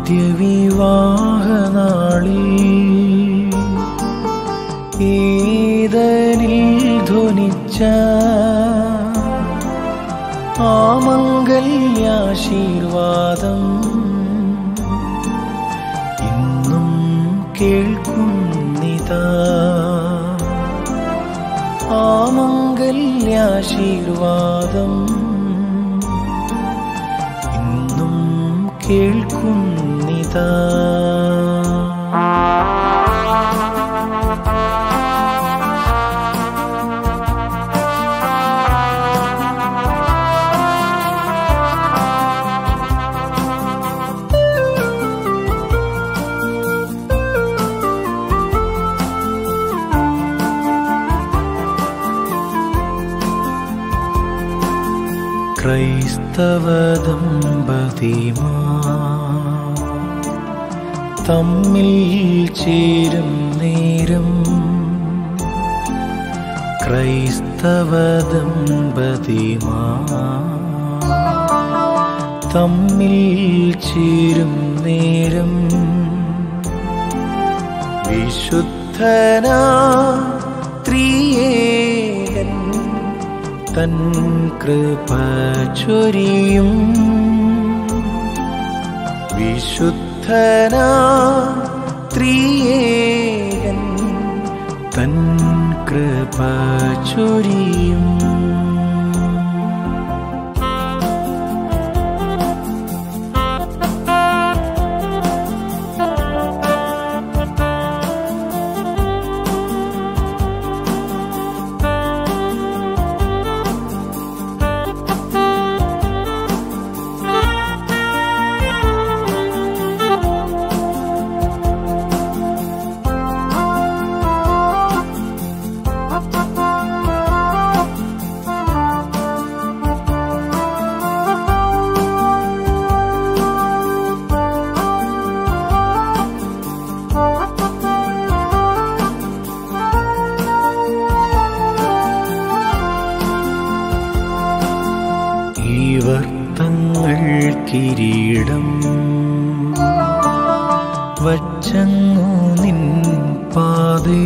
ആദ്യ വിവാഹനാളിൽ ഏതനിൽ ധ്വനിച്ച ആമംഗല്യാശീർവാദം ഇന്നും കേൾക്കുന്നിതാ ആമംഗല്യാശീർവാദം ഇന്നും കേൾക്കുന്നിതാ ക്രൈസ്തവ ദമ്പതിമാ തമ്മിൽ ചേരും നേരം ക്രൈസ്തവ ദമ്പതിമാ തമ്മിൽ ചേരും നേരം വിശുദ്ധനാ ത്രിയേകൻ തൻ കൃപ ചൊരിയും വിശുദ്ധനാ ത്രിയേകൻ തൻ കൃപ ചൊരിയും ഇവർ തങ്ങൾ കിരീടം വച്ചങ്ങു നിൻ പാതേ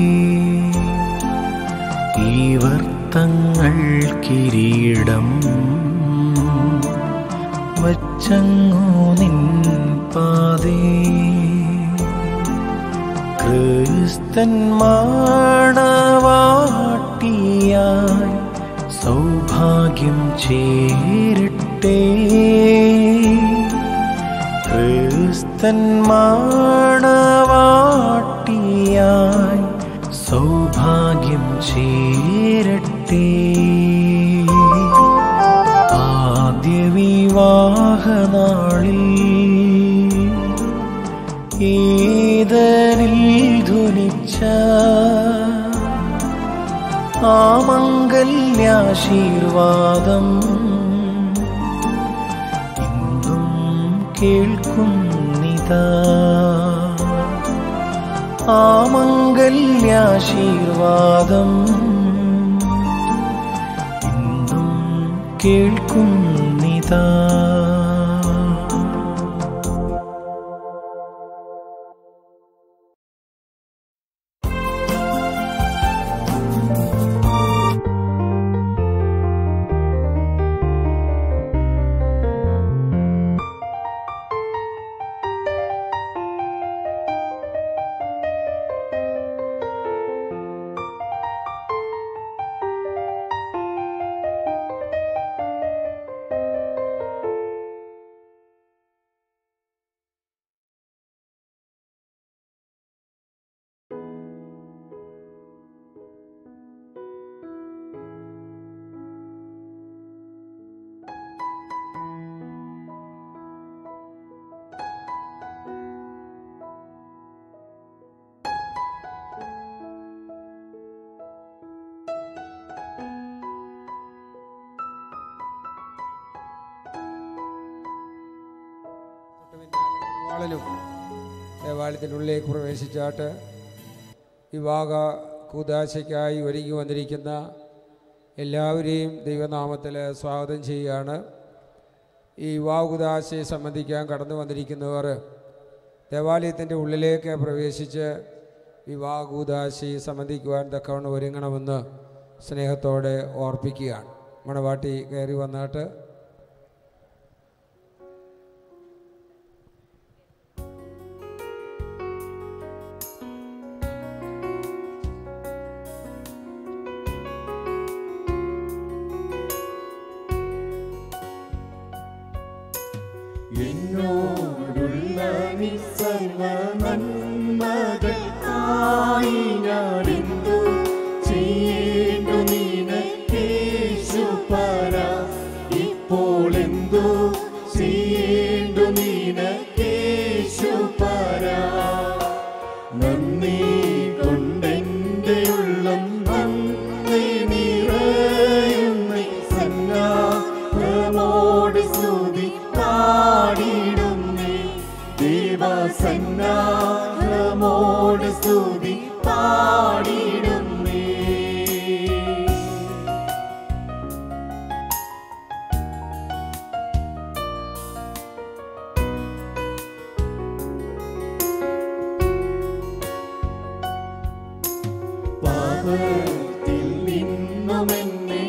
ഇവർ തങ്ങൾ കിരീടം വച്ചങ്ങു നിൻ പാതേ ക്രിസ്തൻ മാണവാട്ടിയായി സൗഭാഗ്യം ചേരട്ടെ ക്രിസ്തൻ മാണവാട്ടിയായി സൗഭാഗ്യം ചേരട്ടെ ആദ്യ വിവാഹനാളിൽ ഏതനിൽ ധ്വനിച്ച ആമംഗല്യാശീർവാദം ഇന്നും കേൾക്കുന്നിതാ ആമംഗല്യാശീർവാദം ഇന്നും കേൾക്കുന്നിതാ വാളിലും ദേവാലയത്തിനുള്ളിലേക്ക് പ്രവേശിച്ചാട്ട് വിവാഹ കൂതാശയ്ക്കായി ഒരുങ്ങി വന്നിരിക്കുന്ന എല്ലാവരെയും ദൈവനാമത്തിൽ സ്വാഗതം ചെയ്യുകയാണ് ഈ വിവാഹുദാശയെ സംബന്ധിക്കാൻ കടന്നു വന്നിരിക്കുന്നവർ ദേവാലയത്തിൻ്റെ ഉള്ളിലേക്ക് പ്രവേശിച്ച് വിവാഹകൂദാശി സംബന്ധിക്കുവാൻ തക്കവണ്ണം ഒരുങ്ങണമെന്ന് സ്നേഹത്തോടെ ഓർപ്പിക്കുകയാണ് മണവാട്ടി കയറി വന്നിട്ട് എന്നോടുള്ള നിസ്സർവ നന്മകൾക്കായി ഞാനെന്തു ചെയ്യേണ്ടു നിനക്കേശു പറ ഇപ്പോൾ എന്തു ചെയ്യേണ്ടു നിനക്കേശു പറ നന്ദി കൊണ്ടെന്റെ ഉള്ളം നന്ദി നിറയുന്ന സന്നാഹമോട് സ്തുതി പാടിടുന്നേ ദേവസന്നാഹമോട് സ്തുതി പാടിടുന്നേ പാപത്തിൽ നിന്നുമെന്നെ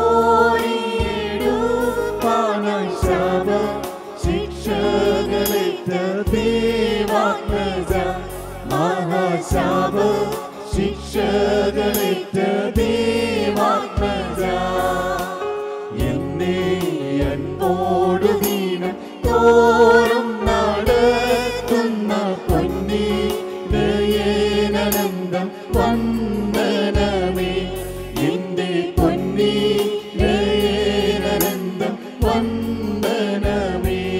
കോരിയെടുപ്പാനായി ശാപ ശിക്ഷകളേറ്റ ദേവാത്മജ മഹാശാപ ശിക്ഷകളേറ്റ ദേവാത്മജ എന്നെ അൻപോടു ദീനം തോറും നടത്തുന്ന പൊന്നി ദയേനന്ദം വന്ദനമേ എന്റെ പൊന്നി ദയേനന്ദം വന്ദനമേ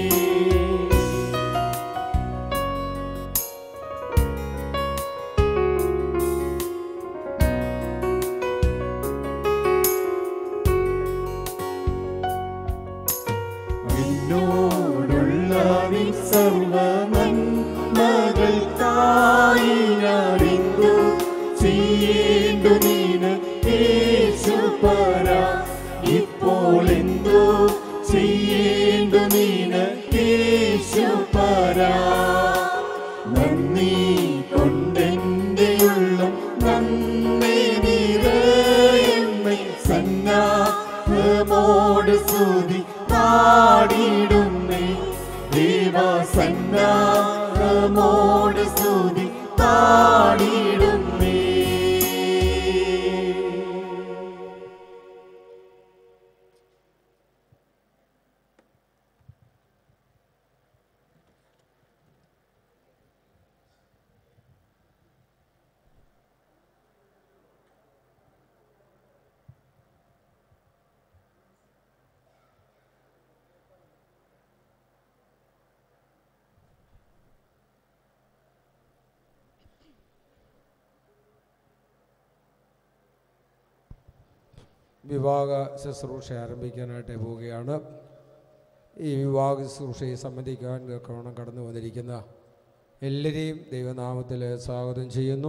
നിന്നോടുള്ള സർവ നന്മകൾക്കായി ഞാനിന്തു ചെയ്യേണ്ടു നീന് യേശു പറ ഇപ്പോൾ എന്തു ചെയ്യേണ്ടു നീന് യേശു പറ നന്ദി കൊണ്ടെന്റെ ഉള്ളം നന്ദി നിറയുന്ന സന്നാഹമോട് സ്തുതി പാടിടുന്നേ ദേവസന്നാഹമോട് സ്തുതി പാടിടുന്നേ വിവാഹ ശുശ്രൂഷ ആരംഭിക്കാനായിട്ട് പോവുകയാണ് ഈ വിവാഹ ശുശ്രൂഷയെ സംബന്ധിക്കാൻ തക്കവണ്ണം കടന്നു വന്നിരിക്കുന്ന എല്ലാവരെയും ദൈവനാമത്തിൽ സ്വാഗതം ചെയ്യുന്നു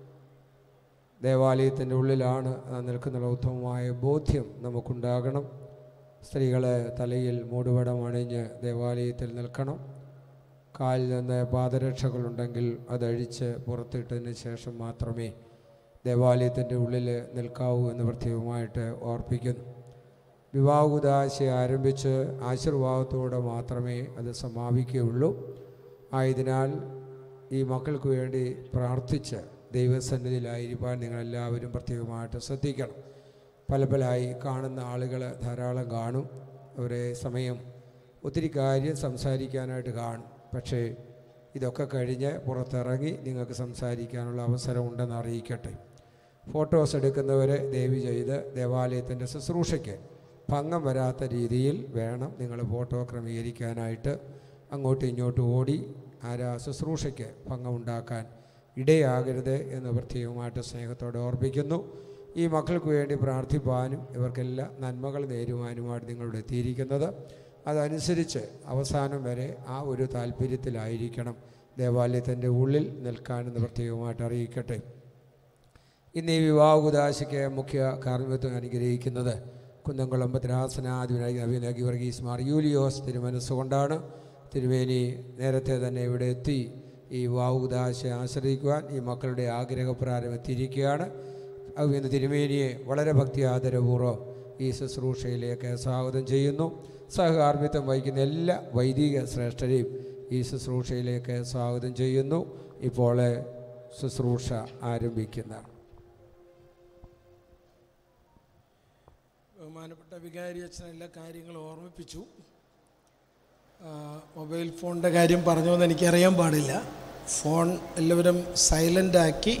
ദേവാലയത്തിൻ്റെ ഉള്ളിലാണ് നാം നിൽക്കുന്ന ഉത്തമമായ ബോധ്യം നമുക്കുണ്ടാകണം സ്ത്രീകളെ തലയിൽ മൂടുപടം അണിഞ്ഞ് ദേവാലയത്തിൽ നിൽക്കണം കാലിൽ നിന്ന് പാദരക്ഷകളുണ്ടെങ്കിൽ അതഴിച്ച് പുറത്തിട്ടതിന് ശേഷം മാത്രമേ ദേവാലയത്തിൻ്റെ ഉള്ളിൽ നിൽക്കാവൂ എന്ന് പ്രത്യേകമായിട്ട് ഓർപ്പിക്കുന്നു വിവാഹുദാശ ആരംഭിച്ച് ആശീർവാദത്തോടെ മാത്രമേ അത് സമാപിക്കുകയുള്ളൂ ആയതിനാൽ ഈ മക്കൾക്ക് വേണ്ടി പ്രാർത്ഥിച്ച് ദൈവസന്നിധിയിലായിരിക്കാൻ നിങ്ങളെല്ലാവരും പ്രത്യേകമായിട്ട് ശ്രദ്ധിക്കണം പല പലായി കാണുന്ന ആളുകൾ ധാരാളം കാണും ഒരേ സമയം ഒത്തിരി കാര്യം സംസാരിക്കാനായിട്ട് കാണും പക്ഷേ ഇതൊക്കെ കഴിഞ്ഞ് പുറത്തിറങ്ങി നിങ്ങൾക്ക് സംസാരിക്കാനുള്ള അവസരം ഉണ്ടെന്ന് അറിയിക്കട്ടെ ഫോട്ടോസ് എടുക്കുന്നവരെ ദയവ് ചെയ്ത് ദേവാലയത്തിൻ്റെ ശുശ്രൂഷയ്ക്ക് ഭംഗം വരാത്ത രീതിയിൽ വേണം നിങ്ങൾ ഫോട്ടോ ക്രമീകരിക്കാനായിട്ട് അങ്ങോട്ടും ഇങ്ങോട്ടും ഓടി ആരാ ശുശ്രൂഷയ്ക്ക് ഭംഗം ഉണ്ടാക്കാൻ ഇടയാകരുത് എന്ന് പ്രത്യേകമായിട്ട് സ്നേഹത്തോടെ ഓർപ്പിക്കുന്നു ഈ മക്കൾക്ക് വേണ്ടി പ്രാർത്ഥിപ്പാനും ഇവർക്കെല്ലാം നന്മകൾ നേരുവാനുമാണ് നിങ്ങളോട് എത്തിയിരിക്കുന്നത് അതനുസരിച്ച് അവസാനം വരെ ആ ഒരു താല്പര്യത്തിലായിരിക്കണം ദേവാലയത്തിൻ്റെ ഉള്ളിൽ നിൽക്കാനെന്ന് പ്രത്യേകമായിട്ട് അറിയിക്കട്ടെ ഇന്ന് ഈ വിവാഹ ഉദാശയ്ക്ക് മുഖ്യ കാർമ്മിത്വം അനുഗ്രഹിക്കുന്നത് കുന്നംകുളം ഭദ്രാസനാധിപനായി വർഗീസ് മാർ യൂലിയോസ് തിരുമനസ്സുകൊണ്ടാണ് തിരുവേനി നേരത്തെ തന്നെ ഇവിടെ എത്തി ഈ വാവുദാശ ആശ്രയിക്കുവാൻ ഈ മക്കളുടെ ആഗ്രഹപ്രാരം എത്തിയിരിക്കുകയാണ് ഇന്ന് തിരുമേനിയെ വളരെ ഭക്തി ആദരപൂർവ്വം ഈ ശുശ്രൂഷയിലേക്ക് സ്വാഗതം ചെയ്യുന്നു സഹകാർമ്മിത്വം വഹിക്കുന്ന എല്ലാ വൈദിക ശ്രേഷ്ഠരെയും ഈ ശുശ്രൂഷയിലേക്ക് സ്വാഗതം ചെയ്യുന്നു ഇപ്പോൾ ശുശ്രൂഷ ആരംഭിക്കുന്നതാണ് ബഹുമാനപ്പെട്ട വികാരി അച്ഛൻ എല്ലാ കാര്യങ്ങളും ഓർമ്മിപ്പിച്ചു ആ, മൊബൈൽ ഫോണിൻ്റെ കാര്യം പറഞ്ഞു എന്ന് എനിക്കറിയാൻ പാടില്ല ഫോൺ എല്ലാവരും സൈലൻ്റാക്കി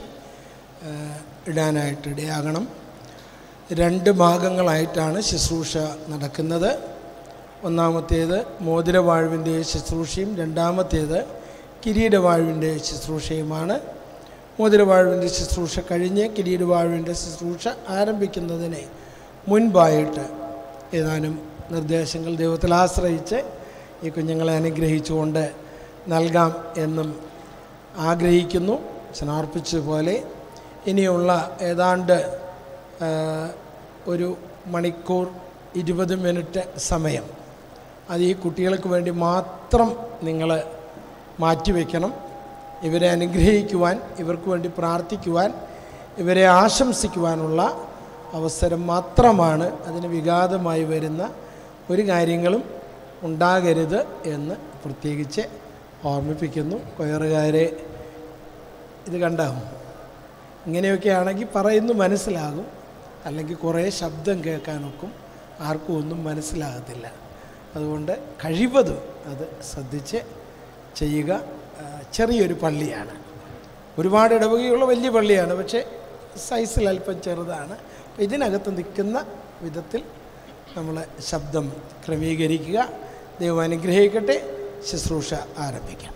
ഇടാനായിട്ട് ഇടയാകണം രണ്ട് ഭാഗങ്ങളായിട്ടാണ് ശുശ്രൂഷ നടക്കുന്നത് ഒന്നാമത്തേത് മോതിരവാഴ്വിൻ്റെ ശുശ്രൂഷയും രണ്ടാമത്തേത് കിരീടവാഴ്വിൻ്റെ ശുശ്രൂഷയുമാണ് മോതിരവാഴ്വിൻ്റെ ശുശ്രൂഷ കഴിഞ്ഞ് കിരീടവാഴ്വിൻ്റെ ശുശ്രൂഷ ആരംഭിക്കുന്നതിന് മുൻപായിട്ട് ഏതാനും നിർദ്ദേശങ്ങൾ ദൈവത്തിൽ ആശ്രയിച്ച് ഈ കുഞ്ഞുങ്ങളെ അനുഗ്രഹിച്ചുകൊണ്ട് നൽകാം എന്നും ആഗ്രഹിക്കുന്നു സമർപ്പിച്ചതുപോലെ ഇനിയുള്ള ഏതാണ്ട് ആ, ഒരു മണിക്കൂർ ഇരുപത് മിനിറ്റ് സമയം അത് ഈ കുട്ടികൾക്ക് വേണ്ടി മാത്രം നിങ്ങൾ മാറ്റിവെക്കണം ഇവരെ അനുഗ്രഹിക്കുവാൻ ഇവർക്ക് വേണ്ടി പ്രാർത്ഥിക്കുവാൻ ഇവരെ ആശംസിക്കുവാനുള്ള അവസരം മാത്രമാണ് അതിന് വിഘാതമായി വരുന്ന ഒരു കാര്യങ്ങളും ഉണ്ടാകരുത് എന്ന് പ്രത്യേകിച്ച് ഓർമ്മിപ്പിക്കുന്നു കൊയറുകാരെ ഇത് കണ്ടാവും ഇങ്ങനെയൊക്കെ ആണെങ്കിൽ പറയുന്നു മനസ്സിലാകും അല്ലെങ്കിൽ കുറേ ശബ്ദം കേൾക്കാനൊക്കും ആർക്കും ഒന്നും മനസ്സിലാകത്തില്ല അതുകൊണ്ട് കഴിവതും അത് ശ്രദ്ധിച്ച് ചെയ്യുക ആ, ചെറിയൊരു പള്ളിയാണ് ഒരുപാട് ഇടവകയുള്ള വലിയ പള്ളിയാണ് പക്ഷേ സൈസിൽ അല്പം ചെറുതാണ് അപ്പോൾ ഇതിനകത്ത് നിൽക്കുന്ന വിധത്തിൽ നമ്മൾ ശബ്ദം ക്രമീകരിക്കുക ദൈവം അനുഗ്രഹിക്കട്ടെ ശുശ്രൂഷ ആരംഭിക്കാം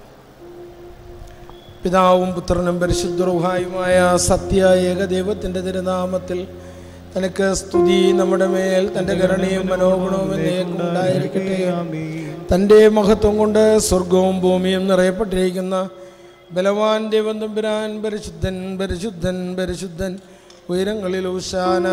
പിതാവും പുത്രനും പരിശുദ്ധറുഹായുമായ സത്യ ഏകദൈവത്തിൻ്റെ തിരുനാമത്തിൽ തനിക്ക് സ്തുതി നമ്മുടെ മേൽ തൻ്റെ കരുണയും മനോഗുണവും എന്നേക്കും ഉണ്ടായിരിക്കട്ടെ തൻ്റെ മഹത്വം കൊണ്ട് സ്വർഗവും ഭൂമിയും നിറയപ്പെട്ടിരിക്കുന്ന ബലവാൻ ദൈവം തമ്പുരാൻ പരിശുദ്ധൻ പരിശുദ്ധൻ പരിശുദ്ധൻ ഉയരങ്ങളിൽ ഊശാന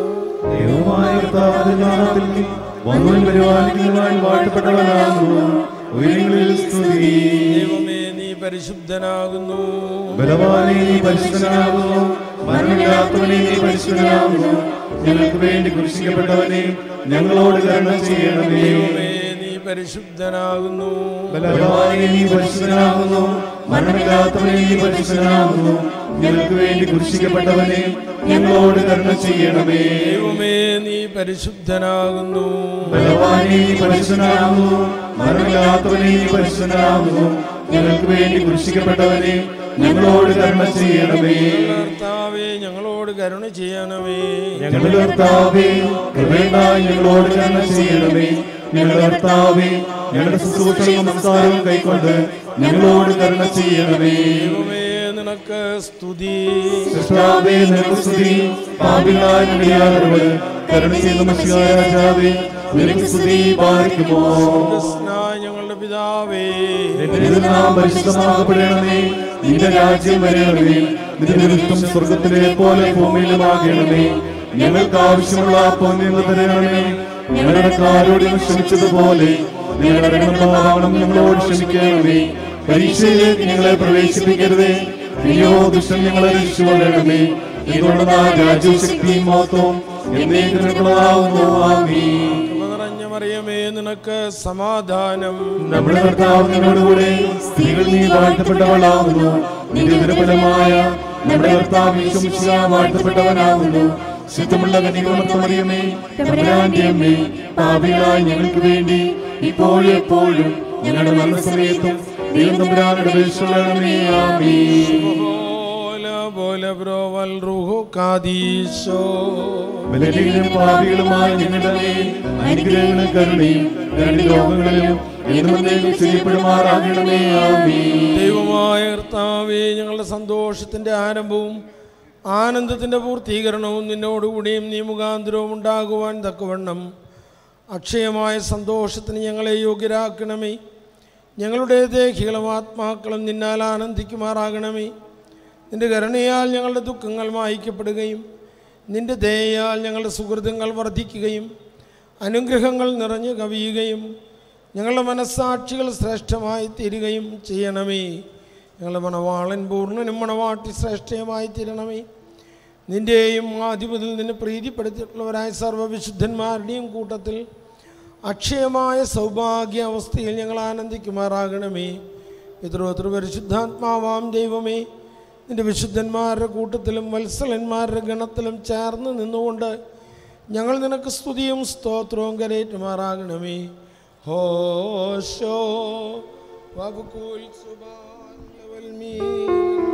ദൈവമായ കർത്താവിന്റെ നാമത്തിൽ വന്നവൻ പരിപാലിക്കുന്നവൻ വാഴ്ത്തപ്പെട്ടവനാകുന്നു ഉയരങ്ങളിൽ സ്തുതി ദൈവമേ നീ പരിശുദ്ധനാകുന്നു ബലവാനെ നീ പരിശുദ്ധനാകുന്നു മരണമില്ലാത്തവനെ നീ പരിശുദ്ധനാകുന്നു ഞങ്ങൾക്ക് വേണ്ടി കുരിശിക്കപ്പെട്ടവനെ ഞങ്ങളോട് കരുണ ചെയ്യണമേ ദൈവമേ നീ പരിശുദ്ധനാകുന്നു ബലവാനെ നീ പരിശുദ്ധനാകുന്നു മരണമില്ലാത്തവനെ നീ പരിശുദ്ധനാകുന്നു ഞങ്ങൾക്ക് വേണ്ടി കുരിശിക്കപ്പെട്ടവനെ ഞങ്ങളോട് കരുണ ചെയ്യണമേ ദൈവമേ നീ പരിശുദ്ധനാകുന്നു ബലവാനെ നീ പരിശുദ്ധനാകുന്നു മരണമില്ലാത്തവനെ നീ പരിശുദ്ധനാകുന്നു ഞങ്ങൾക്ക് വേണ്ടി കുരിശിക്കപ്പെട്ടവനെ ഞങ്ങളോട് കരുണ ചെയ്യണമേ കർത്താവേ ഞങ്ങളോട് കരുണ ചെയ്യണമേ ഞങ്ങളുടെ കർത്താവേ കൃപയുണ്ടായി ഞങ്ങളോട് കരുണ ചെയ്യണമേ ഞങ്ങളുടെ കർത്താവേ ഞങ്ങളുടെ ശുശ്രൂഷയും നമസ്കാരവും കൈക്കൊണ്ട് ഞങ്ങളോട് കരുണ ചെയ്യണമേ ദൈവമേ നിനക്ക് സ്തുതി സൃഷ്ടാവേ നിനക്ക് സ്തുതി പാപികളായ ഞങ്ങളുടെ കരുണ ചെയ്ത മഷിയായ രാജാവേ നിനക്ക് സ്തുതി പാലിക്കുമോ കൃഷ്ണായ ഞങ്ങളുടെ പിതാവേ നിന്റെ നാം പരിശുദ്ധമാകപ്പെടണമേ നിന്റെ രാജ്യം വരണമേ നിന്റെ ഇഷ്ടം സ്വർഗത്തിലെ പോലെ ഭൂമിയിലുമാകണമേ ഞങ്ങൾക്ക് ആവശ്യമുള്ള പൊന്നിന്ന് തരണമേ ഞങ്ങളുടെ കാരോട് ക്ഷമിച്ചതുപോലെ ഞങ്ങളുടെ കടമഭാവനം ഞങ്ങളോട് ക്ഷമിക്കണമേ പരീക്ഷയിലേക്ക് ഞങ്ങളെ പ്രവേശിപ്പിക്കരുതേ അയ്യോ ദുഷ്ടം ഞങ്ങളെ രക്ഷിച്ചുകൊള്ളണമേ എന്തുകൊണ്ട് രാജ്യവും ശക്തിയും മഹത്വവും എന്നേക്കും നിനക്കുള്ളതാവുന്നു ആമീൻ കൃപ നിറഞ്ഞ മറിയമേ നിനക്ക് സമാധാനം നമ്മുടെ കർത്താവ് നിന്നോടുകൂടെ സ്ത്രീകൾ നീ വാഴ്ത്തപ്പെട്ടവളാകുന്നു നിന്റെ ദുരഫലമായ നമ്മുടെ കർത്താവ് ഈശോമിശിഹ വാഴ്ത്തപ്പെട്ടവനാകുന്നു ശുദ്ധമുള്ള കനികമറിയമേ തമ്പുരാന്റെ അമ്മേ പാപികളായ ഞങ്ങൾക്ക് വേണ്ടി ഇപ്പോഴും എപ്പോഴും ഞങ്ങളുടെ മരണസമയത്തും ദൈവം തമ്പുരാനുടെ അപേക്ഷകളേ ആമീൻ പോലെ പോലെ ബ്രോവൽ റുഹു കാദീശോ ബലഹീനരും പാപികളുമായ ഞങ്ങളുടെ മേൽ അനുഗ്രഹങ്ങളും കരുണയും രണ്ട് ലോകങ്ങളിലും എന്നുമെന്നേക്കും ചെയ്യപ്പെടുമാറാകണമേ ആമീൻ ദൈവമായ കർത്താവേ ഞങ്ങളുടെ സന്തോഷത്തിൻ്റെ ആരംഭവും ആനന്ദത്തിൻ്റെ പൂർത്തീകരണവും നിന്നോടുകൂടിയും നീ മുഖാന്തരവും ഉണ്ടാകുവാൻ തക്കവണ്ണം അക്ഷയമായ സന്തോഷത്തിന് ഞങ്ങളെ യോഗ്യരാക്കണമേ ഞങ്ങളുടെ ദേഹികളും ആത്മാക്കളും നിന്നാൽ ആനന്ദിക്കുമാറാകണമേ നിന്റെ കരുണയാൽ ഞങ്ങളുടെ ദുഃഖങ്ങൾ മായ്ക്കപ്പെടുകയും നിന്റെ ദയയാൽ ഞങ്ങളുടെ സുഹൃത്തുക്കൾ വർദ്ധിക്കുകയും അനുഗ്രഹങ്ങൾ നിറഞ്ഞു കവിയുകയും ഞങ്ങളുടെ മനസ്സാക്ഷികൾ ശ്രേഷ്ഠമായി തീരുകയും ചെയ്യണമേ ഞങ്ങളുടെ മണവാളൻ പൂർണ്ണനും മണവാട്ടി ശ്രേഷ്ഠയുമായി തീരണമേ നിൻ്റെയും ആധിപതിൽ നിന്നെ പ്രീതിപ്പെടുത്തിയിട്ടുള്ളവരായ സർവ്വവിശുദ്ധന്മാരുടെയും കൂട്ടത്തിൽ അക്ഷയമായ സൗഭാഗ്യ അവസ്ഥയിൽ ഞങ്ങൾ ആനന്ദിക്കുമാറാകണമേ പിതൃപത്ര പരിശുദ്ധാത്മാവാം ദൈവമേ നിന്റെ വിശുദ്ധന്മാരുടെ കൂട്ടത്തിലും വത്സലന്മാരുടെ ഗണത്തിലും ചേർന്ന് നിന്നുകൊണ്ട് ഞങ്ങൾ നിനക്ക് സ്തുതിയും സ്തോത്രവും കരേറ്റുമാറാകണമേ ഹോശോ വബുക്കുൽ സുബാൻ ലവൽമീൻ.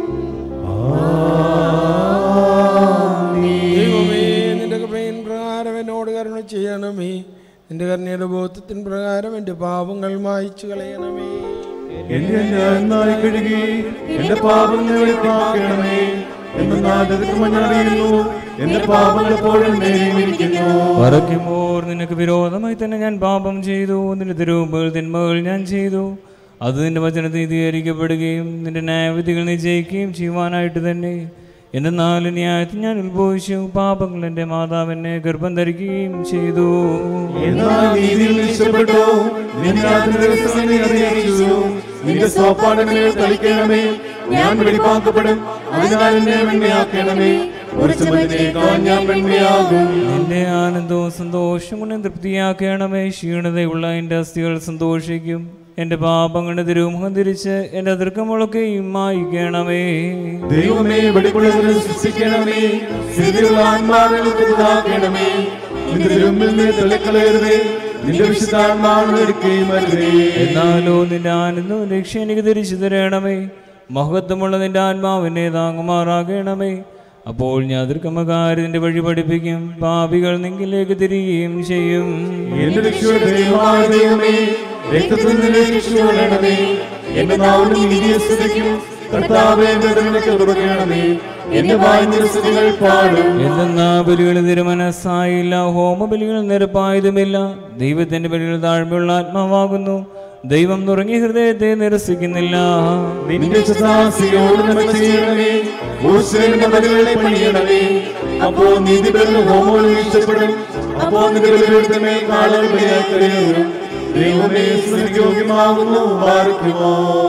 ദൈവമേ നിന്റെ കൃപയിൻ പ്രകാരം എന്നോട് കരുണ ചെയ്യണമേ നിന്റെ കരുണയുടെ ബോധത്തിൻ പ്രകാരം എൻ്റെ പാപങ്ങൾ മായ്ച്ചു കളയണമേ എന്റെ അന്യായി കഴുകി എന്റെ പാപങ്ങൾ വെളിപ്പാക്കണമേ എന്ന് നാലതുക്ക് മഞ്ഞറിയുന്നു എന്റെ പാപങ്ങൾ എപ്പോഴും നേരിയിരിക്കുന്നു പറയ്ക്കുമ്പോൾ നിനക്ക് വിരോധമായി തന്നെ ഞാൻ പാപം ചെയ്തു നിന്റെ തിരുവുമ്പോൾ തിന്മകൾ ഞാൻ ചെയ്തു അത് നിന്റെ വചനത്തിൽ നീതീകരിക്കപ്പെടുകയും നിന്റെ ന്യായവിധികൾ നിജയിക്കുകയും ചെയ്യുവാനായിട്ട് തന്നെ എൻ്റെ നാല് ന്യായത്തിൽ ഞാൻ ഉത്ഭവിച്ചു പാപങ്ങൾ എൻ്റെ മാതാവിനെ ഗർഭം ധരിക്കുകയും ചെയ്തു എന്നാൽ നീതിയിൽ ഇഷ്ടപ്പെട്ടു നിന്റെ ആദ്യ ദിവസം നീ അറിയിച്ചു നിന്റെ സോപ്പാടങ്ങളിൽ കളിക്കണമേ ഞാൻ വെളിപ്പാക്കപ്പെടും അതിനാൽ എന്നെ വെണ്മയാക്കണമേ ഒരു ചുമതിനേക്കാൾ ഞാൻ വെണ്മയാകും നിന്റെ ആനന്ദവും സന്തോഷം കൊണ്ട് തൃപ്തിയാക്കണമേ ക്ഷീണതയുള്ള എൻ്റെ അസ്ഥികൾ സന്തോഷിക്കും എൻ്റെ പാപങ്ങളുടെ തിരുമുഖം തിരിച്ച് എൻ്റെ അതിർക്കമുളക്കെയും മായിക്കണമേ ദൈവമേ വെടിപ്പുള്ളവരെ സൃഷ്ടിക്കണമേ സ്ഥിതിയുള്ള ആത്മാവിനെ പുതുതാക്കണമേ നിന്റെ തിരുമ്പിൽ നീ തള്ളിക്കളയരുതേ നിന്റെ വിശുദ്ധാത്മാവിനെ എടുക്കുകയും അരുതേ എന്നാലോ നിന്റെ ആനന്ദവും രക്ഷ എനിക്ക് തിരിച്ചു തരണമേ മഹത്വമുള്ള നിന്റെ ആത്മാവിനെ താങ്ങുമാറാകണമേ അപ്പോൾ ഞാൻ അതിർക്കമ്മകാരതിൻ്റെ വഴി പഠിപ്പിക്കും പാപികൾ നിങ്കിലേക്ക് തിരികുകയും ചെയ്യും എന്റെ രക്ഷയുടെ ദൈവമായ ദൈവമേ രക്തത്തിൽ നിന്ന് രക്ഷപ്പെടണമേ എന്റെ നാവിന് നീതിയെ സ്തുതിക്കും കർത്താവേ എന്റെ നിനക്ക് കൊടുക്കണമേ എന്റെ വായു നിരസ്തുതികൾ പാടും എന്തെന്നാ ബലികൾ തിരുമനസ്സായില്ല ഹോമബലികൾ നിരപ്പായതുമില്ല ദൈവത്തിന്റെ ബലികൾ താഴ്മയുള്ള ആത്മാവാകുന്നു ദൈവം നുറങ്ങിയ ഹൃദയത്തെ നിരസിക്കുന്നില്ല നിന്റെ ശതാസിയോട് നന്മ ചെയ്യണമേ ഊശ്വരന്റെ ബലികളെ പണിയണമേ അപ്പോ നീതി ബലി ഹോമോൾ വീഴ്ചപ്പെടും അപ്പോ നിന്റെ ബലികളുടെ മേൽ കാളുകൾ ബലിയായി കഴിയും ദൈവമേ സ്തുതിയോഗ്യമാകുന്നു പാർക്കുമോ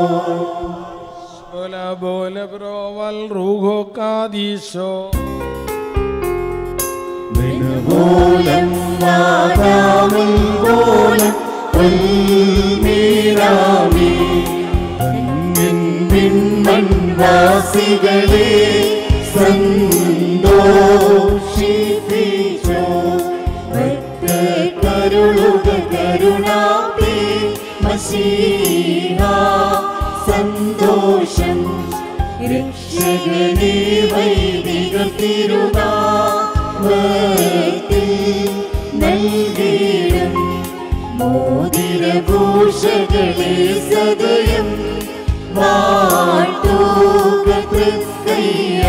ബോല ബോല ബ്രോവൽ റൂഹോ കാദീശോ നിനപോലം വാതാമുൽ പോലം പൊന്മീരാമി ധന്യൻ പിൻമൺവാസികളെ സന്തോഷിപ്പിച്ചോ കരുളുക കരുണാപി മസീഹ സന്തോഷം രക്ഷകനെ വൈദിക തിരുനാമത്തിൽ നൽകിയിടും മോതിരഭൂഷകളെ സദയം വാഴ്ത്തുക തൃക്കയ്യ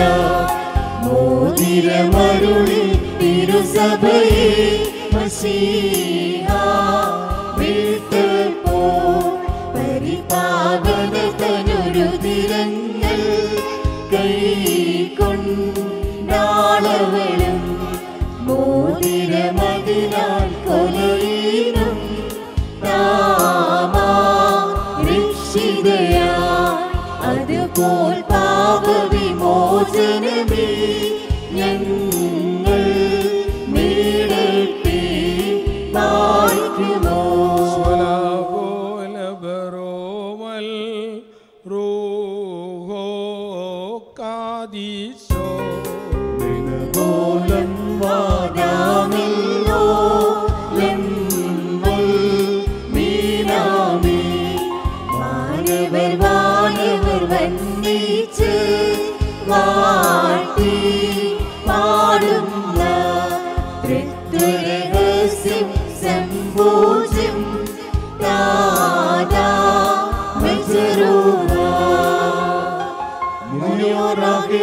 മോതിരമരുളി തിരുസഭയെ മസീഹ വീട്ടപ്പോ പരിപാവന തനുരുതിരങ്ങൾ കൈകൊണ്ടാളവളും മോതിരമതിനാൽ കൊലയിലും താമാ രക്ഷിതയാ അതുപോൽ പാപവിമോചനമേ ഞങ്ങൾ നേടട്ടെ പാർക്കുമോ ബോല ബ്രോവൽ റൂഹോ കാദീശോ പോലം വാദാമില്ലോ ലംബൽ മീനാമി വാനവർ വാനവർ വന്നിച്ച് വാട്ടി പാടുന്ന തൃത്വരഹസ്യം സംഭോജ്യം ദാദാ മെച്ചറുവ മുനിയോറാകെ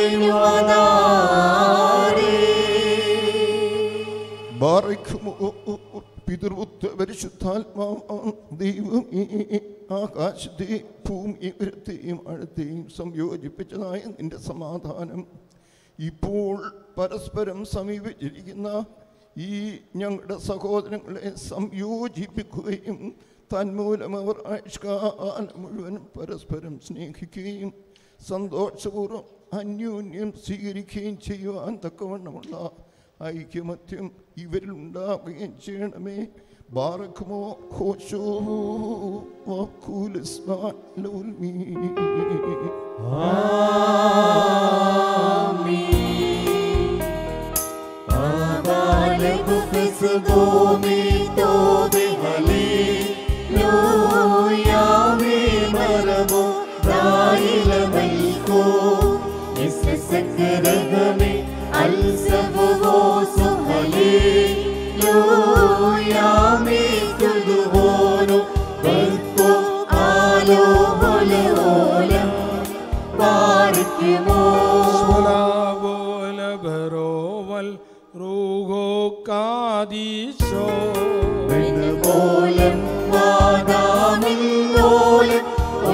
മേലയുവാദാരേ ബാറയ്ക്കുമോ പിതൃപുത്ര പരിശുദ്ധാത്മാ ദൈവം ഈ ആകാശത്തെ ഭൂമി ഉയരത്തെയും ആഴത്തെയും സംയോജിപ്പിച്ചതായ നിന്റെ സമാധാനം ഇപ്പോൾ പരസ്പരം സമീപിച്ചിരിക്കുന്ന ഈ ഞങ്ങളുടെ സഹോദരങ്ങളെ സംയോജിപ്പിക്കുകയും തന്മൂലം അവർ ആയുഷ്കാലം മുഴുവൻ പരസ്പരം സ്നേഹിക്കുകയും സന്തോഷപൂർവ്വം അന്യോന്യം സ്വീകരിക്കുകയും ചെയ്യുവാൻ തക്കവണ്ണമുള്ള ഐക്യമത്യം ഇവരിൽ ഉണ്ടാവുകയും ചെയ്യണമേ ബാറക്കുമോ ഖോശോ വഖൂലിസ്മാൻ ലൗൽമീ ബരോവൽ റൂഹോ കാദീശോ പോലം വാദാമില്ലോലം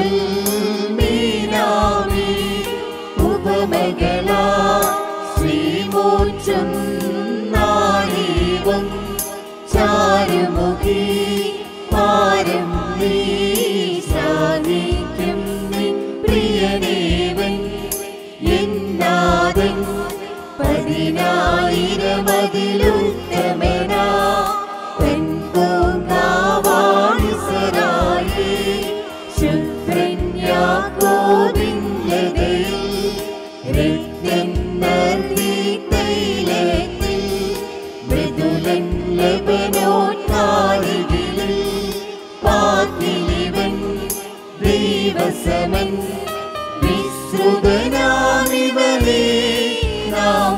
ഉൽമീനാമി ഉപമകളാ ശ്രീമോച്ചും നാരീവം ചാരുമുഖി പാരം നീ സാധിക്കും നിൻ പ്രിയനേവൻ എന്നാഥൻ പതിനായിരമതിലുത്തമനാ പെൺപൂങ്കാവാണിസരായി ശുഭ്രൻ യാക്കോബിൻ ലതയിൽ രക്തം നർത്തി തൈലത്തിൽ മൃദുലൻ ലബനോൻ കാലികളിൽ പാത്തിലിവൻ ദൈവസമൻ വിശ്രുതനാമിവനെ നാം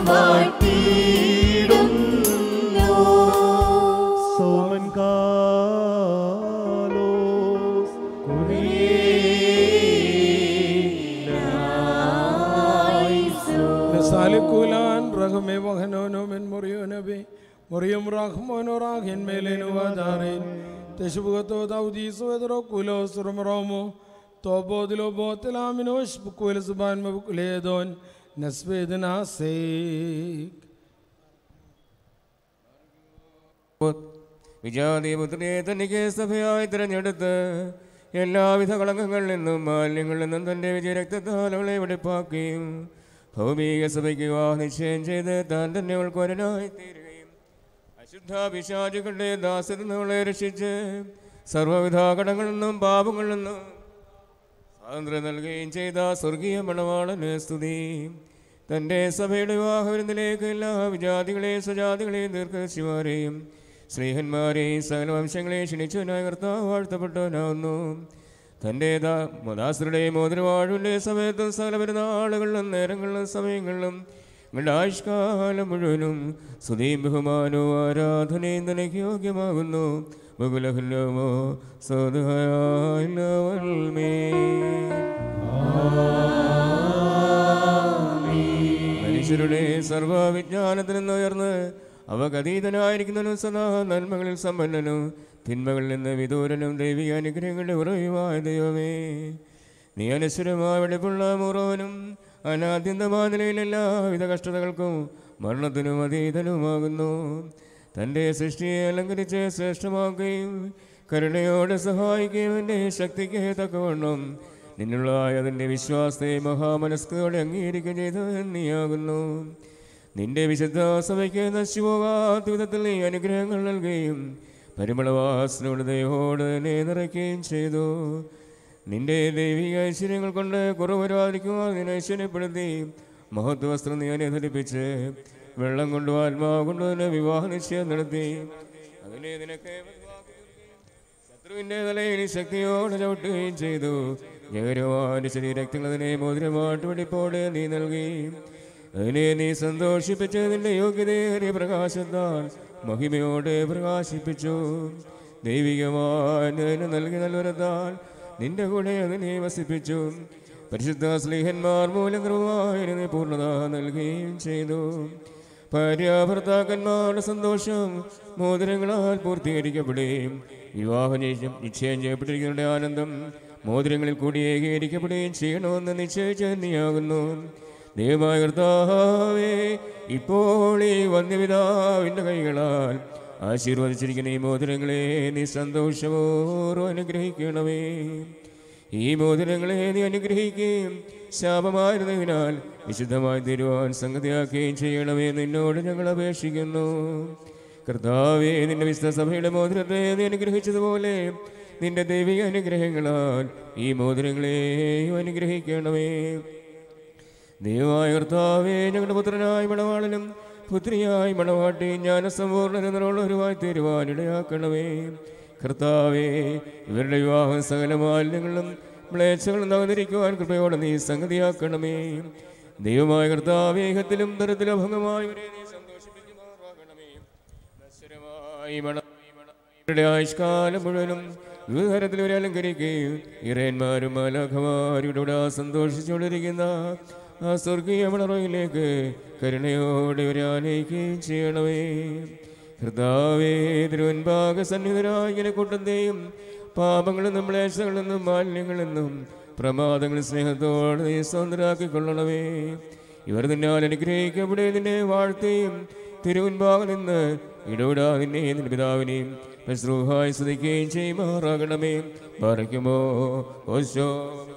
വാഴ്ത്തിയിടുന്നു സോമൻ കാലോസ് സാലിക്കുലാൻ റഹമെ വഹനോനോ മെൻ മുറിയോനബെ മുറിയം റഹ്മോനോ റാഹിൻ മേലേനു വാദാറേൻ തെശുബുഗത്തോ ദൗദീസോ എതറോ കുലോ സുറമറോമോ തോബോദിലോ ബോത്തലാമിനോ ഷ്ബുക്കുല സുബാൻ മബുക്കുലേദോൻ നസ്വേദന സേക് വിജാതിപുത്രിയെ തനിക്ക് സഭയായി തിരഞ്ഞെടുത്ത് എല്ലാവിധ കളങ്കങ്ങളിൽ നിന്നും മാലിന്യങ്ങളിൽ നിന്നും തൻ്റെ വിജയരക്തത്താൽ അവളെ വെടിപ്പാക്കുകയും ഭൗമിക സഭയ്ക്ക് വിവാഹ നിശ്ചയം ചെയ്ത് താൻ തന്നെ ഉൾക്കൊരനായി തീരുകയും അശുദ്ധ പിശാചുകളുടെ ദാസ്യത്തിൽ നിന്ന് അവളെ രക്ഷിച്ച് സർവ്വവിധ കടങ്ങളിൽ നിന്നും പാപങ്ങളിൽ നിന്നും സ്വാതന്ത്ര്യം നൽകുകയും ചെയ്ത സ്വർഗീയ മണവാളന് സ്തുതി തൻ്റെ സഭയുടെ വിവാഹവിരുന്നിലേക്ക് എല്ലാ വിജാതികളെയും സ്വജാതികളെയും ദീർഘശിമാരെയും സ്നേഹന്മാരെയും സകല വംശങ്ങളെയും ക്ഷണിച്ചവനായ കർത്താവ് വാഴ്ത്തപ്പെട്ടവനാവുന്നു തൻ്റെ മദാസുരുടെയും മോതിരവാഴുവിൻ്റെ സമയത്തും സകല പെരുന്നാളുകളിലും നേരങ്ങളിലും സമയങ്ങളിലും നിങ്ങളുടെ ആയുഷ്കാലം മുഴുവനും സ്തുതിയും ബഹുമാനവും ആരാധനയും തനിക്ക് യോഗ്യമാകുന്നു ബഹുലഹുലമോ സ്വതമേ മനുഷ്യരുടെ സർവവിജ്ഞാനത്തിൽ നിന്ന് ഉയർന്ന് അവഗതീതനായിരിക്കുന്നവനും സദാ നന്മകളിൽ സമ്പന്നനും തിന്മകളിൽ നിന്ന് വിദൂരനും ദൈവിക അനുഗ്രഹങ്ങളുടെ ഉറയുമായ ദൈവമേ നീ അനശ്വരമായ വെളിപ്പുള്ള മുറവനും അനാദ്യന്തമായ നിലയിൽ എല്ലാവിധ കഷ്ടതകൾക്കും മരണത്തിനും അതീതനുമാകുന്നു തൻ്റെ സൃഷ്ടിയെ അലങ്കരിച്ച് ശ്രേഷ്ഠമാക്കുകയും കരുണയോടെ സഹായിക്കുകയും എൻ്റെ ശക്തിക്ക് തക്കവണ്ണം നിന്നുള്ള അതിൻ്റെ വിശ്വാസത്തെ മഹാമനസ്കോടെ അംഗീകരിക്കുകയും ചെയ്തത് നീയാകുന്നു നിന്റെ വിശുദ്ധ സഭയ്ക്ക് നശിച്ചുപോകാത്ത വിധത്തിൽ നീ അനുഗ്രഹങ്ങൾ നൽകുകയും പരിമളവാസനോട് ദയോട് തന്നെ നിറയ്ക്കുകയും ചെയ്തു നിന്റെ ദൈവിക ഐശ്വര്യങ്ങൾ കൊണ്ട് കുറവ് വരാതിരിക്കുവാൻ നിന്നെ ഐശ്വര്യപ്പെടുത്തി മഹത്വസ്ത്രം നീ അനുധരിപ്പിച്ച് വെള്ളം കൊണ്ടു ആത്മാവ് കൊണ്ടു തന്നെ വിവാഹ നിശ്ചയം നടത്തി അതിനെ നിനക്ക് ശത്രുവിൻ്റെ തലയിൽ ശക്തിയോടെ ചവിട്ടുകയും ചെയ്തു ജഗരവാന്റെ ശരീരത്തിൽ അതിനെ മോതിരമാട്ട് വെടിപ്പോടെ നീ നൽകി അതിനെ നീ സന്തോഷിപ്പിച്ച് നിന്റെ യോഗ്യതയേറിയ പ്രകാശത്താൽ മഹിമയോടെ പ്രകാശിപ്പിച്ചു ദൈവികമായ നൽകി നൽവരത്താൽ നിന്റെ കൂടെ അതിനെ വസിപ്പിച്ചു പരിശുദ്ധ സ്നേഹന്മാർ മൂലം കൃപമായി നീ പൂർണ്ണത നൽകുകയും ചെയ്തു ഭാര്യാഭർത്താക്കന്മാരുടെ സന്തോഷം മോതിരങ്ങളാൽ പൂർത്തീകരിക്കപ്പെടുകയും വിവാഹ നിശ്ചയം നിശ്ചയം ചെയ്യപ്പെട്ടിരിക്കുന്നവരുടെ ആനന്ദം മോതിരങ്ങളിൽ കൂടി ഏകീകരിക്കപ്പെടുകയും ചെയ്യണമെന്ന് നിശ്ചയിച്ച നീയാകുന്നു ദൈവമായ കർത്താവേ ഇപ്പോൾ ഈ വന്യപിതാവിൻ്റെ കൈകളാൽ ആശീർവദിച്ചിരിക്കുന്ന ഈ മോതിരങ്ങളെ നീ സന്തോഷപൂർവ്വം അനുഗ്രഹിക്കണമേ ഈ മോതിരങ്ങളെ നീ അനുഗ്രഹിക്കുകയും ശാപമായിരുന്നതിനാൽ വിശുദ്ധമായി തരുവാൻ സംഗതിയാക്കുകയും ചെയ്യണമേ നിന്നോട് ഞങ്ങൾ അപേക്ഷിക്കുന്നു കർത്താവേ നിന്റെ വിശുദ്ധ സഭയുടെ മോതിരത്തെ നീ അനുഗ്രഹിച്ചതുപോലെ നിന്റെ ദൈവിക അനുഗ്രഹങ്ങളാൽ ഈ മോതിരങ്ങളെയും അനുഗ്രഹിക്കണമേ ദൈവമായ കർത്താവേ ഞങ്ങളുടെ പുത്രനായ മണവാളനും പുത്രിയായി മണവാട്ടി ജ്ഞാനസമ്പൂർണ്ണനുള്ളവരുമായി തീരുവാനിടയാക്കണമേ കർത്താവേ ഇവരുടെ വിവാഹം സകല മാലിന്യങ്ങളും മ്ലേച്ഛകളും തകർന്നിരിക്കുവാൻ കൃപയോടെ നീ സംഗതിയാക്കണമേ ദൈവമായ കർത്താവേ ഇഹത്തിലും തരത്തിലും ഭംഗമായവരെ നീ സന്തോഷിപ്പിക്കുമാറാകണമേ നശ്വരമായി മണ ഇവരുടെ ആയുഷ്കാലം മുഴുവനും വിവിധ തരത്തിൽ ഇവരെ അലങ്കരിക്കുകയും ഇറയന്മാരും അലഖമാരും ഇവിടെ സന്തോഷിച്ചുകൊണ്ടിരിക്കുന്ന ആ സ്വർഗീയ മണറയിലേക്ക് കരുണയോടെ ഇവരെ ആനയിക്കുകയും ചെയ്യണമേ ഹൃദാവേ തിരുവൻപാക സന്നിധരായ ഇങ്ങനെ കൂട്ടത്തെയും പാപങ്ങളിൽ നിന്നും ക്ലേശങ്ങളിൽ നിന്നും മാലിന്യങ്ങളിൽ നിന്നും പ്രമാദങ്ങൾ സ്നേഹത്തോടെ നീ സ്വന്തരാക്കിക്കൊള്ളണമേ ഇവർ നിന്നാൽ അനുഗ്രഹിക്കപ്പെടെ നിന്നെ വാഴ്ത്തുകയും തിരുവൻപാകെ നിന്ന് ഇടവിടാ നിന്നെയും നിന്റെ പിതാവിനെയും ശ്രുഹായി സ്തുതിക്കുകയും ചെയ്യുമാറാകണമേ പറയ്ക്കുമോ ഓശോ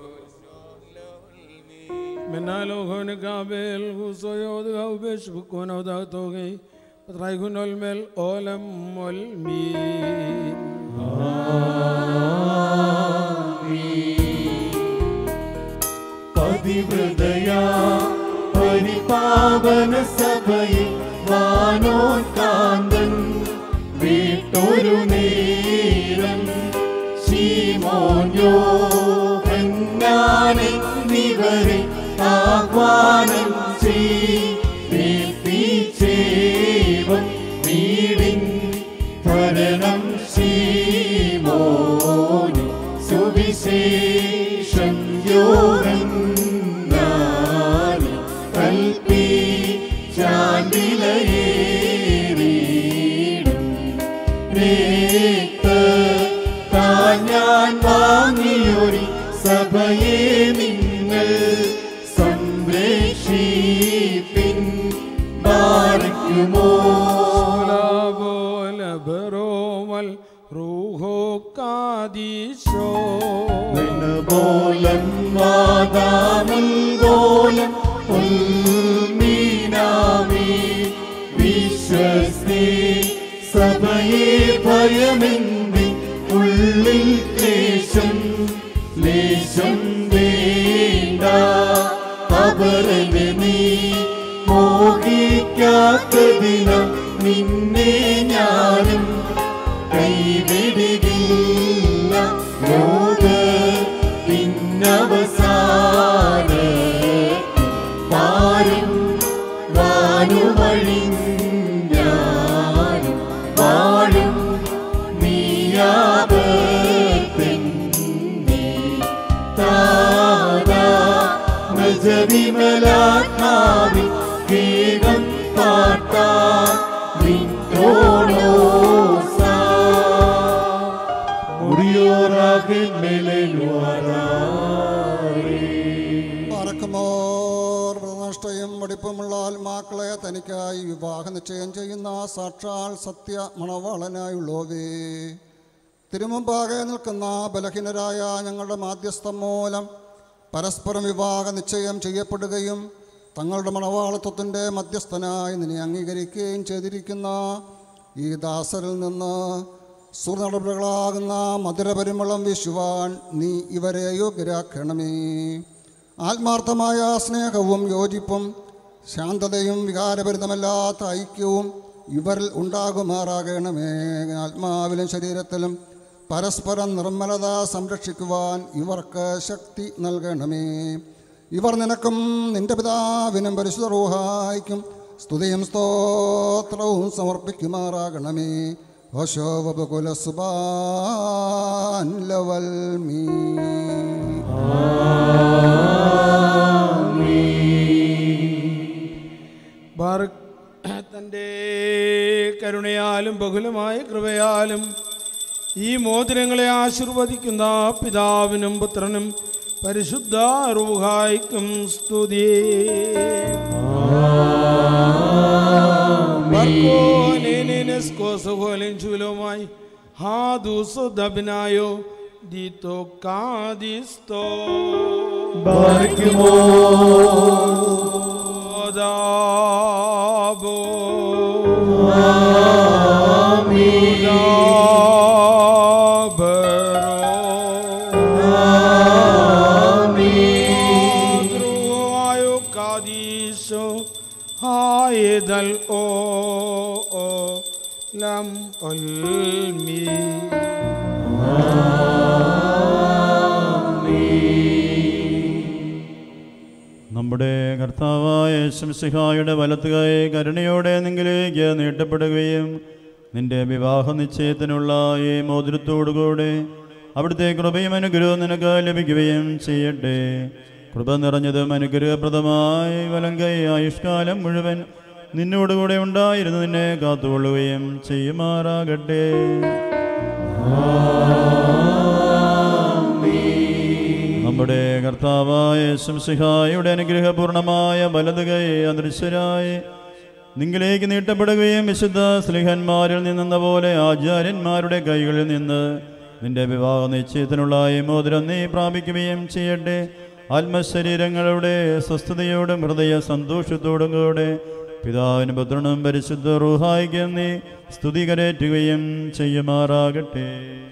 Menalo gabel husoyod gaubesh bukono da toge Traihunol mel olam mol mi പതിവൃതയാ പരിപാവന സഭയിൽ വാനോൻ കാന്തൻ വീട്ടൊരു നേരം ശീമോന്യോ എന്നിവരെ ആഹ്വാനം ചെയ്യിച്ചേവം വീടിൻ ഭരണം ശീമോന് സുവിശേഷം യോഗന്നാനി കൽപ്പി ചാണ്ടിലേറിയിടും രേക്ത താൻ ഞാൻ വാങ്ങിയൊരു സഭയെ നിങ്ങൾ സംരക്ഷിപ്പിൻ ബാരയ്ക്കുമോ പോലെ ബറോമൽ റൂഹോ കാദീശോ ബോലം വാദാമുൽ ബോലം ഉൽമീനാമി വിശ്വസ്തി സഭയെ ഭയമെന്തി ഉള്ളിൽ ക്ലേശം ലേശം വേണ്ട അപരനെ നീ മോഹിക്കാത്തതിനം നിന്നെ ഞാനും കൈവിടുകില്ല ലോക പിന്നവസാന പാരും വാനുമഴിഞ്ഞാനും വാഴും നീയാപത്തെന്നെ താതാ നജവിമലാത്മാവി വേഗം പാട്ടാ വിട്ടോണോസാ മുറിയോറാകെ പറക്കുമോർ വ്രതനിഷ്ഠയും വെടിപ്പുമുള്ള ആത്മാക്കളെ തനിക്കായി വിവാഹ നിശ്ചയം ചെയ്യുന്ന സാക്ഷാൽ സത്യ മണവാളനായുള്ളോവേ തിരുമുമ്പാകെ നിൽക്കുന്ന ബലഹീനരായ ഞങ്ങളുടെ മാധ്യസ്ഥം മൂലം പരസ്പരം വിവാഹ നിശ്ചയം ചെയ്യപ്പെടുകയും തങ്ങളുടെ മണവാളത്വത്തിൻ്റെ മധ്യസ്ഥനായി നിന്നെ അംഗീകരിക്കുകയും ചെയ്തിരിക്കുന്ന ഈ ദാസരിൽ നിന്ന് സുനടപടികളാകുന്ന മധുരപരിമളം വീശുവാൻ നീ ഇവരെ യോഗ്യരാക്കണമേ ആത്മാർത്ഥമായ സ്നേഹവും യോജിപ്പും ശാന്തതയും വികാരഭരിതമല്ലാത്ത ഐക്യവും ഇവരിൽ ഉണ്ടാകുമാറാകണമേ ആത്മാവിലും ശരീരത്തിലും പരസ്പരം നിർമ്മലത സംരക്ഷിക്കുവാൻ ഇവർക്ക് ശക്തി നൽകണമേ ഇവർ നിനക്കും നിന്റെ പിതാവിനും പരിശുദ്ധ റൂഹായിക്കും സ്തുതിയും സ്തോത്രവും സമർപ്പിക്കുമാറാകണമേ ഓശോപകുല സുബാൻ ലവൽ മീ ബാറക് തൻ്റെ കരുണയാലും ബഹുലമായ കൃപയാലും ഈ മോതിരങ്ങളെ ആശീർവദിക്കുന്ന പിതാവിനും പുത്രനും പരിശുദ്ധ റൂഹായിക്കും സ്തുതി ചുലുമായി ഹാദുസു ദബിനായോ ദീതോ കാദിസ്തോ ബാരിക്കുമോ ദാബോ ദ്രുവായോ കാദീശോ ഹായദൽ ഓ ഓ ലം ഒൽമി നമ്മുടെ കർത്താവായ ശംസിഹായുടെ വലത്തുകൈ കരുണയോടെ നിങ്കിലേക്ക് നീട്ടപ്പെടുകയും നിന്റെ വിവാഹ നിശ്ചയത്തിനുള്ള ഈ മോതിരത്തോടുകൂടെ അവിടുത്തെ കൃപയും അനുഗ്രഹവും നിനക്ക് ലഭിക്കുകയും ചെയ്യട്ടെ കൃപ നിറഞ്ഞതും അനുഗ്രഹപ്രദമായ വലങ്കൈ ആയുഷ്കാലം മുഴുവൻ നിന്നോടുകൂടെ ഉണ്ടായിരുന്നു നിന്നെ കാത്തുകൊള്ളുകയും ചെയ്യുമാറാകട്ടെ നമ്മുടെ കർത്താവായ ശംസിഹായുടെ അനുഗ്രഹപൂർണമായ വലതുകൈ അദൃശ്യരായി നിങ്ങളിലേക്ക് നീട്ടപ്പെടുകയും വിശുദ്ധ സ്ലിഹന്മാരിൽ നിന്നെന്ന പോലെ ആചാര്യന്മാരുടെ കൈകളിൽ നിന്ന് നിന്റെ വിവാഹ നിശ്ചയത്തിനുള്ള ഈ മോതിരം നീ പ്രാപിക്കുകയും ചെയ്യട്ടെ ആത്മശരീരങ്ങളുടെ സ്വസ്ഥതയോടും ഹൃദയ സന്തോഷത്തോടും കൂടെ പിതാവിനും പുത്രനും പരിശുദ്ധ റൂഹായിക്കും നീ സ്തുതി കരേറ്റുകയും ചെയ്യുമാറാകട്ടെ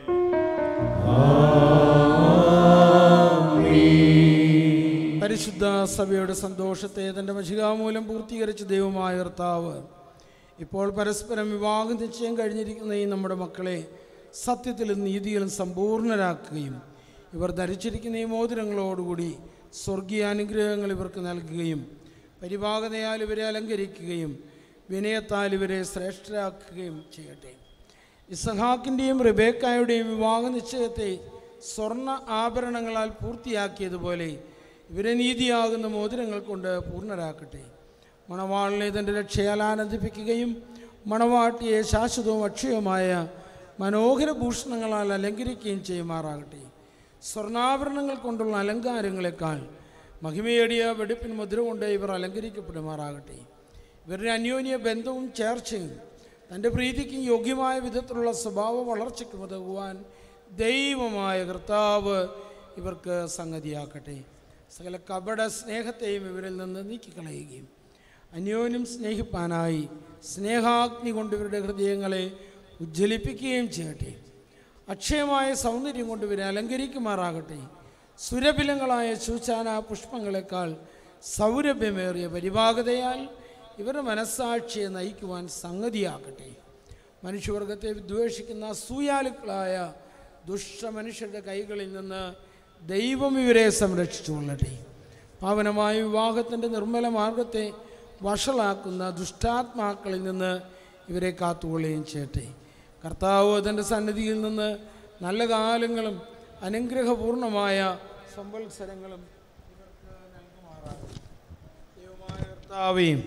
പരിശുദ്ധ സഭയുടെ സന്തോഷത്തെ തൻ്റെ മഷികാമൂലം പൂർത്തീകരിച്ച ദൈവമായ കർത്താവ് ഇപ്പോൾ പരസ്പരം വിവാഹ നിശ്ചയം കഴിഞ്ഞിരിക്കുന്ന ഈ നമ്മുടെ മക്കളെ സത്യത്തിലും നീതിയിലും സമ്പൂർണ്ണരാക്കുകയും ഇവർ ധരിച്ചിരിക്കുന്ന ഈ മോതിരങ്ങളോടുകൂടി സ്വർഗീയ അനുഗ്രഹങ്ങൾ ഇവർക്ക് നൽകുകയും പരിഭാഗതയാൽ ഇവരെ അലങ്കരിക്കുകയും വിനയത്താൽ ഇവരെ ശ്രേഷ്ഠരാക്കുകയും ചെയ്യട്ടെ ഇസഹാക്കിൻ്റെയും റിബേക്കായുടെയും വിവാഹ നിശ്ചയത്തെ സ്വർണ്ണ ആഭരണങ്ങളാൽ പൂർത്തിയാക്കിയതുപോലെ ഇവരെ നീതിയാകുന്ന മോതിരങ്ങൾ കൊണ്ട് പൂർണ്ണരാക്കട്ടെ മണവാളിനെ തൻ്റെ രക്ഷയാൽ ആനന്ദിപ്പിക്കുകയും മണവാട്ടിയെ ശാശ്വതവും അക്ഷയവുമായ മനോഹര ഭൂഷണങ്ങളാൽ അലങ്കരിക്കുകയും ചെയ്യുമാറാകട്ടെ സ്വർണ്ണാഭരണങ്ങൾ കൊണ്ടുള്ള അലങ്കാരങ്ങളെക്കാൾ മഹിമയേടിയ വെടിപ്പിൻ മുദ്ര കൊണ്ട് ഇവർ അലങ്കരിക്കപ്പെടുമാറാകട്ടെ ഇവരുടെ അന്യോന്യ ബന്ധവും ചേർച്ചയും തൻ്റെ പ്രീതിക്കും യോഗ്യമായ വിധത്തിലുള്ള സ്വഭാവ വളർച്ചയ്ക്കും ഉതകുവാൻ ദൈവമായ കർത്താവ് ഇവർക്ക് സംഗതിയാക്കട്ടെ സകല കപട സ്നേഹത്തെയും ഇവരിൽ നിന്ന് നീക്കിക്കളയുകയും അന്യോന്യം സ്നേഹിപ്പാനായി സ്നേഹാഗ്നി കൊണ്ട് ഇവരുടെ ഹൃദയങ്ങളെ ഉജ്ജ്വലിപ്പിക്കുകയും ചെയ്യട്ടെ അക്ഷയമായ സൗന്ദര്യം കൊണ്ട് ഇവരെ അലങ്കരിക്കുമാറാകട്ടെ സുരഭിലങ്ങളായ ശൂചാന പുഷ്പങ്ങളെക്കാൾ സൗരഭ്യമേറിയ പരിഭാഗതയാൽ ഇവരുടെ മനസ്സാക്ഷിയെ നയിക്കുവാൻ സംഗതിയാക്കട്ടെ മനുഷ്യവർഗത്തെ വിദ്വേഷിക്കുന്ന അസൂയാലുക്കളായ ദുഷ്ടമനുഷ്യരുടെ കൈകളിൽ നിന്ന് ദൈവം ഇവരെ സംരക്ഷിച്ചു കൊള്ളട്ടെ പാവനമായ വിവാഹത്തിൻ്റെ നിർമ്മല മാർഗത്തെ വഷളാക്കുന്ന ദുഷ്ടാത്മാക്കളിൽ നിന്ന് ഇവരെ കാത്തുകൊള്ളുകയും ചെയ്യട്ടെ കർത്താവ് തൻ്റെ സന്നിധിയിൽ നിന്ന് നല്ല കാലങ്ങളും അനുഗ്രഹപൂർണമായ സംവത്സരങ്ങളും ഇവർക്ക് നൽകുമാറാകട്ടെ ദൈവമായ കർത്താവേയും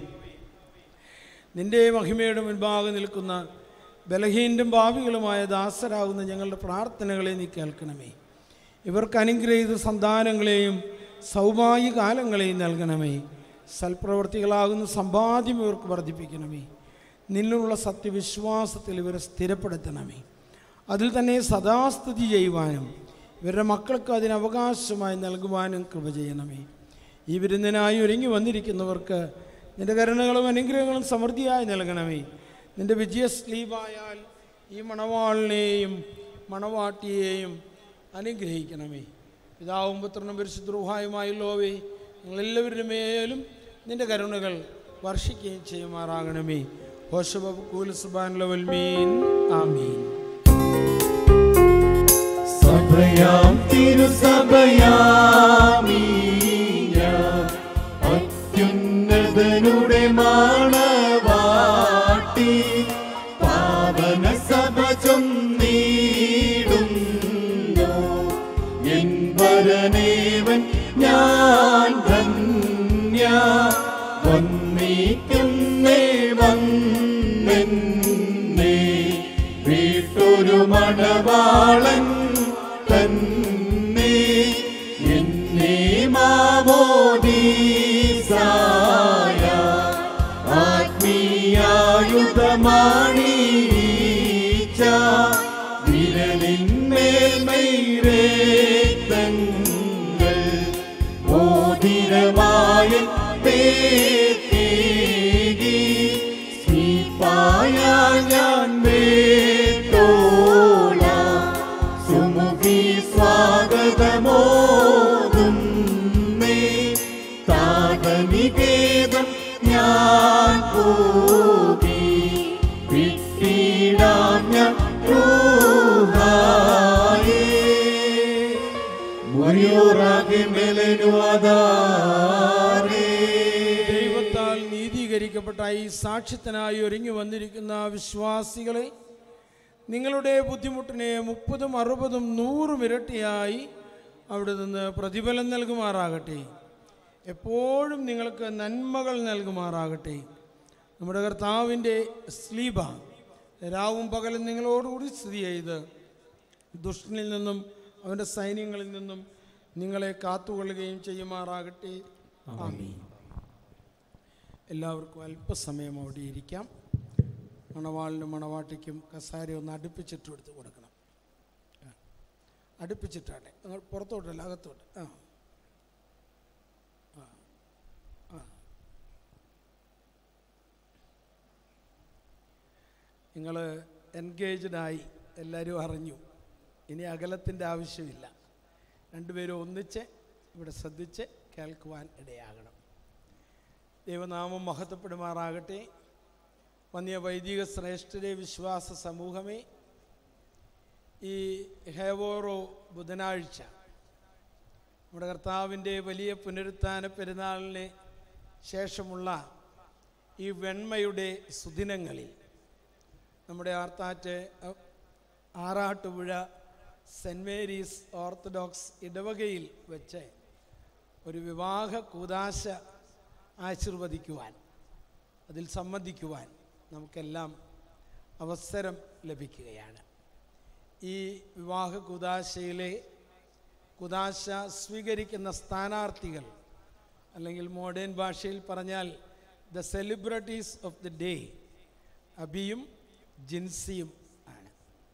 നിന്റെ മഹിമയുടെ മുൻപാകെ നിൽക്കുന്ന ബലഹീനും ഭാവികളുമായ ദാസരാകുന്ന ഞങ്ങളുടെ പ്രാർത്ഥനകളെ നീ കേൾക്കണമേ ഇവർക്ക് അനുഗ്രഹീത സന്താനങ്ങളെയും സൗഭാഗ്യ കാലങ്ങളെയും നൽകണമേ സൽപ്രവർത്തികളാകുന്ന സമ്പാദ്യം ഇവർക്ക് വർദ്ധിപ്പിക്കണമേ നിന്നുള്ള സത്യവിശ്വാസത്തിൽ ഇവരെ സ്ഥിരപ്പെടുത്തണമേ അതിൽ തന്നെ സദാസ്ഥിതി ചെയ്യുവാനും ഇവരുടെ മക്കൾക്ക് അതിന് അവകാശമായി നൽകുവാനും കൃപ ചെയ്യണമേ ഈ വിരുന്നിനായി ഒരുങ്ങി വന്നിരിക്കുന്നവർക്ക് നിന്റെ കരുണകളും അനുഗ്രഹങ്ങളും സമൃദ്ധിയായി നൽകണമേ നിന്റെ വിജയസ്ലീപായാൽ ഈ മണവാളിനെയും മണവാട്ടിയെയും അനുഗ്രഹിക്കണമേ പിതാവും പുത്രനും പരിശുദ്രൂഹായുമായുള്ളോവേ ഞങ്ങളെല്ലാവരുടെ മേലും നിന്റെ കരുണകൾ വർഷിക്കുകയും ചെയ്യുമാറാകണമേ ഹോഷബബ് കൂൽ സുബാൻ ലവൽ മീൻ ആമീൻ സഭയാം തിരുസഭയാമീ ഞാൻ അത്യുന്നതനുടെ മാണവാട്ടി പാവന സഭ ചൊന്നീടുന്നു എൻ വരനേവൻ ഞാൻ ധന്യ വന്നീക്കുന്നേ വന്നെന്നെ വീട്ടൊരു മണവാളൻ തന്നെ എന്നെ മാമോദീസായ ആത്മീയായുധമാണീച്ച വിരലിന്മേൽമൈരേത്തങ്ങൾ മോതിരമായ പേത്തേകി ശ്രീപ്പായാൽ ഞാൻ വേട്ടോള സുമുഖി സ്വാഗതമോതും മേ താതനികേതം ഞാൻ പോകി വിട്ടിടാം ഞാൻ റൂഹായേ മുറിയോറാകെ മേലനുവാദാരേ ദൈവത്താൽ നീതീകരിക്കപ്പെട്ട ഈ സാക്ഷ്യത്തിനായി ഒരുങ്ങി വന്നിരിക്കുന്ന വിശ്വാസികളെ നിങ്ങളുടെ ബുദ്ധിമുട്ടിനെ മുപ്പതും അറുപതും നൂറും ഇരട്ടിയായി അവിടെ നിന്ന് പ്രതിഫലം നൽകുമാറാകട്ടെ എപ്പോഴും നിങ്ങൾക്ക് നന്മകൾ നൽകുമാറാകട്ടെ നമ്മുടെ കർത്താവിൻ്റെ സ്ലീബ രാവും പകലും നിങ്ങളോടുകൂടി സ്ഥിതി ചെയ്ത് ദുഷ്ടനിൽ നിന്നും അവൻ്റെ സൈന്യങ്ങളിൽ നിന്നും നിങ്ങളെ കാത്തുകൊള്ളുകയും ചെയ്യുമാറാകട്ടെ ആമീൻ എല്ലാവർക്കും അല്പസമയം അവിടെ ഇരിക്കാം മണവാളിനും മണവാട്ടിക്കും കസാര ഒന്ന് അടുപ്പിച്ചിട്ട് എടുത്ത് കൊടുക്കണം ആ. അടുപ്പിച്ചിട്ടാണ് നിങ്ങൾ പുറത്തോട്ടല്ല അകത്തോട്ട് ആ ആ. ആ. നിങ്ങൾ എൻഗേജ്ഡായി എല്ലാവരും അറിഞ്ഞു ഇനി അകലത്തിൻ്റെ ആവശ്യമില്ല രണ്ടുപേരും ഒന്നിച്ച് ഇവിടെ ശ്രദ്ധിച്ച് കേൾക്കുവാൻ ഇടയാകണം ദൈവനാമം മഹത്വപ്പെടുമാറാകട്ടെ വന്യ വൈദിക ശ്രേഷ്ഠരെ വിശ്വാസ സമൂഹമേ ഈ ഹേവോറോ ബുധനാഴ്ച നമ്മുടെ കർത്താവിൻ്റെ വലിയ പുനരുത്ഥാന പെരുന്നാളിന് ശേഷമുള്ള ഈ വെണ്മയുടെ സുദിനങ്ങളിൽ നമ്മുടെ ആർത്താറ്റ് അഹ്, ആറാട്ടുപുഴ സെൻറ് മേരീസ് ഓർത്തഡോക്സ് ഇടവകയിൽ വെച്ച് ഒരു വിവാഹ കൂതാശ ആശീർവദിക്കുവാൻ അതിൽ സംബന്ധിക്കുവാൻ നമുക്കെല്ലാം അവസരം ലഭിക്കുകയാണ് ഈ വിവാഹ കുദാശയിലെ കുദാശ സ്വീകരിക്കുന്ന സ്ഥാനാർത്ഥികൾ അല്ലെങ്കിൽ മോഡേൺ ഭാഷയിൽ പറഞ്ഞാൽ the celebrities of the day അബിയും ജിൻസിയും ആണ്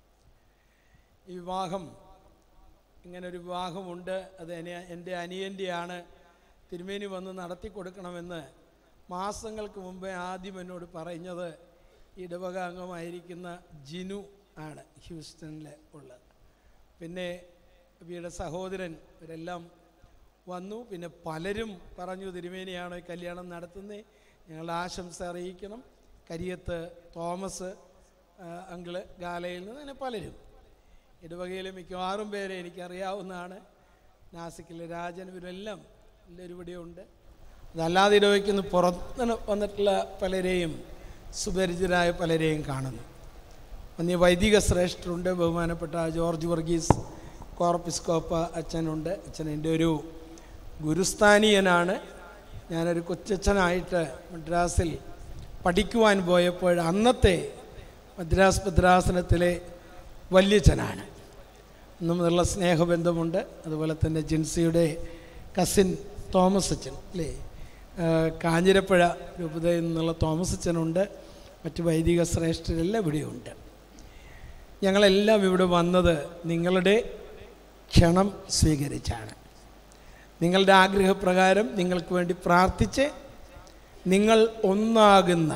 ഈ വിവാഹം ഇങ്ങനൊരു വിവാഹമുണ്ട് അത് എന്നെ എൻ്റെ അനിയൻ്റെയാണ് തിരുമേനി വന്ന് നടത്തി കൊടുക്കണമെന്ന് മാസങ്ങൾക്ക് മുമ്പേ ആദ്യം എന്നോട് പറഞ്ഞത് ഇടവക അംഗമായിരിക്കുന്ന ജിനു ആണ് ഹ്യൂസ്റ്റണിൽ ഉള്ളത് പിന്നെ അബിയുടെ സഹോദരൻ ഇവരെല്ലാം വന്നു പിന്നെ പലരും പറഞ്ഞു തിരുമേനിയാണ് ഈ കല്യാണം നടത്തുന്നത് ഞങ്ങൾ ആശംസ അറിയിക്കണം കരിയത്ത് തോമസ് ആ, അങ്കിള് ഗാലയിൽ നിന്ന് അങ്ങനെ പലരും ഇടവകയിലെ മിക്കവാറും പേരെ എനിക്കറിയാവുന്നതാണ് നാസിക്കിലെ രാജൻ ഇവരെല്ലാം എല്ലാവരും ഇവിടെയുണ്ട് അതല്ലാതെ ഇടവയ്ക്ക് നിന്ന് പുറത്ത് വന്നിട്ടുള്ള പലരെയും സുപരിചിതരായ പലരെയും കാണുന്നു വന്യ വൈദിക ശ്രേഷ്ഠരുണ്ട് ബഹുമാനപ്പെട്ട ജോർജ് വർഗീസ് കോർപ്പിസ്കോപ്പ അച്ഛനുണ്ട് അച്ഛൻ എൻ്റെ ഒരു ഗുരുസ്ഥാനീയനാണ് ഞാനൊരു കൊച്ചച്ഛനായിട്ട് മദ്രാസിൽ പഠിക്കുവാൻ പോയപ്പോൾ അന്നത്തെ മദ്രാസ് ഭദ്രാസനത്തിലെ വല്യച്ഛനാണ് ഇന്നും മുതലുള്ള സ്നേഹബന്ധമുണ്ട് അതുപോലെ തന്നെ ജിൻസിയുടെ കസിൻ തോമസ് അച്ഛൻ അല്ലേ ആ, കാഞ്ഞിരപ്പുഴ രൂപതയിൽ നിന്നുള്ള തോമസ് അച്ഛനുണ്ട് മറ്റ് വൈദിക ശ്രേഷ്ഠരെല്ലാം ഇവിടെയുണ്ട് ഞങ്ങളെല്ലാം ഇവിടെ വന്നത് നിങ്ങളുടെ ക്ഷണം സ്വീകരിച്ചാണ് നിങ്ങളുടെ ആഗ്രഹപ്രകാരം നിങ്ങൾക്ക് വേണ്ടി പ്രാർത്ഥിച്ച് നിങ്ങൾ ഒന്നാകുന്ന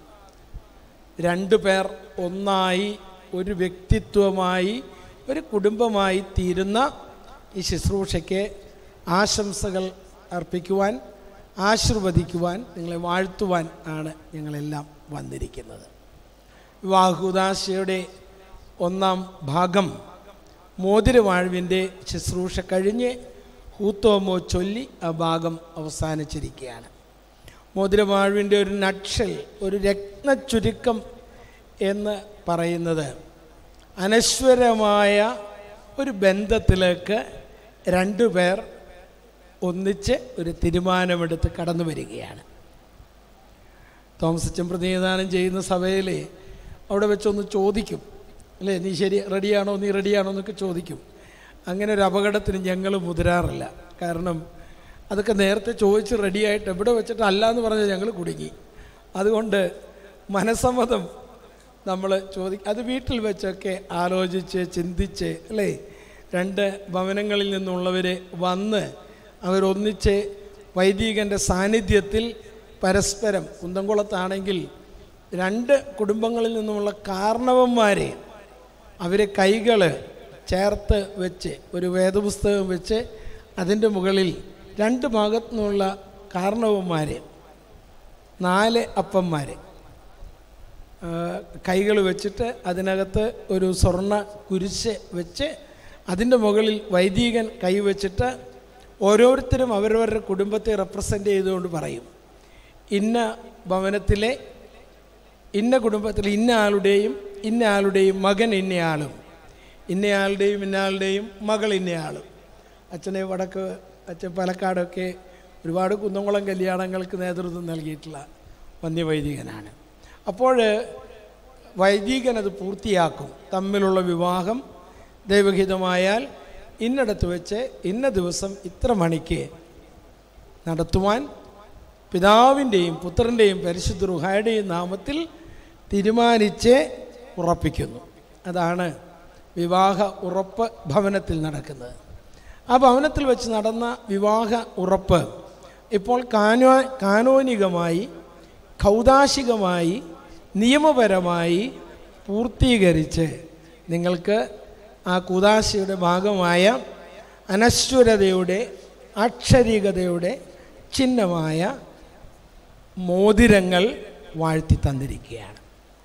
രണ്ടു പേർ ഒന്നായി ഒരു വ്യക്തിത്വമായി ഒരു കുടുംബമായി തീരുന്ന ഈ ശുശ്രൂഷയ്ക്ക് ആശംസകൾ അർപ്പിക്കുവാൻ ആശീർവദിക്കുവാൻ നിങ്ങളെ വാഴ്ത്തുവാൻ ആണ് ഞങ്ങളെല്ലാം വന്നിരിക്കുന്നത് വിവാഹുദാശയുടെ ഒന്നാം ഭാഗം മോതിരവാഴ്വിൻ്റെ ശുശ്രൂഷ കഴിഞ്ഞ് ഹൂത്തോമോ ചൊല്ലി ആ ഭാഗം അവസാനിച്ചിരിക്കുകയാണ് മോതിരവാഴ്വിൻ്റെ ഒരു നക്ഷൽ ഒരു രത്നച്ചുരുക്കം എന്ന് പറയുന്നത് അനശ്വരമായ ഒരു ബന്ധത്തിലേക്ക് രണ്ടുപേർ ഒന്നിച്ച് ഒരു തീരുമാനമെടുത്ത് കടന്നു വരികയാണ് തോമസ് അച്ഛൻ പ്രതിനിധാനം ചെയ്യുന്ന സഭയിൽ അവിടെ വെച്ചൊന്ന് ചോദിക്കും അല്ലേ നീ ശരി റെഡിയാണോ നീ റെഡിയാണോ എന്നൊക്കെ ചോദിക്കും അങ്ങനെ ഒരു അപകടത്തിന് ഞങ്ങൾ മുതിരാറില്ല കാരണം അതൊക്കെ നേരത്തെ ചോദിച്ച് റെഡിയായിട്ട് എവിടെ വെച്ചിട്ട് അല്ല എന്ന് പറഞ്ഞാൽ ഞങ്ങൾ കുടുങ്ങി അതുകൊണ്ട് മനസ്സമ്മതം നമ്മൾ ചോദി അത് വീട്ടിൽ വെച്ചൊക്കെ ആലോചിച്ച് ചിന്തിച്ച് അല്ലേ രണ്ട് ഭവനങ്ങളിൽ നിന്നുള്ളവർ വന്ന് അവരൊന്നിച്ച് വൈദികൻ്റെ സാന്നിധ്യത്തിൽ പരസ്പരം കുന്തംകുളത്താണെങ്കിൽ രണ്ട് കുടുംബങ്ങളിൽ നിന്നുമുള്ള കാരണവന്മാരെ അവരെ കൈകൾ ചേർത്ത് വെച്ച് ഒരു വേദപുസ്തകം വെച്ച് അതിൻ്റെ മുകളിൽ രണ്ട് ഭാഗത്തു നിന്നുള്ള കാരണവന്മാരെ നാല് അപ്പന്മാരെ കൈകൾ വെച്ചിട്ട് അതിനകത്ത് ഒരു സ്വർണ്ണ കുരിശ് വെച്ച് അതിൻ്റെ മുകളിൽ വൈദികൻ കൈവച്ചിട്ട് ഓരോരുത്തരും അവരവരുടെ കുടുംബത്തെ റെപ്രസെൻ്റ് ചെയ്തുകൊണ്ട് പറയും ഇന്ന ഭവനത്തിലെ ഇന്ന കുടുംബത്തിൽ ഇന്ന ആളുടെയും ഇന്ന ആളുടെയും മകൻ ഇന്നയാളും ഇന്നയാളുടെയും ഇന്നയാളുടെയും മകൾ ഇന്നയാളും അച്ഛനെ വടക്ക് അച്ഛൻ പാലക്കാടൊക്കെ ഒരുപാട് കുന്നംകുളം കല്യാണങ്ങൾക്ക് നേതൃത്വം നൽകിയിട്ടുള്ള വന്യവൈദികനാണ് അപ്പോൾ വൈദികൻ അത് പൂർത്തിയാക്കും തമ്മിലുള്ള വിവാഹം ദൈവഹിതമായാൽ ഇന്നടത്ത് വെച്ച് ഇന്ന ദിവസം ഇത്ര മണിക്ക് നടത്തുവാൻ പിതാവിൻ്റെയും പുത്രൻ്റെയും പരിശുദ്ധ റുഹായുടെയും നാമത്തിൽ തീരുമാനിച്ച് ഉറപ്പിക്കുന്നു അതാണ് വിവാഹ ഉറപ്പ് ഭവനത്തിൽ നടക്കുന്നത് ആ ഭവനത്തിൽ വെച്ച് നടന്ന വിവാഹ ഉറപ്പ് ഇപ്പോൾ കാനോ കാനോനികമായി കൗതാശികമായി നിയമപരമായി പൂർത്തീകരിച്ച് നിങ്ങൾക്ക് ആ കുതാശയുടെ ഭാഗമായ അനശ്വരതയുടെ അക്ഷരികതയുടെ ചിഹ്നമായ മോതിരങ്ങൾ വാഴ്ത്തി തന്നിരിക്കുകയാണ്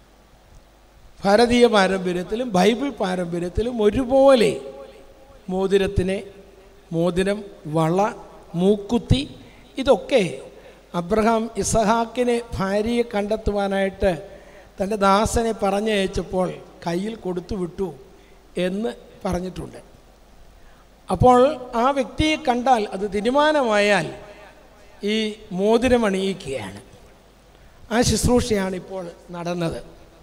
ഭാരതീയ പാരമ്പര്യത്തിലും ബൈബിൾ പാരമ്പര്യത്തിലും ഒരുപോലെ മോതിരത്തിനെ മോതിരം വള മൂക്കുത്തി ഇതൊക്കെ അബ്രഹാം ഇസഹാക്കിനെ ഭാര്യയെ കണ്ടെത്തുവാനായിട്ട് തൻ്റെ ദാസനെ പറഞ്ഞയച്ചപ്പോൾ കയ്യിൽ കൊടുത്തു വിട്ടു എന്ന് പറഞ്ഞിട്ടുണ്ട് അപ്പോൾ ആ വ്യക്തിയെ കണ്ടാൽ അത് തീരുമാനമായാൽ ഈ മോതിരം അണിയിക്കുകയാണ് ആ ശുശ്രൂഷയാണ് ഇപ്പോൾ നടന്നത്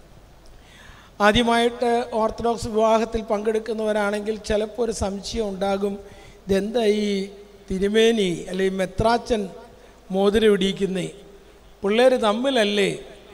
ആദ്യമായിട്ട് ഓർത്തഡോക്സ് വിവാഹത്തിൽ പങ്കെടുക്കുന്നവരാണെങ്കിൽ ചിലപ്പോൾ ഒരു സംശയം ഉണ്ടാകും ഇതെന്താ ഈ തിരുമേനി അല്ലെങ്കിൽ മെത്രാച്ചൻ മോതിരം ഇടിയിക്കുന്നേ പിള്ളേർ തമ്മിലല്ലേ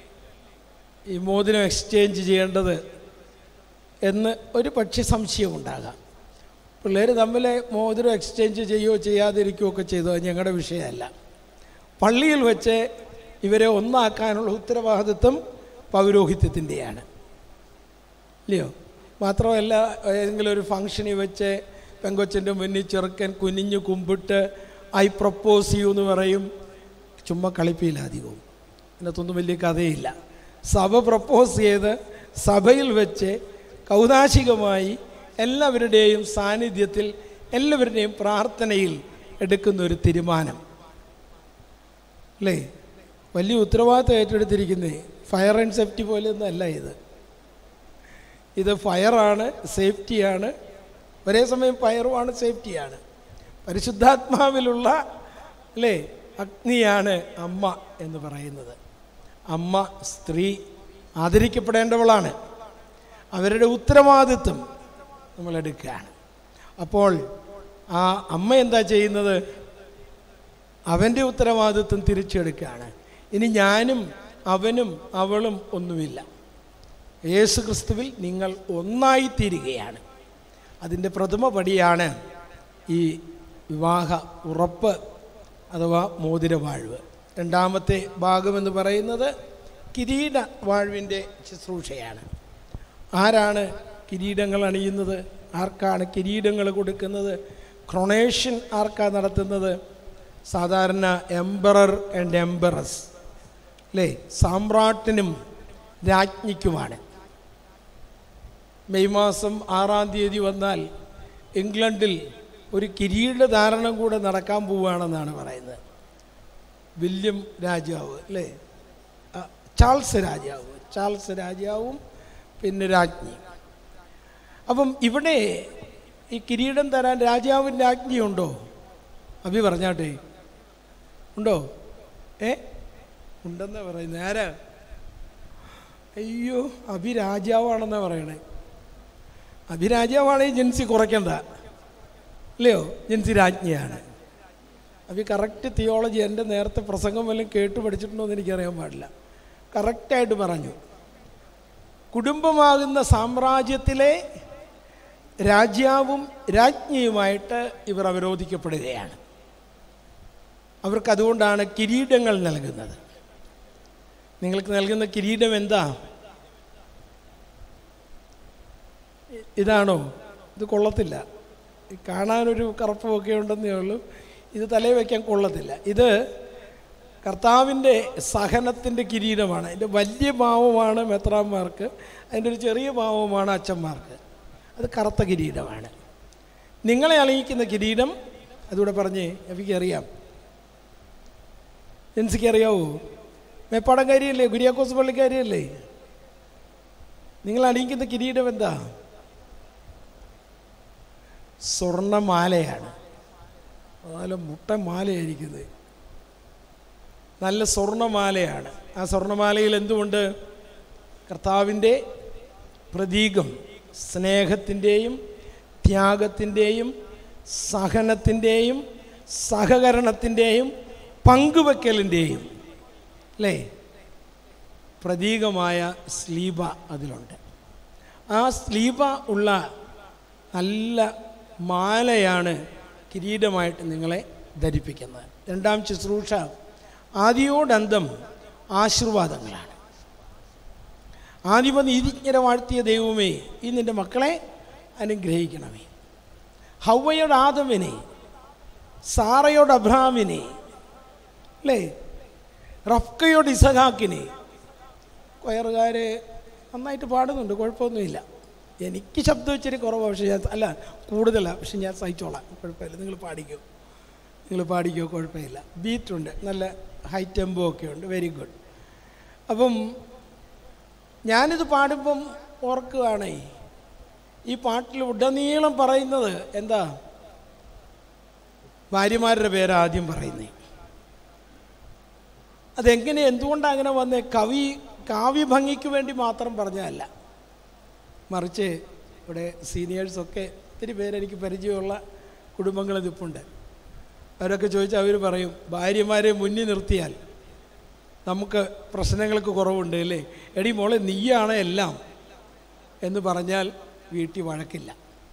ഈ മോതിരം എക്സ്ചേഞ്ച് ചെയ്യേണ്ടത് എന്ന് ഒരു പക്ഷേ സംശയം ഉണ്ടാകാം പിള്ളേർ തമ്മിൽ മോതിരം എക്സ്ചേഞ്ച് ചെയ്യുകയോ ചെയ്യാതിരിക്കുകയോ ഒക്കെ ചെയ്തോ അത് ഞങ്ങളുടെ വിഷയമല്ല പള്ളിയിൽ വെച്ച് ഇവരെ ഒന്നാക്കാനുള്ള ഉത്തരവാദിത്വം പൗരോഹിത്യത്തിൻ്റെയാണ് ഇല്ലയോ മാത്രമല്ല ഏതെങ്കിലും ഒരു ഫംഗ്ഷനിൽ വെച്ച് പെങ്കൊച്ചിൻ്റെ മുന്നിൽ ചെറുക്കൻ കുനിഞ്ഞു കുമ്പിട്ട് ഐ പ്രപ്പോസ് യു എന്ന് പറയും ചുമ്മാ കളിപ്പില്ല അധികവും അതിനകത്തൊന്നും വലിയ കഥയില്ല സഭ പ്രപ്പോസ് ചെയ്ത് സഭയിൽ വെച്ച് കൗതാശികമായി എല്ലാവരുടെയും സാന്നിധ്യത്തിൽ എല്ലാവരുടെയും പ്രാർത്ഥനയിൽ എടുക്കുന്ന ഒരു തീരുമാനം അല്ലേ വലിയ ഉത്തരവാദിത്തം ഏറ്റെടുത്തിരിക്കുന്നേ ഫയർ ആൻഡ് സേഫ്റ്റി പോലെ ഒന്നല്ല ഇത് ഇത് ഫയറാണ് സേഫ്റ്റിയാണ് ഒരേ സമയം ഫയറുമാണ് സേഫ്റ്റിയാണ് പരിശുദ്ധാത്മാവിലുള്ള അല്ലേ അഗ്നിയാണ് അമ്മ എന്ന് പറയുന്നത് അമ്മ സ്ത്രീ ആദരിക്കപ്പെടേണ്ടവളാണ് അവരുടെ ഉത്തരവാദിത്വം നമ്മൾ എടുക്കുകയാണ് അപ്പോൾ ആ അമ്മ എന്താ ചെയ്യുന്നത് അവൻ്റെ ഉത്തരവാദിത്വം തിരിച്ചെടുക്കുകയാണ് ഇനി ഞാനും അവനും അവളും ഒന്നുമില്ല യേശു ക്രിസ്തുവിൽ നിങ്ങൾ ഒന്നായിത്തീരുകയാണ് അതിൻ്റെ പ്രഥമ പടിയാണ് ഈ വിവാഹ ഉറപ്പ് അഥവാ മോതിരവാഴ്വ് രണ്ടാമത്തെ ഭാഗമെന്ന് പറയുന്നത് കിരീട വാഴ്വിൻ്റെ ശുശ്രൂഷയാണ് ആരാണ് കിരീടങ്ങൾ അണിയുന്നത് ആർക്കാണ് കിരീടങ്ങൾ കൊടുക്കുന്നത് ക്രൊണേഷൻ ആർക്കാ നടത്തുന്നത് സാധാരണ എംബറർ ആൻഡ് എംബറസ് അല്ലേ സാമ്രാട്ടിനും രാജ്ഞിക്കുമാണ് മെയ് മാസം ആറാം തീയതി വന്നാൽ ഇംഗ്ലണ്ടിൽ ഒരു കിരീടധാരണം കൂടെ നടക്കാൻ പോവുകയാണെന്നാണ് പറയുന്നത് വില്യം രാജാവ് അല്ലേ ആ, ചാൾസ് രാജാവ് ചാൾസ് രാജാവും പിന്നെ രാജ്ഞി അപ്പം ഇവിടെ ഈ കിരീടം തരാൻ രാജാവിൻ്റെ രാജ്ഞിയുണ്ടോ അഭി പറഞ്ഞാട്ടെ ഉണ്ടോ ഏ ഉണ്ടെന്നാ പറയുന്നത് ആരാ അയ്യോ അഭി രാജാവാണെന്നാ പറയണേ അഭി രാജാവാണെങ്കിൽ ജൻസി കുറയ്ക്കണ്ട അല്ലയോ ജൻസി രാജ്ഞിയാണ് അപ്പോൾ ഈ കറക്റ്റ് തിയോളജി എൻ്റെ നേരത്തെ പ്രസംഗം വല്ലതും കേട്ട് പഠിച്ചിട്ടുണ്ടോ എന്ന് എനിക്കറിയാൻ പാടില്ല കറക്റ്റായിട്ട് പറഞ്ഞു കുടുംബമാകുന്ന സാമ്രാജ്യത്തിലെ രാജ്യാവും രാജ്ഞിയുമായിട്ട് ഇവർ അവരോധിക്കപ്പെടുകയാണ് അവർക്ക് അതുകൊണ്ടാണ് കിരീടങ്ങൾ നൽകുന്നത് നിങ്ങൾക്ക് നൽകുന്ന കിരീടം എന്താ ഇ- ഇതാണോ ഇത് കൊള്ളത്തില്ല ഈ കാണാനൊരു കറുപ്പുമൊക്കെ ഉണ്ടെന്നേ ഉള്ളൂ ഇത് തലയിൽ വയ്ക്കാൻ കൊള്ളത്തില്ല ഇത് കർത്താവിൻ്റെ സഹനത്തിൻ്റെ കിരീടമാണ് അതിൻ്റെ വലിയ ഭാവമാണ് മെത്രാന്മാർക്ക് അതിൻ്റെ ഒരു ചെറിയ ഭാവമാണ് അച്ഛന്മാർക്ക് അത് കറുത്ത കിരീടമാണ് നിങ്ങളെ അണിയിക്കുന്ന കിരീടം അതുകൂടെ പറഞ്ഞേ എനിക്കറിയാം ജെൻസിക്ക് അറിയാവോ മേപ്പാടംകാരിയല്ലേ ഗുരിയാക്കോസ് പള്ളിക്കാരിയല്ലേ നിങ്ങൾ അണിയിക്കുന്ന കിരീടം എന്താ സ്വർണ്ണമാലയാണ് നല്ല മുട്ട മാലയായിരിക്കുന്നത് നല്ല സ്വർണ്ണമാലയാണ് ആ സ്വർണ്ണമാലയിൽ എന്തുകൊണ്ട് കർത്താവിൻ്റെ പ്രതീകം സ്നേഹത്തിൻ്റെയും ത്യാഗത്തിൻ്റെയും സഹനത്തിൻ്റെയും സഹകരണത്തിൻ്റെയും പങ്കുവെക്കലിൻ്റെയും അല്ലേ പ്രതീകമായ സ്ലീബ അതിലുണ്ട് ആ സ്ലീബ ഉള്ള നല്ല മാലയാണ് കിരീടമായിട്ട് നിങ്ങളെ ധരിപ്പിക്കുന്നത് രണ്ടാം ശുശ്രൂഷ ആദിയോടന്തം ആശീർവാദങ്ങളാണ് ആദിമ നീതിജ്ഞരെ വാഴ്ത്തിയ ദൈവമേ ഈ നിൻ്റെ മക്കളെ അനുഗ്രഹിക്കണമേ ഹൗവയോട് ആദമിനെ സാറയോട് അബ്രാമിനെ അല്ലേ റഫ്കയോട് ഇസഹാക്കിനെ കൊയറുകാർ നന്നായിട്ട് പാടുന്നുണ്ട് കുഴപ്പമൊന്നുമില്ല എനിക്ക് ശബ്ദം ഇച്ചിരി കുറവാണ് പക്ഷേ ഞാൻ അല്ല കൂടുതലാണ് പക്ഷെ ഞാൻ സഹിച്ചോളാം കുഴപ്പമില്ല നിങ്ങൾ പാടിക്കോ നിങ്ങൾ പാടിക്കോ കുഴപ്പമില്ല ബീറ്റുണ്ട് നല്ല ഹൈ ടെമ്പോ ഒക്കെ ഉണ്ട് വെരി ഗുഡ് അപ്പം ഞാനിത് പാടുമ്പം ഓർക്കുകയാണേ ഈ പാട്ടിൽ ഉടനീളം പറയുന്നത് എന്താ ഭാര്യമാരുടെ പേര് ആദ്യം പറയുന്നേ അതെങ്ങനെ എന്തുകൊണ്ടാണ് അങ്ങനെ വന്നേ കവി കാവ്യഭംഗിക്ക് വേണ്ടി മാത്രം പറഞ്ഞതല്ല മറിച്ച് ഇവിടെ സീനിയേഴ്സൊക്കെ ഒത്തിരി പേരെനിക്ക് പരിചയമുള്ള കുടുംബങ്ങൾ നിൽപ്പുണ്ട് അവരൊക്കെ ചോദിച്ചാൽ അവർ പറയും ഭാര്യമാരെ മുന്നിൽ നിർത്തിയാൽ നമുക്ക് പ്രശ്നങ്ങൾക്ക് കുറവുണ്ട് അല്ലേ എടി മോളെ നീയാണ് എല്ലാം എന്ന് പറഞ്ഞാൽ വീട്ടിൽ വഴക്കില്ല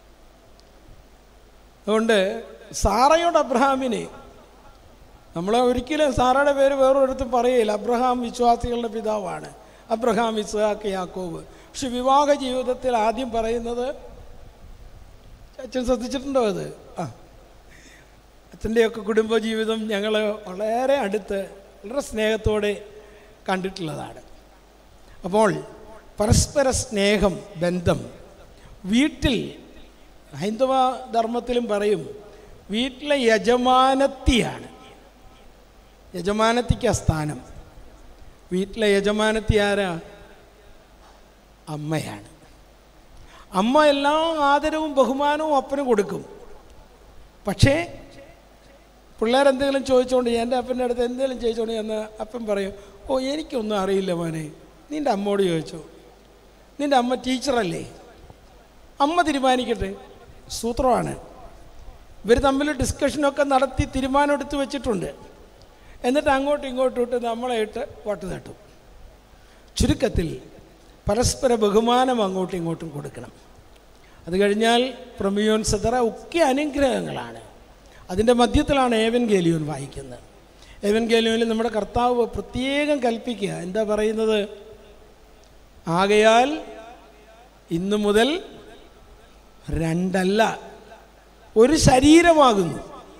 അതുകൊണ്ട് സാറയോട് അബ്രഹാമിനെ നമ്മൾ ഒരിക്കലും സാറയുടെ പേര് വേറൊരിടത്തും പറയില്ല അബ്രഹാം വിശ്വാസികളുടെ പിതാവാണ് അബ്രഹാം ഇസ്ഹാക്ക് യാക്കോബ് പക്ഷെ വിവാഹ ജീവിതത്തിൽ ആദ്യം പറയുന്നത് അച്ഛൻ ശ്രദ്ധിച്ചിട്ടുണ്ടോ അത് ആ അച്ഛൻ്റെയൊക്കെ കുടുംബജീവിതം ഞങ്ങൾ വളരെ അടുത്ത് വളരെ സ്നേഹത്തോടെ കണ്ടിട്ടുള്ളതാണ് അപ്പോൾ പരസ്പര സ്നേഹം ബന്ധം വീട്ടിൽ ഹൈന്ദവ ധർമ്മത്തിലും പറയും വീട്ടിലെ യജമാനത്തിയാണ് യജമാനത്തിക്ക് സ്ഥാനം വീട്ടിലെ യജമാനത്തി ആരാ അമ്മയാണ് അമ്മ എല്ലാ ആദരവും ബഹുമാനവും അപ്പന് കൊടുക്കും പക്ഷേ പിള്ളേരെന്തെങ്കിലും ചോദിച്ചുകൊണ്ട് എൻ്റെ അപ്പൻ്റെ അടുത്ത് എന്തെങ്കിലും ചോദിച്ചുകൊണ്ട് എന്ന് അപ്പൻ പറയും ഓ എനിക്കൊന്നും അറിയില്ല മോനെ നിൻ്റെ അമ്മോട് ചോദിച്ചോ നിൻ്റെ അമ്മ ടീച്ചറല്ലേ അമ്മ തീരുമാനിക്കട്ടെ സൂത്രമാണ് ഇവർ തമ്മിൽ ഡിസ്കഷനൊക്കെ നടത്തി തീരുമാനം എടുത്ത് വെച്ചിട്ടുണ്ട് എന്നിട്ട് അങ്ങോട്ടും ഇങ്ങോട്ടും ഇട്ട് നമ്മളെ ഇട്ട് വട്ട് തട്ടും ചുരുക്കത്തിൽ പരസ്പര ബഹുമാനം അങ്ങോട്ടും ഇങ്ങോട്ടും കൊടുക്കണം അത് കഴിഞ്ഞാൽ പ്രമിയോൻ സദറ ഒക്കെ അനുഗ്രഹങ്ങളാണ് അതിൻ്റെ മധ്യത്തിലാണ് ഏവൻ ഗേലിയോൻ വായിക്കുന്നത് ഏവൻ ഗേലിയോനിൽ നമ്മുടെ കർത്താവ് പ്രത്യേകം കൽപ്പിക്കുക എന്താ പറയുന്നത് ആകയാൽ ഇന്നു മുതൽ രണ്ടല്ല ഒരു ശരീരമാകുന്നു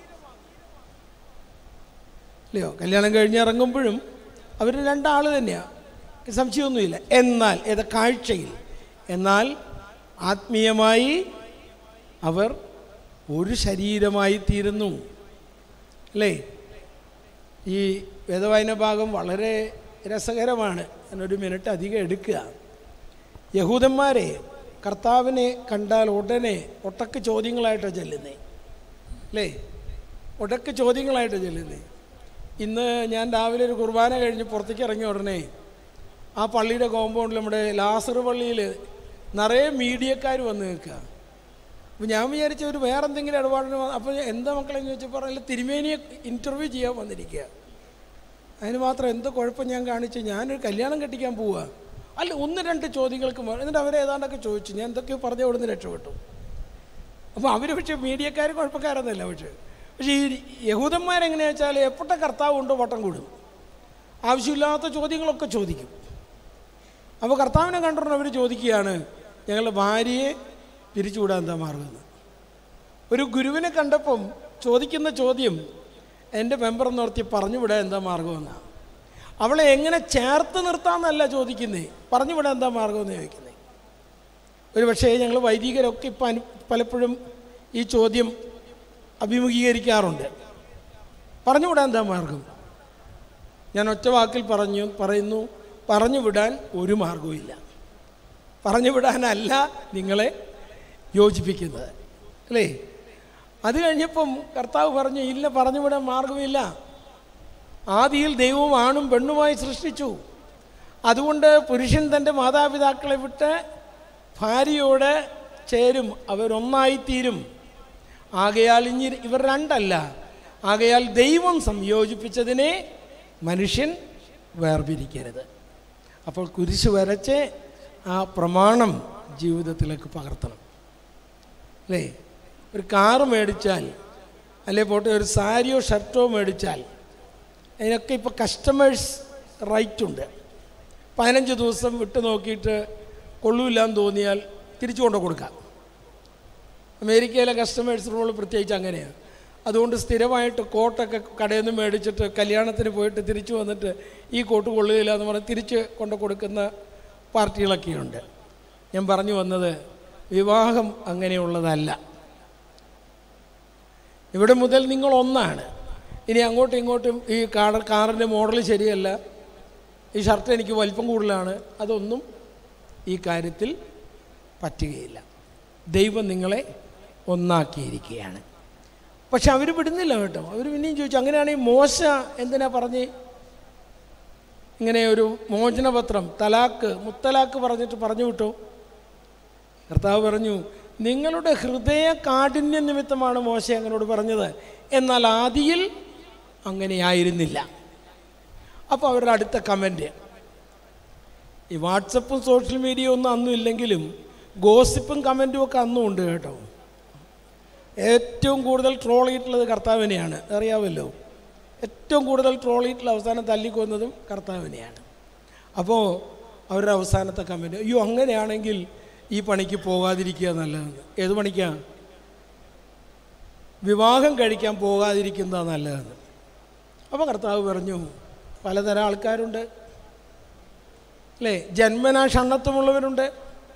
അല്ലയോ കല്യാണം കഴിഞ്ഞ് ഇറങ്ങുമ്പോഴും അവർ രണ്ടാൾ തന്നെയാണ് സംശയമൊന്നുമില്ല എന്നാൽ ഏത് കാഴ്ചയിൽ എന്നാൽ ആത്മീയമായി അവർ ഒരു ശരീരമായി തീരുന്നു അല്ലേ ഈ വേദവായന ഭാഗം വളരെ രസകരമാണ് ഞാനൊരു മിനിറ്റ് അധികം എടുക്കുക യഹൂദന്മാരെ കർത്താവിനെ കണ്ടാൽ ഉടനെ ഒട്ടക്ക് ചോദ്യങ്ങളായിട്ടാണ് ചെല്ലുന്നത് അല്ലേ ഒട്ടക്ക് ചോദ്യങ്ങളായിട്ട് ചെല്ലുന്നത് ഇന്ന് ഞാൻ രാവിലെ ഒരു കുർബാന കഴിഞ്ഞ് പുറത്തേക്ക് ഇറങ്ങിയ ഉടനെ ആ പള്ളിയുടെ കോമ്പൗണ്ടിൽ നമ്മുടെ ലാസർ പള്ളിയിൽ നിറയെ മീഡിയക്കാർ വന്ന് നിൽക്കുക അപ്പോൾ ഞാൻ വിചാരിച്ച ഒരു വേറെ എന്തെങ്കിലും ഇടപാടിന് വ- അപ്പോൾ എന്താ മക്കളെ എന്ന് ചോദിച്ചപ്പോൾ അല്ല തിരുമേനിയെ ഇൻ്റർവ്യൂ ചെയ്യാൻ വന്നിരിക്കുക അതിന് മാത്രം എന്തോ കുഴപ്പം ഞാൻ കാണിച്ചു ഞാനൊരു കല്യാണം കെട്ടിക്കാൻ പോവുക അല്ല ഒന്ന് രണ്ട് ചോദ്യങ്ങൾക്ക് മ- എന്നിട്ട് അവരെ ഏതാണ്ടൊക്കെ ചോദിച്ചു ഞാൻ എന്തൊക്കെയോ പറഞ്ഞ അവിടുന്ന് രക്ഷപ്പെട്ടു അപ്പോൾ അവർ പക്ഷേ മീഡിയക്കാർ കുഴപ്പക്കാരൊന്നുമല്ല പക്ഷേ പക്ഷേ ഈ യഹൂദന്മാരെങ്ങനെയാ വെച്ചാൽ എപ്പോട്ട കർത്താവ് ഉണ്ടോ വട്ടം കൂടും ആവശ്യമില്ലാത്ത ചോദ്യങ്ങളൊക്കെ ചോദിക്കും അപ്പോൾ കർത്താവിനെ കണ്ടിട്ട് അവർ ചോദിക്കുകയാണ് ഞങ്ങളുടെ ഭാര്യയെ പിരിച്ചുവിടാൻ എന്താ മാർഗമെന്ന് ഒരു ഗുരുവിനെ കണ്ടപ്പം ചോദിക്കുന്ന ചോദ്യം എൻ്റെ മെമ്പർ നിർത്തി പറഞ്ഞുവിടാൻ എന്താ മാർഗമെന്നാണ് അവളെ എങ്ങനെ ചേർത്ത് നിർത്താമെന്നല്ല ചോദിക്കുന്നേ പറഞ്ഞുവിടാൻ എന്താ മാർഗമെന്ന് ചോദിക്കുന്നത് ഒരു പക്ഷേ ഞങ്ങൾ വൈദികരൊക്കെ ഇപ്പം അനു പലപ്പോഴും ഈ ചോദ്യം അഭിമുഖീകരിക്കാറുണ്ട് പറഞ്ഞുവിടാൻ എന്താ മാർഗം ഞാൻ ഒറ്റ വാക്കിൽ പറഞ്ഞു പറയുന്നു പറഞ്ഞു വിടാൻ ഒരു മാർഗവുമില്ല പറഞ്ഞു വിടാനല്ല നിങ്ങളെ യോജിപ്പിക്കുന്നത് അല്ലേ അത് കഴിഞ്ഞപ്പം കർത്താവ് പറഞ്ഞു ഇല്ല പറഞ്ഞു വിടാൻ മാർഗമില്ല ആദിയിൽ ദൈവവും ആണും പെണ്ണുമായി സൃഷ്ടിച്ചു അതുകൊണ്ട് പുരുഷൻ തൻ്റെ മാതാപിതാക്കളെ വിട്ട് ഭാര്യയോട് ചേരും അവരൊന്നായിത്തീരും ആകയാൽ ഇനി ഇവർ രണ്ടല്ല ആകയാൽ ദൈവം സംയോജിപ്പിച്ചതിനെ മനുഷ്യൻ വേർപിരിക്കരുത് അപ്പോൾ കുരിശ് വരച്ച് ആ പ്രമാണം ജീവിതത്തിലേക്ക് പകർത്തണം അല്ലേ ഒരു കാറ് മേടിച്ചാൽ അല്ലെ പോട്ടെ ഒരു സാരിയോ ഷർട്ടോ മേടിച്ചാൽ അതിനൊക്കെ ഇപ്പോൾ കസ്റ്റമേഴ്സ് റൈറ്റ് ഉണ്ട് പതിനഞ്ച് ദിവസം വിട്ട് നോക്കിയിട്ട് കൊള്ളൂല്ലാന്ന് തോന്നിയാൽ തിരിച്ചു കൊണ്ടു കൊടുക്കാം അമേരിക്കയിലെ കസ്റ്റമേഴ്സ് റൂൾ പ്രത്യേകിച്ച് അങ്ങനെയാണ് അതുകൊണ്ട് സ്ഥിരമായിട്ട് കോട്ടൊക്കെ കടയിൽ നിന്ന് മേടിച്ചിട്ട് കല്യാണത്തിന് പോയിട്ട് തിരിച്ചു വന്നിട്ട് ഈ കോട്ട് കൊള്ളുകയില്ല എന്ന് പറഞ്ഞ് തിരിച്ച് കൊണ്ടു കൊടുക്കുന്ന പാർട്ടികളൊക്കെയുണ്ട് ഞാൻ പറഞ്ഞു വന്നത് വിവാഹം അങ്ങനെയുള്ളതല്ല ഇവിടെ മുതൽ നിങ്ങൾ ഒന്നാണ് ഇനി അങ്ങോട്ടും ഇങ്ങോട്ടും ഈ കാർ കാറിൻ്റെ മോഡൽ ശരിയല്ല ഈ ഷർട്ട് എനിക്ക് വലിപ്പം കൂടുതലാണ് അതൊന്നും ഈ കാര്യത്തിൽ പറ്റുകയില്ല ദൈവം നിങ്ങളെ ഒന്നാക്കിയിരിക്കുകയാണ് പക്ഷെ അവർ വിടുന്നില്ല കേട്ടോ അവർ പിന്നെയും ചോദിച്ചു അങ്ങനെയാണെങ്കിൽ മോശ എന്തിനാ പറഞ്ഞ് ഇങ്ങനെ ഒരു മോചനപത്രം തലാക്ക് മുത്തലാക്ക് പറഞ്ഞിട്ട് പറഞ്ഞു വിട്ടു കർത്താവ് പറഞ്ഞു നിങ്ങളുടെ ഹൃദയ കാഠിന്യ നിമിത്തമാണ് മോശ അങ്ങനോട് പറഞ്ഞത് എന്നാൽ ആദിയിൽ അങ്ങനെയായിരുന്നില്ല അപ്പോൾ അവരുടെ അടുത്ത കമൻറ്റ് ഈ വാട്സപ്പും സോഷ്യൽ മീഡിയ ഒന്നും അന്നും ഇല്ലെങ്കിലും ഗോസിപ്പും കമൻറ്റും ഒക്കെ അന്നും ഉണ്ട് കേട്ടോ ഏറ്റവും കൂടുതൽ ട്രോൾ ചെയ്തിട്ടുള്ളത് കർത്താവിനെയാണ് അറിയാമല്ലോ ഏറ്റവും കൂടുതൽ ട്രോൾ ചെയ്തിട്ടുള്ള അവസാനം തല്ലിക്കൊന്നതും കർത്താവിനെയാണ് അപ്പോൾ അവരുടെ അവസാനത്തെ കമൻറ്റ് അയ്യോ അങ്ങനെയാണെങ്കിൽ ഈ പണിക്ക് പോകാതിരിക്കുക നല്ലതെന്ന് ഏത് പണിക്കാണ് വിവാഹം കഴിക്കാൻ പോകാതിരിക്കുന്നതാണ് നല്ലതെന്ന് അപ്പോൾ കർത്താവ് പറഞ്ഞു പലതരം ആൾക്കാരുണ്ട് അല്ലേ ജന്മനാ ഷണ്ണത്വമുള്ളവരുണ്ട്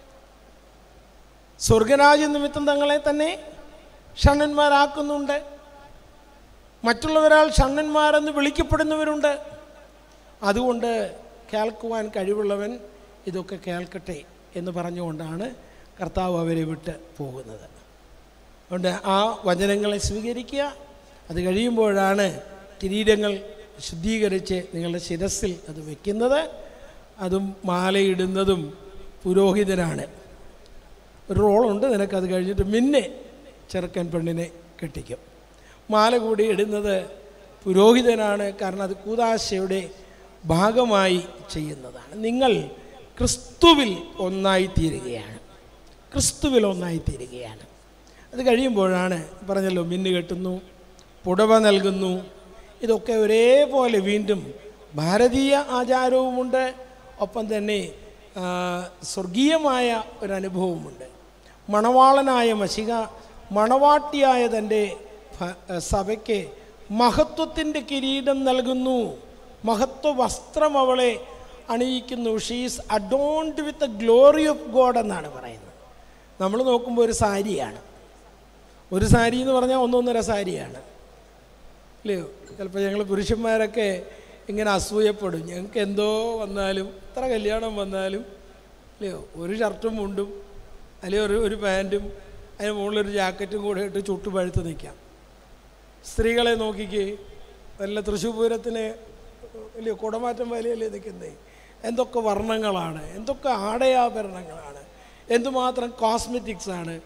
സ്വർഗരാജ നിമിത്തം തങ്ങളെ തന്നെ ഷണ്ണന്മാരാക്കുന്നുണ്ട് മറ്റുള്ളവരാൾ ഷണ്ണന്മാരെന്ന് വിളിക്കപ്പെടുന്നവരുണ്ട് അതുകൊണ്ട് കേൾക്കുവാൻ കഴിവുള്ളവൻ ഇതൊക്കെ കേൾക്കട്ടെ എന്ന് പറഞ്ഞുകൊണ്ടാണ് കർത്താവ് അവരെ വിട്ട് പോകുന്നത് അതുകൊണ്ട് ആ വചനങ്ങളെ സ്വീകരിക്കുക അത് കഴിയുമ്പോഴാണ് കിരീടങ്ങൾ ശുദ്ധീകരിച്ച് നിങ്ങളുടെ ശിരസിൽ അത് വയ്ക്കുന്നത് അതും മാലയിടുന്നതും പുരോഹിതനാണ് ഒരു റോളുണ്ട് നിനക്കത് കഴിഞ്ഞിട്ട് മിന്നെ ചെറുക്കൻ പെണ്ണിനെ കെട്ടിക്കും മാല കൂടി ഇടുന്നത് പുരോഹിതനാണ് കാരണം അത് കൂതാശയുടെ ഭാഗമായി ചെയ്യുന്നതാണ് നിങ്ങൾ ക്രിസ്തുവിൽ ഒന്നായി തീരുകയാണ് ക്രിസ്തുവിൽ ഒന്നായി തീരുകയാണ് അത് കഴിയുമ്പോഴാണ് പറഞ്ഞല്ലോ മിന്നു കെട്ടുന്നു പുടവ നൽകുന്നു ഇതൊക്കെ ഒരേപോലെ വീണ്ടും ഭാരതീയ ആചാരവുമുണ്ട് ഒപ്പം തന്നെ ആ, സ്വർഗീയമായ ഒരനുഭവമുണ്ട് മണവാളനായ മഷിക മണവാട്ടിയായ തൻ്റെ ഭ- സഭയ്ക്ക് മഹത്വത്തിൻ്റെ കിരീടം നൽകുന്നു മഹത്വ വസ്ത്രം അവളെ അണിയിക്കുന്നു she's adorned with the glory of God എന്നാണ് പറയുന്നത് നമ്മൾ നോക്കുമ്പോൾ ഒരു സാരിയാണ് ഒരു സാരി എന്ന് പറഞ്ഞാൽ ഒന്നൊന്നര സാരിയാണ് ഇല്ലയോ ചിലപ്പോൾ ഞങ്ങൾ പുരുഷന്മാരൊക്കെ ഇങ്ങനെ അസൂയപ്പെടും ഞങ്ങൾക്ക് എന്തോ വന്നാലും എത്ര കല്യാണം വന്നാലും ഇല്ലയോ ഒരു ഷർട്ടും മുണ്ടും അല്ലെങ്കിൽ ഒരു ഒരു പാൻറ്റും അതിന് മുകളിലൊരു ജാക്കറ്റും കൂടെ ഇട്ട് ചുട്ടു പഴുത്ത് നിൽക്കാം സ്ത്രീകളെ നോക്കിക്ക് വല്ല തൃശ്ശൂർ പൂരത്തിന് ഇല്ലയോ കുടമാറ്റം വലിയല്ലേ നിൽക്കുന്നേ എന്തൊക്കെ വർണ്ണങ്ങളാണ് എന്തൊക്കെ ആടയാഭരണങ്ങളാണ് എന്തുമാത്രം കോസ്മെറ്റിക്സ് ആണ്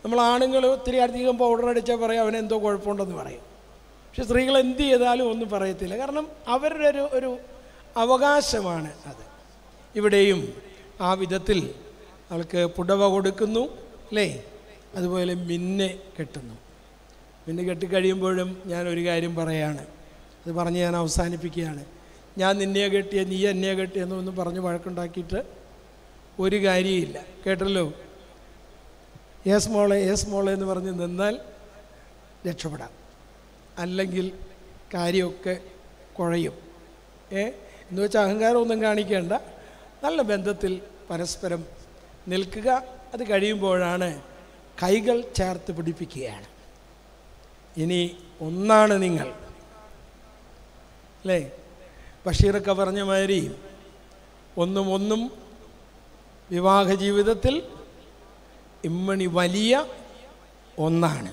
നമ്മൾ ആണുങ്ങൾ ഒത്തിരി അധികം പൗഡർ അടിച്ചാൽ പറയും അവന് എന്തോ കുഴപ്പമുണ്ടെന്ന് പറയും പക്ഷെ സ്ത്രീകൾ എന്ത് ചെയ്താലും ഒന്നും പറയത്തില്ല കാരണം അവരുടെ ഒരു ഒരു അവകാശമാണ് അത് ഇവിടെയും ആ വിധത്തിൽ അവൾക്ക് പുടവ കൊടുക്കുന്നു അല്ലേ അതുപോലെ മിന്നെ കെട്ടുന്നു മിന്നെ കെട്ടിക്കഴിയുമ്പോഴും ഞാൻ ഒരു കാര്യം പറയാണ് അത് പറഞ്ഞ് ഞാൻ അവസാനിപ്പിക്കുകയാണ് ഞാൻ നിന്നെ കെട്ടിയ നീ എന്നെ കെട്ടിയെന്നൊന്നും പറഞ്ഞ് വഴക്കുണ്ടാക്കിയിട്ട് ഒരു കാര്യമില്ല കേട്ടല്ലോ യേസ് മോളെ യേസ് മോളെ എന്ന് പറഞ്ഞ് നിന്നാൽ രക്ഷപ്പെടാം അല്ലെങ്കിൽ കാര്യമൊക്കെ കുഴയും ഏ എന്ന് വെച്ചാൽ അഹങ്കാരമൊന്നും കാണിക്കേണ്ട നല്ല ബന്ധത്തിൽ പരസ്പരം നിൽക്കുക അത് കഴിയുമ്പോഴാണ് കൈകൾ ചേർത്ത് പിടിപ്പിക്കുകയാണ് ഇനി ഒന്നാണ് നിങ്ങൾ അല്ലേ ബഷീറൊക്കെ പറഞ്ഞ മാതിരി ഒന്നും ഒന്നും വിവാഹ ജീവിതത്തിൽ ഇമ്മണി വലിയ ഒന്നാണ്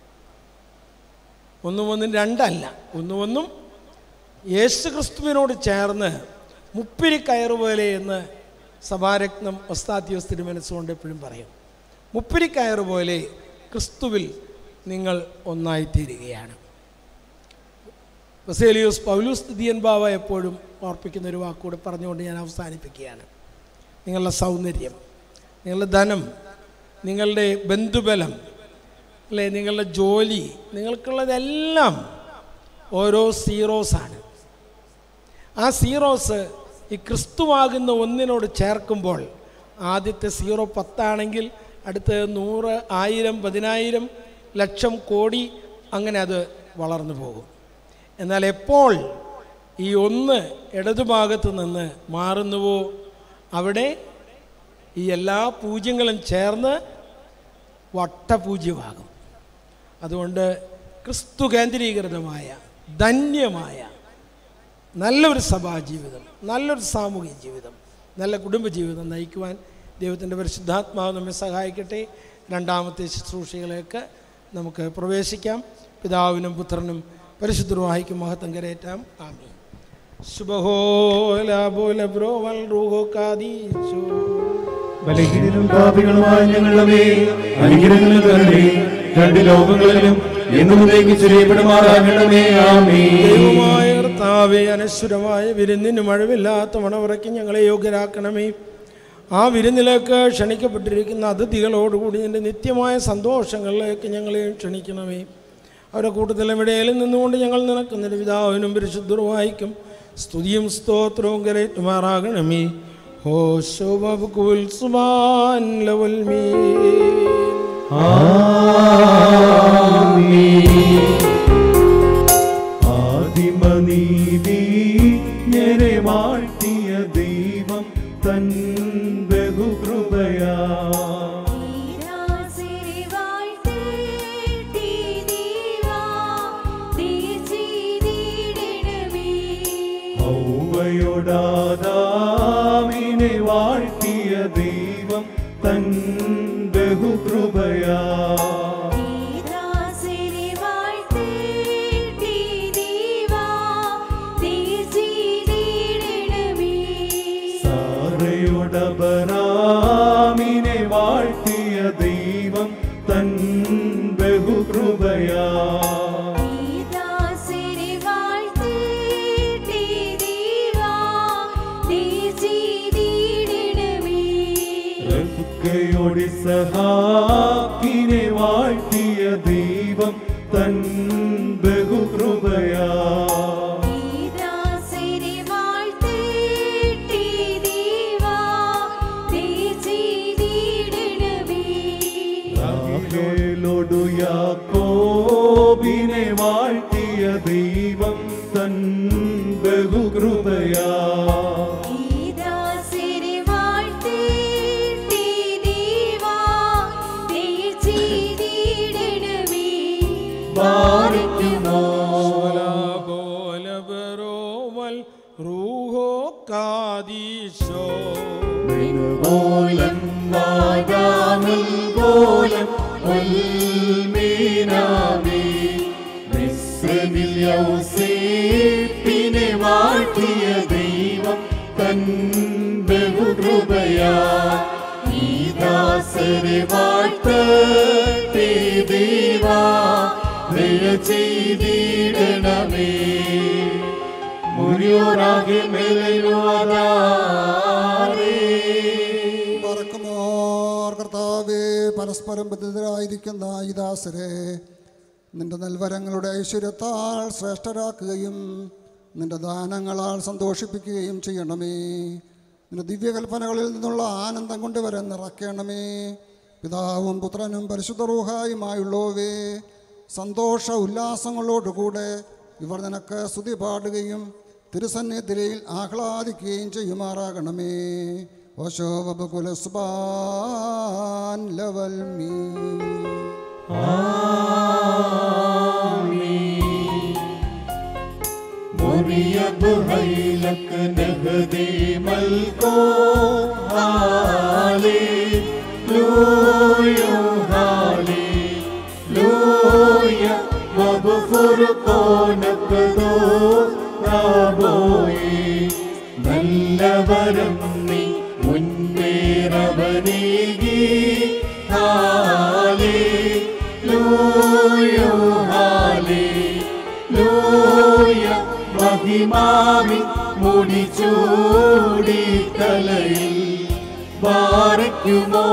ഒന്നും ഒന്നും രണ്ടല്ല ഒന്നും ഒന്നും യേശു ക്രിസ്തുവിനോട് ചേർന്ന് മുപ്പിരി കയറ് പോലെ എന്ന് സഭാരത്നം ഒസ്താത്യോസ് തിരുമനസ്സുകൊണ്ട് എപ്പോഴും പറയും മുപ്പിരി കയറ് പോലെ ക്രിസ്തുവിൽ നിങ്ങൾ ഒന്നായിത്തീരുകയാണ് ബസേലിയോസ് പൗലൂസ് ദിയൻ ബാവ എപ്പോഴും ഓർപ്പിക്കുന്ന ഒരു വാക്കുകൂടെ പറഞ്ഞുകൊണ്ട് ഞാൻ അവസാനിപ്പിക്കുകയാണ് നിങ്ങളുടെ സൗന്ദര്യം നിങ്ങളുടെ ധനം നിങ്ങളുടെ ബന്ധുബലം അല്ലേ നിങ്ങളുടെ ജോലി നിങ്ങൾക്കുള്ളതെല്ലാം ഓരോ സീറോസാണ് ആ സീറോസ് ഈ ക്രിസ്തുവാകുന്ന ഒന്നിനോട് ചേർക്കുമ്പോൾ ആദ്യത്തെ സീറോ പത്താണെങ്കിൽ അടുത്ത് നൂറ് ആയിരം പതിനായിരം ലക്ഷം കോടി അങ്ങനെ അത് വളർന്നു പോകും എന്നാൽ എപ്പോൾ ഈ ഒന്ന് ഇടതുഭാഗത്ത് നിന്ന് മാറുന്നുവോ അവിടെ ഈ എല്ലാ പൂജ്യങ്ങളും ചേർന്ന് വട്ടപൂജ്യമാകും അതുകൊണ്ട് ക്രിസ്തു കേന്ദ്രീകൃതമായ ധന്യമായ നല്ലൊരു സഭാജീവിതം നല്ലൊരു സാമൂഹിക ജീവിതം നല്ല കുടുംബജീവിതം നയിക്കുവാൻ ദൈവത്തിൻ്റെ പരിശുദ്ധാത്മാവ് നമ്മെ സഹായിക്കട്ടെ രണ്ടാമത്തെ ശുശ്രൂഷകളെയൊക്കെ നമുക്ക് പ്രവേശിക്കാം പിതാവിനും പുത്രനും പരിശുദ്ധവാഹിക്കും മഹത്വം കരേറ്റാം ആമീൻ ബലഹീനരും പാപികളുമായ ഞങ്ങളുടെ മേൽ അനുഗ്രഹങ്ങളും കരുണേ രണ്ട് ലോകങ്ങളിലും എന്നും നീക്കി ചെറിയപ്പെടുമാറാകണമേ ആമേ ദൈവമായ കർത്താവെ അനശ്വരമായ വിരുന്നിന് മഴവില്ലാത്ത മണവിറക്കി ഞങ്ങളെ യോഗ്യരാക്കണമേ ആ വിരുന്നിലേക്ക് ക്ഷണിക്കപ്പെട്ടിരിക്കുന്ന അതിഥികളോടുകൂടി എൻ്റെ നിത്യമായ സന്തോഷങ്ങളിലേക്ക് ഞങ്ങളെയും ക്ഷണിക്കണമേ അവരുടെ കൂട്ടത്തിൽ എവിടെയും നിന്നുകൊണ്ട് ഞങ്ങൾ നിനക്കുന്നൊരു പിതാവിനും പരിശുദ്ധവായിക്കും സ്തുതിയും സ്തോത്രവും കരേറ്റുമാറാകണമേ ഹോ ശോഭകുൽ സുബാൻ ലവൽ മീ ആദിമനീതി ഞരെ വാഴ്ത്തിയ ദൈവം തൻ ബഹുകൃപയാ ൗവയോടാദാമിനെ വാഴ്ത്തിയ ദൈവം തൻ ബഹുകൃപയാ സാറയോടബരാമിനെ വാഴ്ത്തിയ ദൈവം തൻ ബഹുകൃപയാ സഹാക്കിനെ വാഴ്ത്തിയ ദൈവം തൻ ബഹുകൃപയാ റാഹേലോടു യാക്കോബിനെ വാഴ്ത്തിയ ദൈവം തൻ ബഹുകൃപയാ ബാരിക്കുമോ ബോലബറോവൽ റൂഹോ കാദീശോ പോലം മാതാമിൽ പോലം ഉൽമീനാമി മിസ്രമിൽ യൗസേപ്പിനെ വാഴ്ത്തിയ ദൈവം തൻ ബഹുകൃപയാ ഈ ദാസ ദാസരെ വാഴ്ത്തേ ദേവാ ദയ ചെയ്തിടണമേ മുറിയോറാകെ മേലോ പറക്കുമോർ കർത്താവേ പരസ്പരം ബന്ധിതരായിരിക്കുന്ന ഈ ദാസരെ നിന്റെ നൽവരങ്ങളുടെ ഐശ്വര്യത്താൽ ശ്രേഷ്ഠരാക്കുകയും നിന്റെ ദാനങ്ങളാൽ സന്തോഷിപ്പിക്കുകയും ചെയ്യണമേ നിന്റെ ദിവ്യകൽപ്പനകളിൽ നിന്നുള്ള ആനന്ദം കൊണ്ടുവരെ നിറയ്ക്കണമേ പിതാവും പുത്രനും പരിശുദ്ധ റൂഹായുമായുള്ളവേ സന്തോഷ ഉല്ലാസങ്ങളോടുകൂടെ ഇവർ നിനക്ക് സ്തുതി പാടുകയും തിരുസന്നിധിയിൽ ആഹ്ലാദിക്കുകയും ചെയ്യുമാറാകണമേ ഓശോ വബകുലസ്ബാൻ ലവൽ മീ مريب هيلك نهدي ملكو هالي لويا هالي لويا مغفور كونك دو رابوي നല്ലവരം നീ മുന്നേറവനേകി ഹാലേ ലൂയോ ഹാലേ ലൂയ മഹിമാവി മുടിച്ചൂടി തലയിൽ പാറയ്ക്കുമോ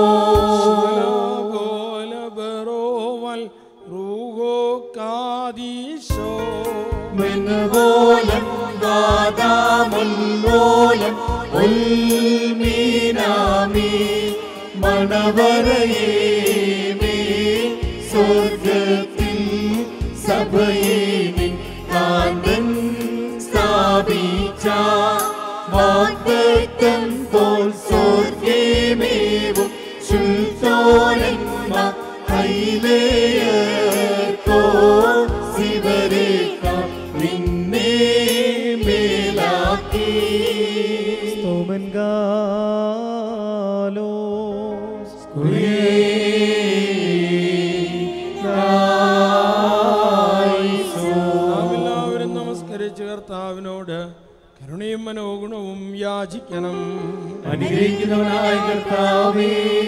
മെന്നുപോലം ഗാദാമുല്ലോലം ഉൽമീനാമി മണവരയേ മേ സ്വർഗത്തിൽ സഭയെ നിൻ കാന്തൻ സ്ഥാപിച്ച വാഗ്ദത്തം പോൽ സ്വർഗേമേവും ശുദ്ധോരന്മ ഹൈലേയർക്കോ ശിവരേക്കാം നിന്നെ മേലാക്കി നാം എല്ലാവരും നമസ്കരിച്ച് കർത്താവിനോട് കരുണയും മനോഗുണവും യാചിക്കണം അനുഗ്രഹിക്കുന്നവനായ കർത്താവേ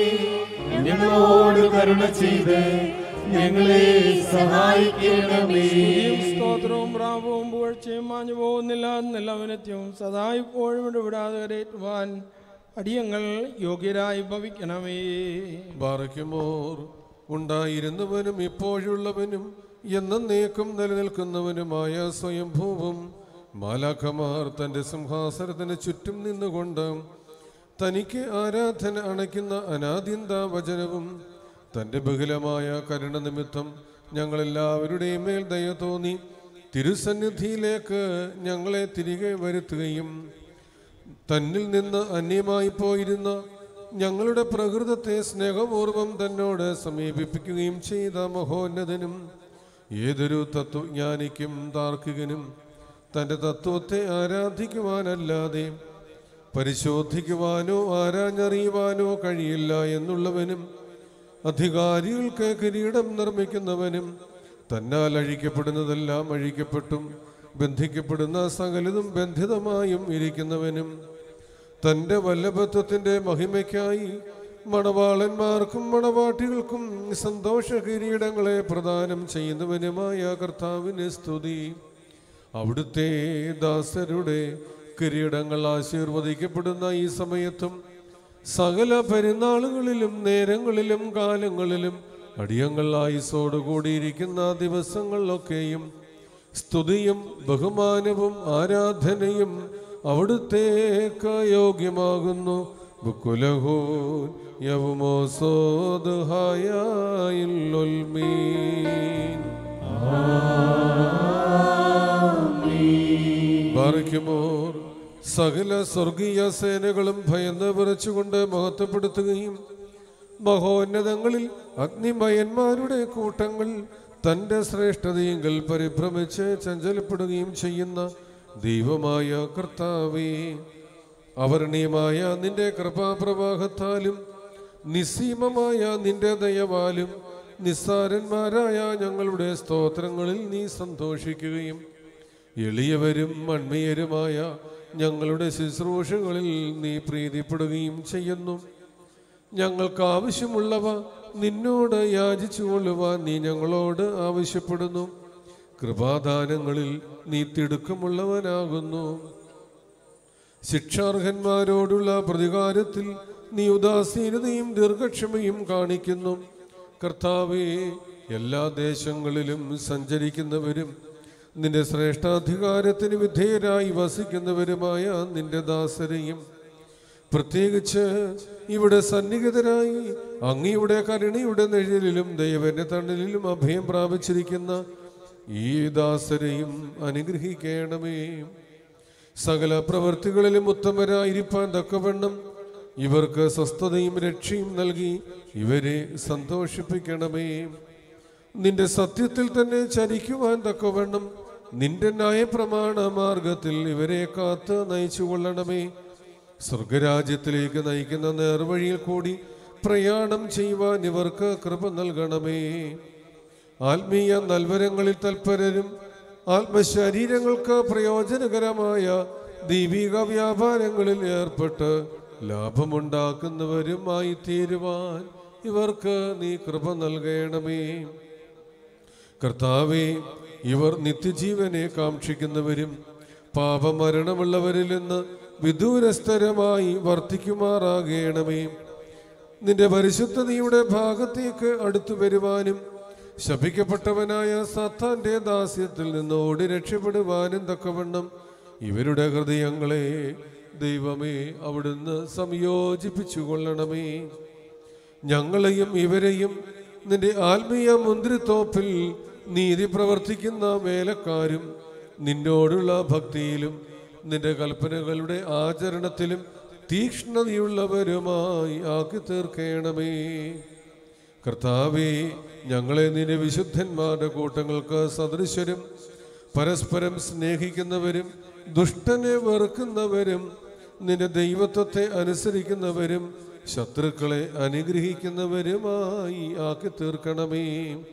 ഞങ്ങളോട് കരുണ ചെയ്ത് ഞങ്ങളെ സഹായിക്കണമേ സ്തുതിയും സ്തോത്രവും പ്രാപവും പുകഴ്ചയും മാഞ്ഞു പോകുന്നില്ല നിലവനത്യവും സദാ ഇപ്പോഴും ഇടപെടാതെ കരയേറ്റുവാൻ അടിയങ്ങൾ യോഗ്യരായി ഭവിക്കണമേ ബാറയ്ക്കുമോർ ഉണ്ടായിരുന്നവനും ഇപ്പോഴുള്ളവനും എന്നേക്കും നിലനിൽക്കുന്നവനുമായ സ്വയംഭൂവും മാലാഖമാർ തൻ്റെ സിംഹാസനത്തിന് ചുറ്റും നിന്നുകൊണ്ട് തനിക്ക് ആരാധന അണയ്ക്കുന്ന അനാദ്യന്ത വചനവും തൻ്റെ ബഹുലമായ കരുണ നിമിത്തം ഞങ്ങളെല്ലാവരുടെയും മേൽ ദയ തോന്നി തിരുസന്നിധിയിലേക്ക് ഞങ്ങളെ തിരികെ വരുത്തുകയും തന്നിൽ നിന്ന് അന്യമായി പോയിരുന്ന ഞങ്ങളുടെ പ്രകൃതത്തെ സ്നേഹപൂർവം തന്നോട് സമീപിപ്പിക്കുകയും ചെയ്ത മഹോന്നതനും ഏതൊരു തത്വജ്ഞാനിക്കും താർക്കികനും തൻ്റെ തത്വത്തെ ആരാധിക്കുവാനല്ലാതെ പരിശോധിക്കുവാനോ ആരാഞ്ഞറിയുവാനോ കഴിയില്ല എന്നുള്ളവനും അധികാരികൾക്ക് കിരീടം നിർമ്മിക്കുന്നവനും തന്നാൽ അഴിക്കപ്പെടുന്നതെല്ലാം അഴിക്കപ്പെട്ടും ബന്ധിക്കപ്പെടുന്ന സകലതും ബന്ധിതമായും ഇരിക്കുന്നവനും തൻ്റെ വല്ലഭത്വത്തിൻ്റെ മഹിമയ്ക്കായി മണവാളന്മാർക്കും മണവാട്ടികൾക്കും സന്തോഷ കിരീടങ്ങളെ പ്രദാനം ചെയ്യുന്നവനുമായ കർത്താവിന് സ്തുതി അവിടുത്തെ ദാസരുടെ കിരീടങ്ങൾ ആശീർവദിക്കപ്പെടുന്ന ഈ സമയത്തും സകല പെരുന്നാളുകളിലും നേരങ്ങളിലും കാലങ്ങളിലും അടിയങ്ങൾ ആയുസോട് കൂടിയിരിക്കുന്ന ദിവസങ്ങളിലൊക്കെയും സ്തുതിയും ബഹുമാനവും ആരാധനയും അവിടുത്തേക്ക് യോഗ്യമാകുന്നു ബുക്കുലഹോ യവുമോസോദ്ഹായുൽമീൻ ബാറിക്കുമോർ സകല സ്വർഗീയ സേനകളും ഭയന്ന് വിറച്ചുകൊണ്ട് മഹത്വപ്പെടുത്തുകയും മഹോന്നതങ്ങളിൽ അഗ്നിമയന്മാരുടെ കൂട്ടങ്ങൾ തൻ്റെ ശ്രേഷ്ഠതയെങ്കിൽ പരിഭ്രമിച്ച് ചഞ്ചലപ്പെടുകയും ചെയ്യുന്ന ദൈവമായ കർത്താവേ അവർണീയമായ നിന്റെ കൃപാപ്രവാഹത്താലും നിസ്സീമമായ നിന്റെ ദയവാലും നിസ്സാരന്മാരായ ഞങ്ങളുടെ സ്തോത്രങ്ങളിൽ നീ സന്തോഷിക്കുകയും എളിയവരും മൺമയരുമായ ഞങ്ങളുടെ ശുശ്രൂഷകളിൽ നീ പ്രീതിപ്പെടുകയും ചെയ്യുന്നു ഞങ്ങൾക്ക് ആവശ്യമുള്ളവ നിന്നോട് യാചിച്ചു കൊള്ളുവാൻ നീ ഞങ്ങളോട് ആവശ്യപ്പെടുന്നു കൃപാദാനങ്ങളിൽ നീ തിടുക്കമുള്ളവനാകുന്നു ശിക്ഷാർഹന്മാരോടുള്ള പ്രതികാരത്തിൽ നീ ഉദാസീനതയും ദീർഘക്ഷമയും കാണിക്കുന്നു കർത്താവേ എല്ലാ ദേശങ്ങളിലും സഞ്ചരിക്കുന്നവരും നിന്റെ ശ്രേഷ്ഠാധികാരത്തിന് വിധേയരായി വസിക്കുന്നവരുമായ നിന്റെ ദാസരെയും പ്രത്യേകിച്ച് ഇവിടെ സന്നിഹിതരായി അങ്ങയുടെ കരുണയുടെ നിഴലിലും ദൈവന്റെ തണലിലും അഭയം പ്രാപിച്ചിരിക്കുന്ന ഈ ദാസരെയും അനുഗ്രഹിക്കണമേ സകല പ്രവൃത്തികളിലും ഉത്തമരായിരിക്കാൻ തക്കവണ്ണം ഇവർക്ക് സ്വസ്ഥതയും രക്ഷയും നൽകി ഇവരെ സന്തോഷിപ്പിക്കണമേ നിന്റെ സത്യത്തിൽ തന്നെ ചരിക്കുവാൻ തക്കവണ്ണം നിന്റെ ന്യായപ്രമാണ മാർഗത്തിൽ ഇവരെ കാത്ത് നയിച്ചു കൊള്ളണമേ സ്വർഗരാജ്യത്തിലേക്ക് നയിക്കുന്ന നേർവഴിയിൽ കൂടി പ്രയാണം ചെയ്യുവാൻ ഇവർക്ക് കൃപ നൽകണമേ ആത്മീയ നൽവരങ്ങളിൽ തൽപരരും ആത്മശരീരങ്ങൾക്ക് പ്രയോജനകരമായ ദൈവിക വ്യാപാരങ്ങളിൽ ഏർപ്പെട്ട് ലാഭമുണ്ടാക്കുന്നവരുമായി തീരുവാൻ ഇവർക്ക് നീ കൃപ നൽകണമേ കർത്താവെ ഇവർ നിത്യജീവനെ കാക്ഷിക്കുന്നവരും പാപമരണമുള്ളവരിൽ നിന്ന് വിദൂരസ്ഥരമായി വർത്തിക്കുമാറാകണമേ നിന്റെ പരിശുദ്ധതയുടെ ഭാഗത്തേക്ക് അടുത്തു വരുവാനും ശപിക്കപ്പെട്ടവനായ സത്താന്റെ ദാസ്യത്തിൽ നിന്ന് ഓടി രക്ഷപ്പെടുവാനും തക്കവണ്ണം ഇവരുടെ ഹൃദയങ്ങളെ ദൈവമേ അവിടുന്ന് സംയോജിപ്പിച്ചു കൊള്ളണമേ ഞങ്ങളെയും ഇവരെയും നിന്റെ ആത്മീയ മുന്തിരിത്തോപ്പിൽ നീതി പ്രവർത്തിക്കുന്ന വേലക്കാരും നിന്നോടുള്ള ഭക്തിയിലും നിന്റെ കൽപ്പനകളുടെ ആചരണത്തിലും തീക്ഷ്ണതയുള്ളവരുമായി ആക്കി തീർക്കണമേ കർത്താവേ ഞങ്ങളെ നിന്റെ വിശുദ്ധന്മാരുടെ കൂട്ടങ്ങൾക്ക് സദൃശരും പരസ്പരം സ്നേഹിക്കുന്നവരും ദുഷ്ടനെ വെറുക്കുന്നവരും നിന്റെ ദൈവത്വത്തെ അനുസരിക്കുന്നവരും ശത്രുക്കളെ അനുഗ്രഹിക്കുന്നവരുമായി ആക്കി തീർക്കണമേ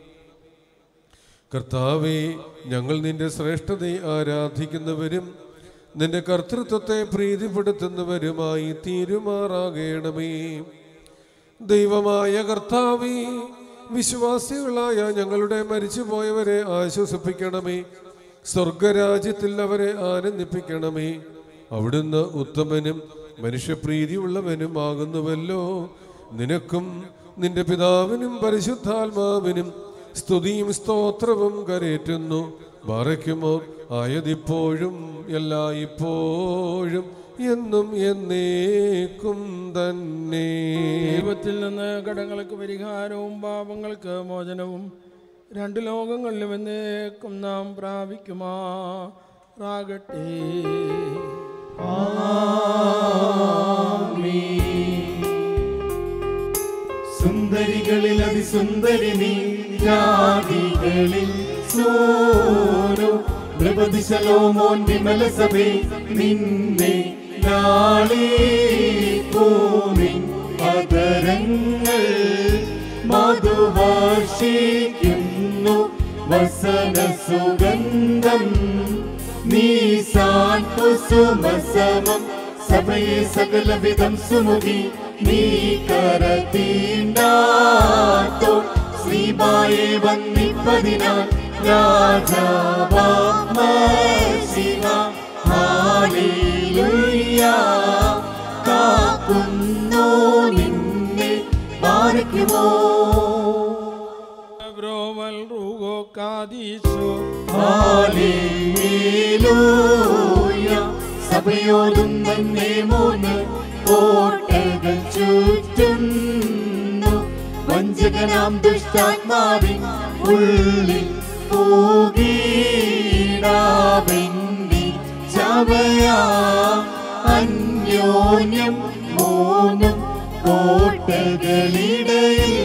കർത്താവെ ഞങ്ങൾ നിന്റെ ശ്രേഷ്ഠതയെ ആരാധിക്കുന്നവരും നിന്റെ കർത്തൃത്വത്തെ പ്രീതിപ്പെടുത്തുന്നവരുമായി തീരുമാറാകണമേ ദൈവമായ കർത്താവേ വിശ്വാസികളായ ഞങ്ങളുടെ മരിച്ചുപോയവരെ ആശ്വസിപ്പിക്കണമേ സ്വർഗരാജ്യത്തിൽ അവരെ ആനന്ദിപ്പിക്കണമേ അവിടുന്ന് ഉത്തമനും മനുഷ്യപ്രീതിയുള്ളവനും ആകുന്നുവല്ലോ നിനക്കും നിന്റെ പിതാവിനും പരിശുദ്ധാത്മാവിനും സ്തുതിയും സ്തോത്രവും കരേറ്റുന്നു മറയ്ക്കുമോ ആയതിപ്പോഴും എല്ലാ ഇപ്പോഴും എന്നും എന്നേക്കും തന്നെ ദൈവത്തിൽ നിന്ന് കടങ്ങൾക്ക് പരിഹാരവും പാപങ്ങൾക്ക് മോചനവും രണ്ട് ലോകങ്ങളിലും എന്നേക്കും നാം പ്രാപിക്കുമാറാകട്ടെ സുന്ദരികളിൽ അതിസുന്ദരി നീ ജാതികളിൽ സോനോ നൃപതി ശലോമോൻ വിമല സഭേ നിന്നെ ലാളിപ്പോമിൻ അതരങ്ങൾ മധുവർഷിക്കുന്നു വസന സുഗന്ധം നീസാൻ കുസുമസമം സഭയെ സകലവിധം സുമുഖി നീ കരതീണ്ടാത്തോ ശ്രീബായെ വന്നിപ്പതിനാൽ രാജാവാമശിവ ഹാലേലുയ്യ കാക്കുന്നോ നിന്നെ പാലിക്കുമോ ബ്രോവൽ റൂഗോ കാദീശോ ഹാലേലൂയ സഭയോടും തന്നെ മൂന്ന് കോട്ടകൾ ചുറ്റുന്നു വഞ്ചകനാം ദുഷ്ടാത്മാവിൻ ഉള്ളിൽ പോകീടാവെന്നി ചവയാ അന്യോന്യം മൂന്നും കോട്ടകളിടയിൽ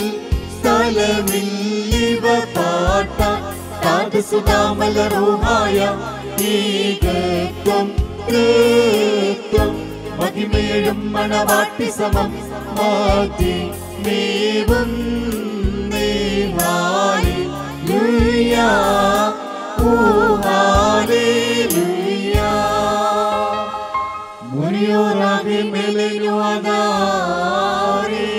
സ്ഥലമില്ലിവ പാട്ട കാതുസുതാമലറൂഹായ ഏകത്വം തൃത്വം മഹിമേഴും മണവാട്ടി സമം മാതി മേവും നേഹാലി ലുയാ ഊഹാലേലുയാ മുനിയോറാകെ മേലെയുവാദാരേ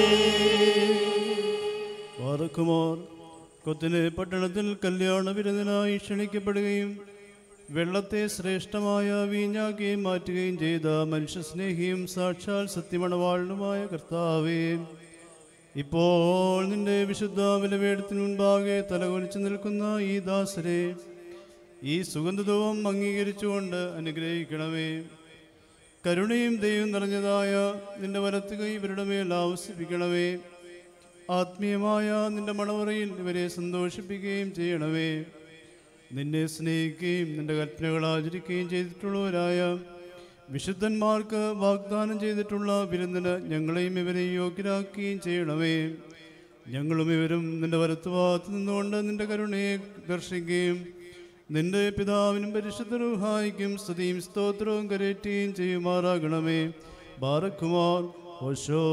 സുഖത്തിന് പട്ടണത്തിൽ കല്യാണ വിരുന്നിനായി ക്ഷണിക്കപ്പെടുകയും വെള്ളത്തെ ശ്രേഷ്ഠമായ വീഞ്ഞാക്കി മാറ്റുകയും ചെയ്ത മനുഷ്യസ്നേഹിയും സാക്ഷാൽ സത്യമണവാളനുമായ കർത്താവേ ഇപ്പോൾ നിന്റെ വിശുദ്ധ വിലവേടത്തിന് മുൻപാകെ തലകുനിച്ചു നിൽക്കുന്ന ഈ ദാസരെ ഈ സുഗന്ധതവും അംഗീകരിച്ചുകൊണ്ട് അനുഗ്രഹിക്കണമേ കരുണയും ദൈവം നിറഞ്ഞതായ നിന്റെ വലത്ത് കൈ ഇവരുടെ മേൽ ആവസിപ്പിക്കണമേ ആത്മീയമായ നിന്റെ മണവറയിൽ ഇവരെ സന്തോഷിപ്പിക്കുകയും ചെയ്യണമേ നിന്നെ സ്നേഹിക്കുകയും നിന്റെ കൽപ്പനകൾ ആചരിക്കുകയും ചെയ്തിട്ടുള്ളവരായ വിശുദ്ധന്മാർക്ക് വാഗ്ദാനം ചെയ്തിട്ടുള്ള വിരുന്നിന് ഞങ്ങളെയും ഇവരെയും യോഗ്യരാക്കുകയും ചെയ്യണമേ ഞങ്ങളും ഇവരും നിന്റെ വലത്തുഭാഗത്ത് നിന്നുകൊണ്ട് നിന്റെ കരുണയെ ദർശിക്കുകയും നിന്റെ പിതാവിനും പരിശുദ്ധ റൂഹായിക്കും സ്തുതിയും സ്തോത്രവും കരയറ്റുകയും ചെയ്യുമാറാകണമേ ബാറക്കുമാർ ഓശോ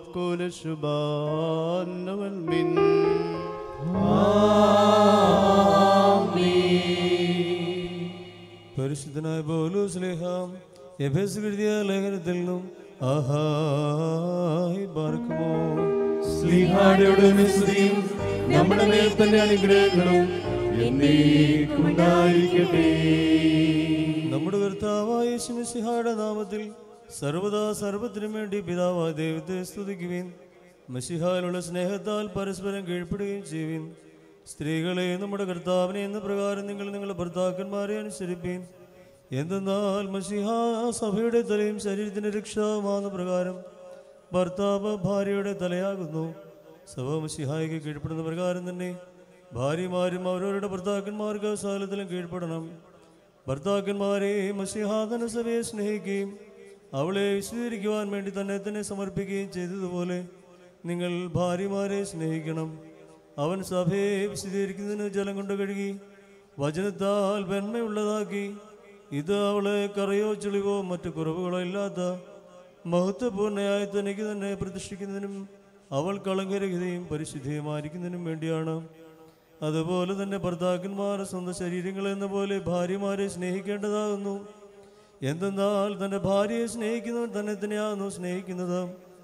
കുലശുബാന്നവൽമിൻ പരിശുദ്ധനായ പോലു സ്ലേഹാം എഫേസ് എഴുതിയ ലേഖനത്തിൽ നിന്നും ആഹായി പാർക്കുമോ സ്ലീഹായുടെ സ്തുതിയും നമ്മുടെ മേൽ തന്നെ അനുഗ്രഹങ്ങളും എന്നേക്കുമുണ്ടായിരിക്കട്ടെ നമ്മുടെ കർത്താവായ യേശുമിശിഹായുടെ നാമത്തിൽ സർവദാ സർവത്തിനും വേണ്ടി പിതാവായ ദൈവത്തെ സ്തുതിക്കുവിൻ മഷിഹായിലുള്ള സ്നേഹത്താൽ പരസ്പരം കീഴ്പ്പെടുകയും ചെയ്യുവിൻ സ്ത്രീകളെ നമ്മുടെ കർത്താവിനെ എന്ന പ്രകാരം നിങ്ങൾ നിങ്ങളുടെ ഭർത്താക്കന്മാരെ അനുസരിപ്പീൻ എന്തെന്നാൽ മഷിഹ സഭയുടെ തലയും ശരീരത്തിന്റെ രക്ഷാവുമാകുന്ന പ്രകാരം ഭർത്താവ് ഭാര്യയുടെ തലയാകുന്നു സഭ മഷിഹായിക്ക് കീഴ്പ്പെടുന്ന പ്രകാരം തന്നെ ഭാര്യമാരും അവരവരുടെ ഭർത്താക്കന്മാർക്ക് സകലത്തിലും കീഴ്പ്പെടണം ഭർത്താക്കന്മാരെ മഷിഹാദന സഭയെ സ്നേഹിക്കുകയും അവളെ വിശദീകരിക്കുവാൻ വേണ്ടി തന്നെ തന്നെ സമർപ്പിക്കുകയും ചെയ്തതുപോലെ നിങ്ങൾ ഭാര്യമാരെ സ്നേഹിക്കണം അവൻ സഭയെ വിശദീകരിക്കുന്നതിന് ജലം കൊണ്ട് കഴുകി വചനത്താൽ വെണ്മയുള്ളതാക്കി ഇത് അവളെ കറയോ ചുളിവോ മറ്റു കുറവുകളോ ഇല്ലാത്ത മഹത്വപൂർണ്ണയായി തനിക്ക് തന്നെ പ്രതിഷ്ഠിക്കുന്നതിനും അവൾ കളങ്കരഹിതയും പരിശുദ്ധിയുമായിരിക്കുന്നതിനും വേണ്ടിയാണ് അതുപോലെ തന്നെ ഭർത്താക്കന്മാർ സ്വന്തം ശരീരങ്ങൾ എന്ന പോലെ ഭാര്യമാരെ സ്നേഹിക്കേണ്ടതാകുന്നു എന്തെന്നാൽ തൻ്റെ ഭാര്യയെ സ്നേഹിക്കുന്നവൻ തന്നെ തന്നെയാകുന്നു സ്നേഹിക്കുന്നത്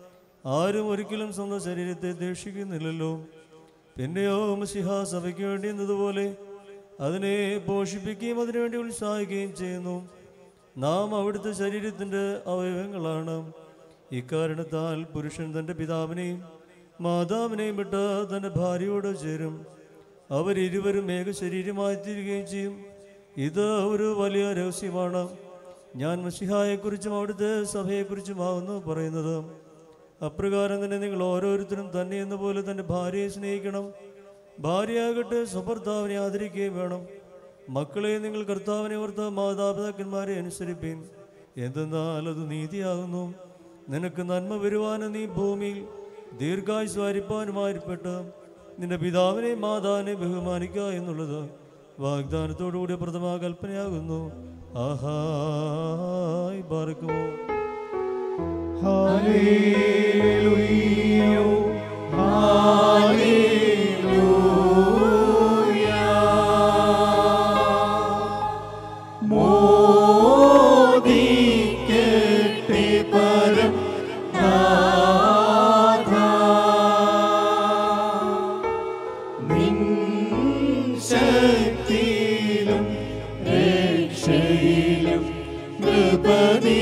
ആരും ഒരിക്കലും സ്വന്തം ശരീരത്തെ ദേഷിക്കുന്നില്ലല്ലോ പിന്നെയോ മസിഹ സഭയ്ക്ക് വേണ്ടി എന്നതുപോലെ അതിനെ പോഷിപ്പിക്കുകയും അതിനുവേണ്ടി ഉത്സാഹിക്കുകയും ചെയ്യുന്നു നാം അവിടുത്തെ ശരീരത്തിൻ്റെ അവയവങ്ങളാണ് ഇക്കാരണത്താൽ പുരുഷൻ തൻ്റെ പിതാവിനെയും മാതാവിനെയും വിട്ട് തൻ്റെ ഭാര്യയോട് ചേരും അവരിരുവരും ഏക ശരീരമായി തീരുകയും ചെയ്യും ഇത് ഒരു വലിയ രഹസ്യമാണ് ഞാൻ മഷിഹായെക്കുറിച്ചും അവിടുത്തെ സഭയെക്കുറിച്ചുമാകുന്നു പറയുന്നത് അപ്രകാരം തന്നെ നിങ്ങൾ ഓരോരുത്തരും തന്നെ എന്ന പോലെ തൻ്റെ ഭാര്യയെ സ്നേഹിക്കണം ഭാര്യയാകട്ടെ സ്വഭർത്താവിനെ ആദരിക്കുകയും വേണം മക്കളെ നിങ്ങൾ കർത്താവിനെ ഓർത്ത മാതാപിതാക്കന്മാരെ അനുസരിപ്പീൻ എന്തെന്നാൽ അത് നീതിയാകുന്നു നിനക്ക് നന്മ വരുവാനും നീ ഭൂമിയിൽ ദീർഘായുസ് വാരിപ്പാനുമായിപ്പെട്ട് നിന്റെ പിതാവിനെ മാതാവിനെ ബഹുമാനിക്കുക എന്നുള്ളത് വാഗ്ദാനത്തോടുകൂടിയ പ്രഥമ കൽപ്പനയാകുന്നു ആഹായി പാർക്കുമോ ഹല്ലേലൂയ ഹല്ലേലൂയ മോദിക്കട്ടെ പരം നാഥ നിൻ ശക്തിയിലും രക്ഷയിലും കൃപനീ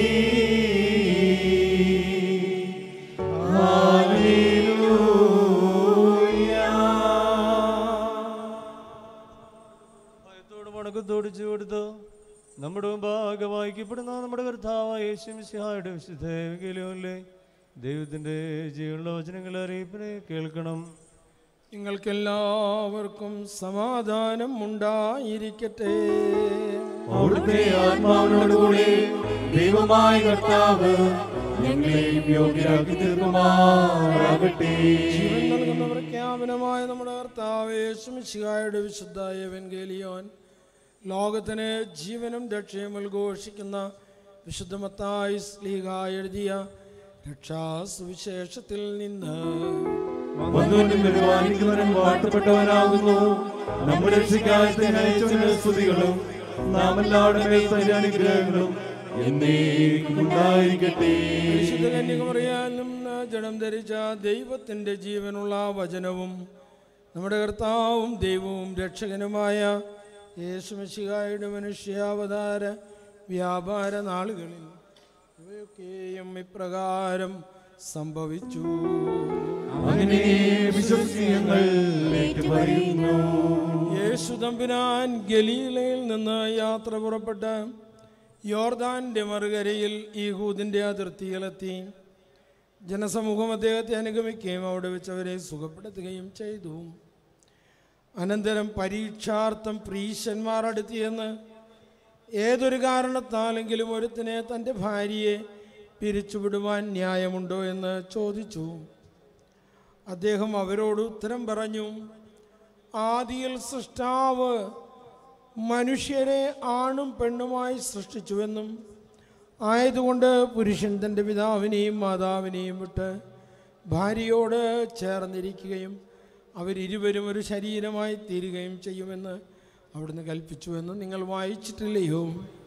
ഭയത്തോട് വണക്കത്തോട് ചൂടുത്ത് നമ്മുടെ മുമ്പാകെ വായിക്കപ്പെടുന്ന നമ്മുടെ കർത്താവായ യേശുമിശിഹായുടെ വിശുദ്ധേവികയിലെ ദൈവത്തിൻ്റെ ജീവനുള്ള വചനങ്ങളെ അറിയിപ്പിനെ കേൾക്കണം നിങ്ങൾക്കെല്ലാവർക്കും സമാധാനം ഉണ്ടായിരിക്കട്ടെ അവിടുത്തെ ആത്മാവിനോടുകൂടി ദൈവമായ കർത്താവ് ഞങ്ങളെയും യോഗ്യരാക്കി തീർക്കുമാറാകട്ടെ ജീവൻ നൽകുന്ന പ്രഖ്യാപനമായ നമ്മുടെ കർത്താവ് യേശുമിശിഹായുടെ വിശുദ്ധ എവൻഗേലിയോൻ ലോകത്തിന് ജീവനും രക്ഷയും ഉദ്ഘോഷിക്കുന്ന വിശുദ്ധമത്തായി സ്ലീഹ എഴുതിയ രക്ഷാസുവിശേഷത്തിൽ നിന്ന് വന്നുകൊണ്ടും ബഹുമാനിക്കുന്നവനും വാഴ്ത്തപ്പെട്ടവനാകുന്നു നമ്മുടെ രക്ഷയ്ക്കായി അയച്ചവന് സ്തുതികളും നാം എല്ലാവരുടെ മേൽ തന്റെ അനുഗ്രഹങ്ങളും എന്നേക്കും ഉണ്ടായിരിക്കട്ടെ പരിശുദ്ധ കന്യകമറിയാലും ജഡം ധരിച്ച ദൈവത്തിൻ്റെ ജീവനുള്ള വചനവും നമ്മുടെ കർത്താവും ദൈവവും രക്ഷകനുമായ യേശുമശിഹായുടെ മനുഷ്യാവതാര വ്യാപാര നാളുകളിൽ ഇവയൊക്കെയും ഇപ്രകാരം സംഭവിച്ചു അങ്ങനെ വിശ്വസിച്ച് ഞങ്ങൾ ഏറ്റുപറയുന്നു. യേശു തമ്പുരാൻ ഗലീലയിൽ നിന്ന് യാത്ര പുറപ്പെട്ട് യോർദാന്റെ മറുകരയിൽ ഈഹൂദിന്റെ അതിർത്തിയിലെത്തി ജനസമൂഹം അദ്ദേഹത്തെ അനുഗമിക്കുകയും അവിടെ വെച്ച് അവരെ സുഖപ്പെടുത്തുകയും ചെയ്തു അനന്തരം പരീക്ഷാർത്ഥം പ്രീശന്മാർ അടുത്തിയെന്ന് ഏതൊരു കാരണത്താലെങ്കിലും ഒരുത്തിനെ തൻ്റെ ഭാര്യയെ പിരിച്ചുവിടുവാൻ ന്യായമുണ്ടോ എന്ന് ചോദിച്ചു അദ്ദേഹം അവരോട് ഉത്തരം പറഞ്ഞു ആദിയിൽ സൃഷ്ടാവ് മനുഷ്യരെ ആണും പെണ്ണുമായി സൃഷ്ടിച്ചുവെന്നും ആയതുകൊണ്ട് പുരുഷൻ തൻ്റെ പിതാവിനെയും മാതാവിനെയും വിട്ട് ഭാര്യയോട് ചേർന്നിരിക്കുകയും അവരിരുവരും ഒരു ശരീരമായി തീരുകയും ചെയ്യുമെന്ന് അവിടുന്ന് കൽപ്പിച്ചുവെന്ന് നിങ്ങൾ വായിച്ചിട്ടില്ലയോ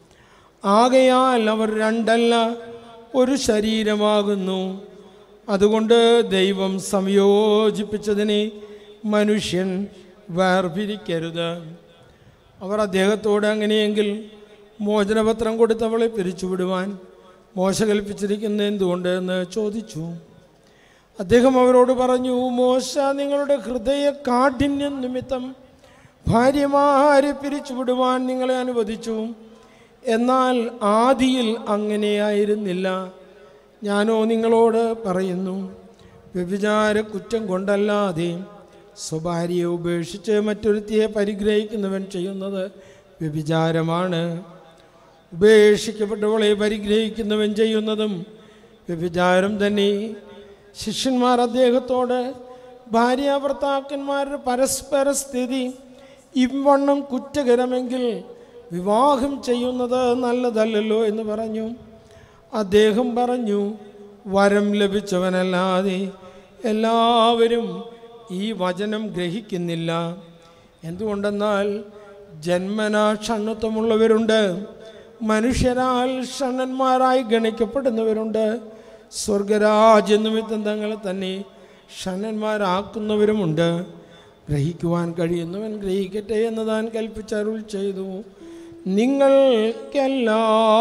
ആകയാൽ അവർ രണ്ടല്ല ഒരു ശരീരമാകുന്നു അതുകൊണ്ട് ദൈവം സംയോജിപ്പിച്ചതിനെ മനുഷ്യൻ വേർപിരിക്കരുത് അവർ അദ്ദേഹത്തോട് അങ്ങനെയെങ്കിൽ മോചനപത്രം കൊടുത്തവളെ പിരിച്ചുവിടുവാൻ മോശ കൽപ്പിച്ചിരിക്കുന്ന എന്തുകൊണ്ട് എന്ന് ചോദിച്ചു അദ്ദേഹം അവരോട് പറഞ്ഞു മോശ നിങ്ങളുടെ ഹൃദയ കാഠിന്യം നിമിത്തം ഭാര്യമാരെ പിരിച്ചുവിടുവാൻ നിങ്ങളെ അനുവദിച്ചു എന്നാൽ ആദിയിൽ അങ്ങനെയായിരുന്നില്ല ഞാനോ നിങ്ങളോട് പറയുന്നു വ്യഭിചാര കുറ്റം കൊണ്ടല്ലാതെ സ്വഭാര്യയെ ഉപേക്ഷിച്ച് മറ്റൊരുത്തിയെ പരിഗ്രഹിക്കുന്നവൻ ചെയ്യുന്നത് വ്യഭിചാരമാണ് ഉപേക്ഷിക്കപ്പെട്ടവളെ പരിഗ്രഹിക്കുന്നവൻ ചെയ്യുന്നതും വ്യഭിചാരം തന്നെ ശിഷ്യന്മാർ അദ്ദേഹത്തോട് ഭാര്യ ഭർത്താക്കന്മാരുടെ പരസ്പര സ്ഥിതി ഇവണ്ണം കുറ്റകരമെങ്കിൽ വിവാഹം ചെയ്യുന്നത് നല്ലതല്ലല്ലോ എന്ന് പറഞ്ഞു അദ്ദേഹം പറഞ്ഞു വരം ലഭിച്ചവനല്ലാതെ എല്ലാവരും ഈ വചനം ഗ്രഹിക്കുന്നില്ല എന്തുകൊണ്ടെന്നാൽ ജന്മന ക്ഷണ്ണത്വമുള്ളവരുണ്ട് മനുഷ്യരാൽ ക്ഷണന്മാരായി ഗണിക്കപ്പെടുന്നവരുണ്ട് സ്വർഗരാജ്യ നിമിത്തം തങ്ങളെ തന്നെ ക്ഷണന്മാരാക്കുന്നവരുമുണ്ട് ഗ്രഹിക്കുവാൻ കഴിയുന്നവൻ ഗ്രഹിക്കട്ടെ എന്ന് താൻ കൽപ്പിച്ചരുൾ ചെയ്തു നിങ്ങൾക്കെല്ലാ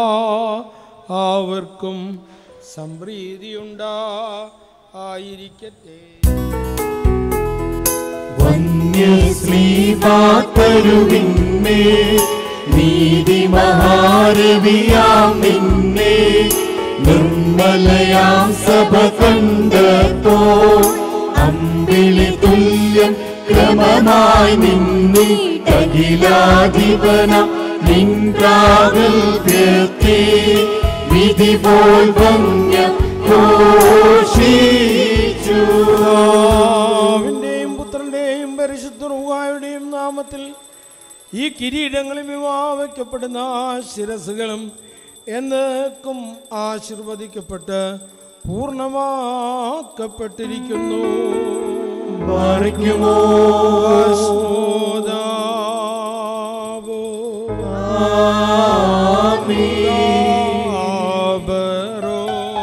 ആവർക്കും സംപ്രീതിയുണ്ടാ ആയിരിക്കട്ടെ വന്യശ്രീപാത്തരുവിന്മേ നീതി മഹാരവിയാം നിന്നെ നിർമ്മലയാം സഭ കണ്ടപ്പോ അമ്പിളി തുല്യം ക്രമമായി നിന്നിട്ടകിലാധിപന നിൻപ്രാഗൽഭ്യത്തെ വിധി പോൽ വന്യ ഘോഷിച്ചു പിതാവിൻ്റെയും പുത്രൻ്റെയും പരിശുദ്ധ റൂഹായുടെയും നാമത്തിൽ ഈ കിരീടങ്ങളിൽ വിവാഹിക്കപ്പെടുന്ന ആ ശിരസുകളും എന്നേക്കും ആശീർവദിക്കപ്പെട്ട് പൂർണ്ണമാക്കപ്പെട്ടിരിക്കുന്നു പാറിക്കുമോ ആസ്മോദാവോ. ആബരോ.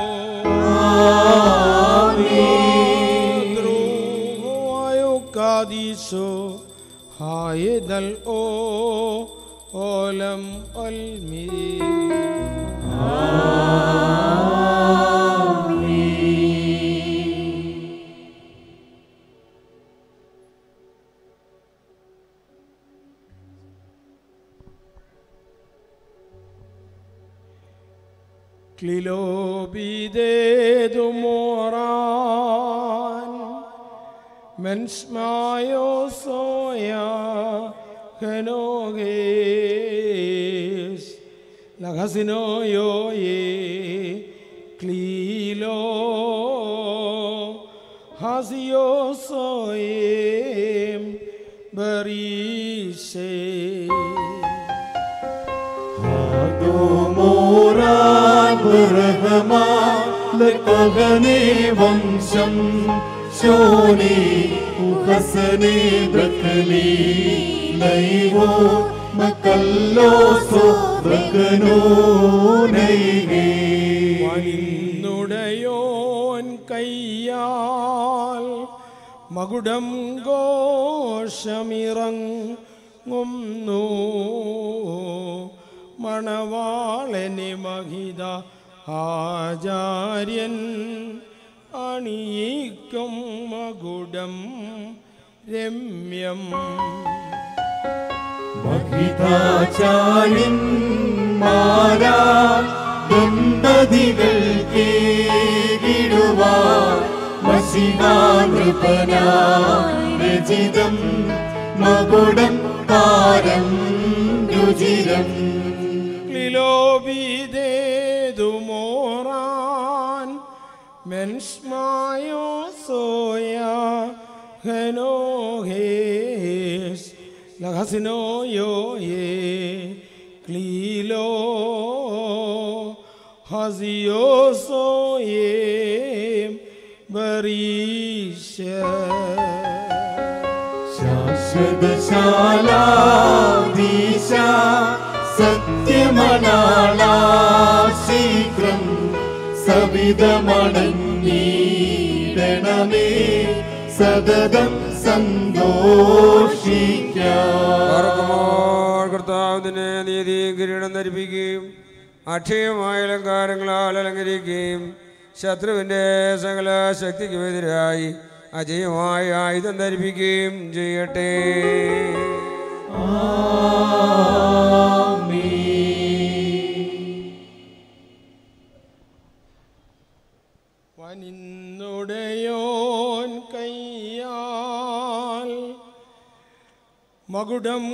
ദ്രോഹമായോ കാദീശോ ഹായദൽ ഓ ഓലം ഒൽമീ ക്ലിലോബിദേതു മോറാൻ മെൻസ്മായോ സോയ ഹെനോഗേസ് ലഹസിനോയോയേ ക്ലീലോ ഹസിയോ സോയേം ബറീഷേ മോറാൻ ബൃഹമാ ലകഗനേ വംശം ശോനേ ഉഹസനേ ബക്കലി ലൈവോ മക്കല്ലോസോ ബക്കനോ നൈഗേ നുടയോൻ കയ്യാൽ മകുടം ഘോഷമിറങ്ങുന്നു മണവാളനെ മഹിത ആചാര്യൻ അണിയിക്കും മകുടം രമ്യം മഹിതാചാര്യന്മാരാ ദമ്പതികൾ കേടുവാ മസികാനൃപനായി രചിതം മകുടം താരം രുചിരം ക്ലിലോബിദേതുമോറാൻ മെൻസ്മായോ സോയ ഹനോഹേസ് ലഹസിനോയോ യേ ക്ലീലോ ഹസിയോ സോയേ ബരീഷ ശാശ്വതശാലാദീശ സത്യമണാളാ ശീഘ്രം സവിതമണഞ്ഞീടണമേ സതതം സന്തോഷിക്കാം പാർക്കുമോർ കർത്താവിനെ നീതി കിരീടം ധരിപ്പിക്കുകയും അക്ഷയമായ അലങ്കാരങ്ങളാൽ അലങ്കരിക്കുകയും ശത്രുവിൻ്റെ സകല ശക്തിക്കുമെതിരായി അജയമായ ആയുധം ധരിപ്പിക്കുകയും ചെയ്യട്ടെ വനിന്നുടയോൻ കയ്യാൽ മകുടം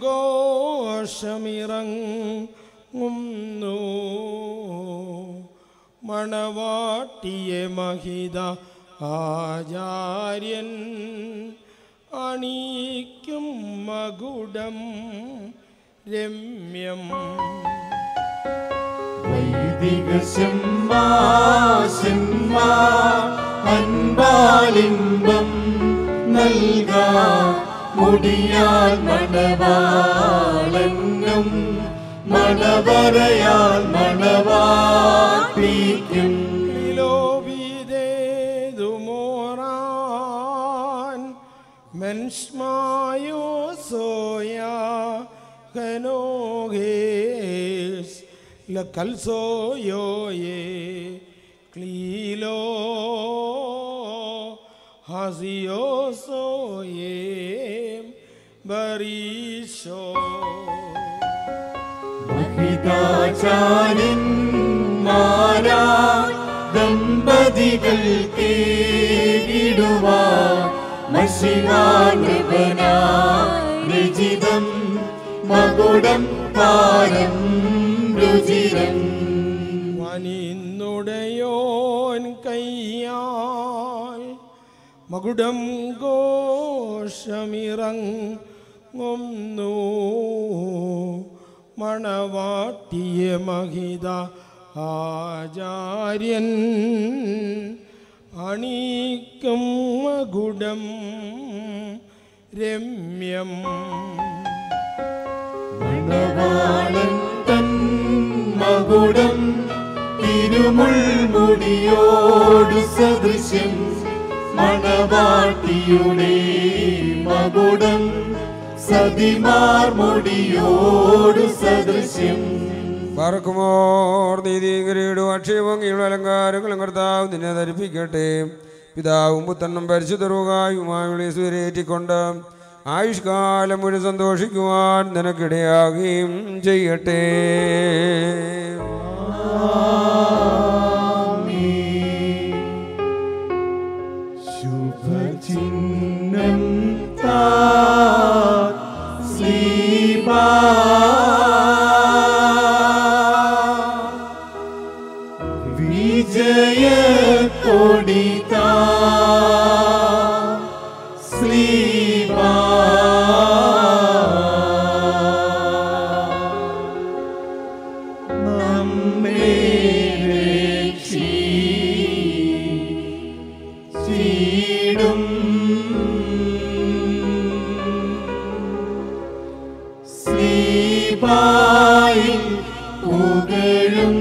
ഘോഷമിറങ്ങുന്നു മണവാട്ടിയെ മഹിത ആചാര്യൻ അണീക്കും മകുടം രമ്യം വൈദികശമ്മാശന്മാ അൻപാലിംബം നൽകാ മുടിയാൽ മണവാളനും മണവറയാൽ മണവാട്ടിക്കും ലോബിദേതുമോറാൻ മെൻസ്മായോ സോയ ഹനോഹേസ് ലക്കൽസോയോയേ ക്ലീലോ ഹസിയോസോയേ ബരീശോ മഹിതാചാര്യന്മാരാ ദമ്പതികൾ കേടുവാ മഷികാനൃപനാ രചിതം മകുടം താരം രുചിരം വനിന്നുടയോൻ കയ്യാൽ മകുടം ഘോഷമിറങ്ങുന്നു മണവാട്ടിയ മഹിത ആചാര്യൻ അണീക്കും മകുടം രമ്യം മണവാളൻ തൻ മകുടം തിരുമുൾമുടിയോടു സദൃശ്യം മണവാട്ടിയുടെ മകുടം സതിമാർമുടിയോടു സദൃശ്യം പറക്കുമോർ നീതി കിരീടും അക്ഷയഭംഗിയുള്ള അലങ്കാരങ്ങളും കർത്താവ് നിന്നെ ധരിപ്പിക്കട്ടെ പിതാവും പുത്രനും പരിശുദ്ധറുകായുമായുള്ള സ്വരേറ്റിക്കൊണ്ട് ആയുഷ്കാലം മുഴുവൻ സന്തോഷിക്കുവാൻ നിനക്കിടയാകുകയും ചെയ്യട്ടെ ശുഭചിഹ്നം താ ശ്രീബാ വിജയ കൊടിതാ ശ്രീബാ നമ്മെ രക്ഷീ ചീടും ശ്രീപായി പുകഴും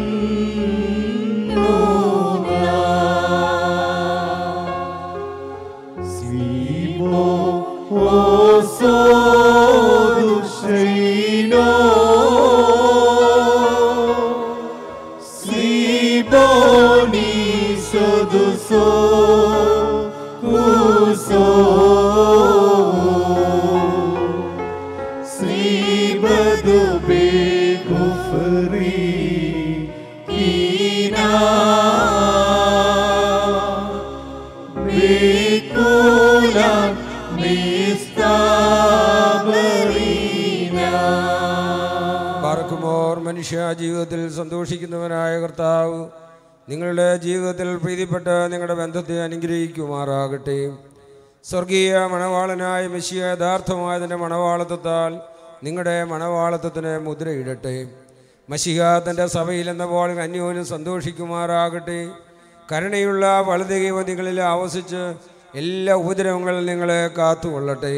Shri Adonisoduso Kuso Sribadu Begufri Ina Bekula Mistabarina പാർക്കുമോർ മനുഷ്യ ജീവിതത്തിൽ സന്തോഷിക്കുന്നവനായ കർത്താവ് നിങ്ങളുടെ ജീവിതത്തിൽ പ്രീതിപ്പെട്ട് നിങ്ങളുടെ ബന്ധത്തെ അനുഗ്രഹിക്കുമാറാകട്ടെ സ്വർഗീയ മണവാളനായ മെസ്സിയ യഥാർത്ഥമായതിൻ്റെ മണവാളത്വത്താൽ നിങ്ങളുടെ മണവാളത്വത്തിന് മുദ്രയിടട്ടെ മഷിഹ തൻ്റെ സഭയിൽ എന്ന പോലെ അന്യോന്യം സന്തോഷിക്കുമാറാകട്ടെ കരുണയുള്ള വലുതീവ നിങ്ങളിൽ ആവസിച്ച് എല്ലാ ഉപദ്രവങ്ങളും നിങ്ങളെ കാത്തുകൊള്ളട്ടെ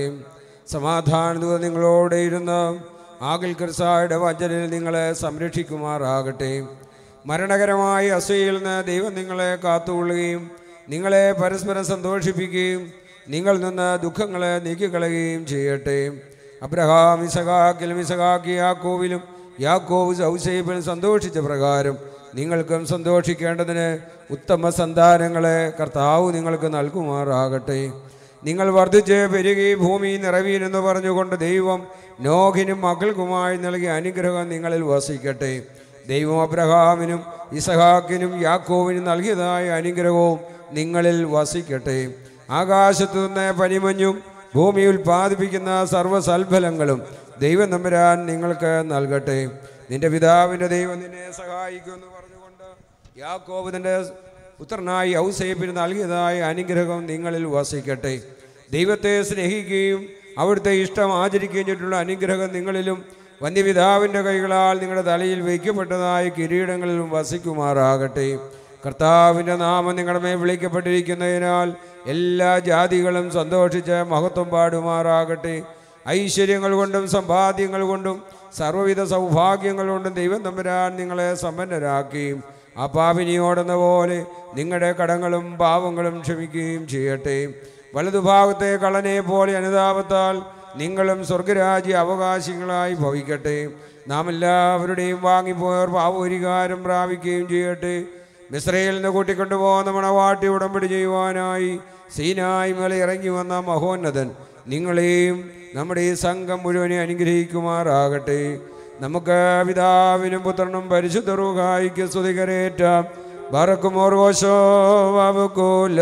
സമാധാനത നിങ്ങളോടെ ഇരുന്ന് ആകിൽ ക്രിസായുടെ വചനിൽ നിങ്ങളെ സംരക്ഷിക്കുമാറാകട്ടെ മരണകരമായ അസൂയയിൽ നിന്ന് ദൈവം നിങ്ങളെ കാത്തുകൊള്ളുകയും നിങ്ങളെ പരസ്പരം സന്തോഷിപ്പിക്കുകയും നിങ്ങളിൽ നിന്ന് ദുഃഖങ്ങളെ നീക്കിക്കളയുകയും ചെയ്യട്ടെ അബ്രഹാം ഇസഹാക്കിലും ഇസഹാക്കി യാക്കോവിലും യാക്കോവ് ഔസേബിലും സന്തോഷിച്ച പ്രകാരം നിങ്ങൾക്കും സന്തോഷിക്കേണ്ടതിന് ഉത്തമ സന്താനങ്ങളെ കർത്താവ് നിങ്ങൾക്ക് നൽകുമാറാകട്ടെ നിങ്ങൾ വർദ്ധിച്ച് പെരുകി ഭൂമി നിറവീനെന്ന് പറഞ്ഞുകൊണ്ട് ദൈവം നോഹിനും മകൾക്കുമായി നൽകിയ അനുഗ്രഹം നിങ്ങളിൽ വസിക്കട്ടെ ദൈവം അബ്രഹാമിനും ഇസഹാക്കിനും യാക്കോവിനും നൽകിയതായ അനുഗ്രഹവും നിങ്ങളിൽ വസിക്കട്ടെ ആകാശത്തു നിന്ന് പനിമഞ്ഞും ഭൂമി ഉൽപ്പാദിപ്പിക്കുന്ന സർവ്വസൽഫലങ്ങളും ദൈവം നമ്പരാൻ നിങ്ങൾക്ക് നൽകട്ടെ നിന്റെ പിതാവിൻ്റെ ദൈവം നിന്നെ സഹായിക്കുമെന്ന് പറഞ്ഞുകൊണ്ട് യാക്കോബ് തൻ്റെ പുത്രനായി ഔസേപ്പിന് നൽകിയതായ അനുഗ്രഹം നിങ്ങളിൽ വസിക്കട്ടെ ദൈവത്തെ സ്നേഹിക്കുകയും അവിടുത്തെ ഇഷ്ടം ആചരിക്കുകയും ചെയ്തിട്ടുള്ള അനുഗ്രഹം നിങ്ങളിലും വന്യപിതാവിൻ്റെ കൈകളാൽ നിങ്ങളുടെ തലയിൽ വയ്ക്കപ്പെട്ടതായ കിരീടങ്ങളിലും വസിക്കുമാറാകട്ടെ കർത്താവിൻ്റെ നാമം നിങ്ങളുടെ മേൽ വിളിക്കപ്പെട്ടിരിക്കുന്നതിനാൽ എല്ലാ ജാതികളും സന്തോഷിച്ച് മഹത്വം പാടുമാറാകട്ടെ ഐശ്വര്യങ്ങൾ കൊണ്ടും സമ്പാദ്യങ്ങൾ കൊണ്ടും സർവ്വവിധ സൗഭാഗ്യങ്ങൾ കൊണ്ടും ദൈവം തമ്പുരാൻ നിങ്ങളെ സമ്പന്നരാക്കുകയും ആ പാപിനിയോടെന്ന പോലെ നിങ്ങളുടെ കടങ്ങളും പാവങ്ങളും ക്ഷമിക്കുകയും ചെയ്യട്ടെ വലതുഭാഗത്തെ കള്ളനെ പോലെ അനുതാപത്താൽ നിങ്ങളും സ്വർഗരാജ്യ അവകാശികളായി ഭവിക്കട്ടെ നാം എല്ലാവരുടെയും വാങ്ങിപ്പോയവർ പാവപരിഹാരം പ്രാപിക്കുകയും ചെയ്യട്ടെ മിശ്രയിൽ നിന്ന് കൂട്ടിക്കൊണ്ടുപോകുന്ന മണവാട്ടി ഉടമ്പടി ചെയ്യുവാനായി സീനായി മല ഇറങ്ങി വന്ന മഹോന്നതൻ നിങ്ങളെയും നമ്മുടെ ഈ സംഘം മുഴുവനെ അനുഗ്രഹിക്കുമാറാകട്ടെ നമുക്ക് പിതാവിനും പുത്രനും പരിശുദ്ധ റൂഹായിക്ക് സ്തുതികരേറ്റാം ബറക്കും ഓർവോശോ വബുക്കുല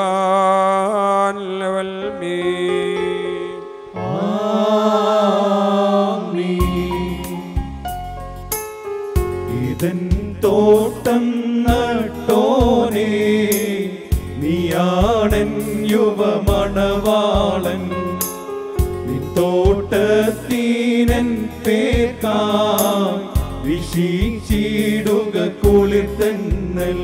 സുബാൻ ലവൽ മീ ഇതൻ തോട്ടം നട്ടോനേ നീയാണൻ യുവമണവാളൻ നിൻ തോട്ടത്തീനൻ പേർക്കാ വിശീച്ചിടുക കുളിർത്തന്നൽ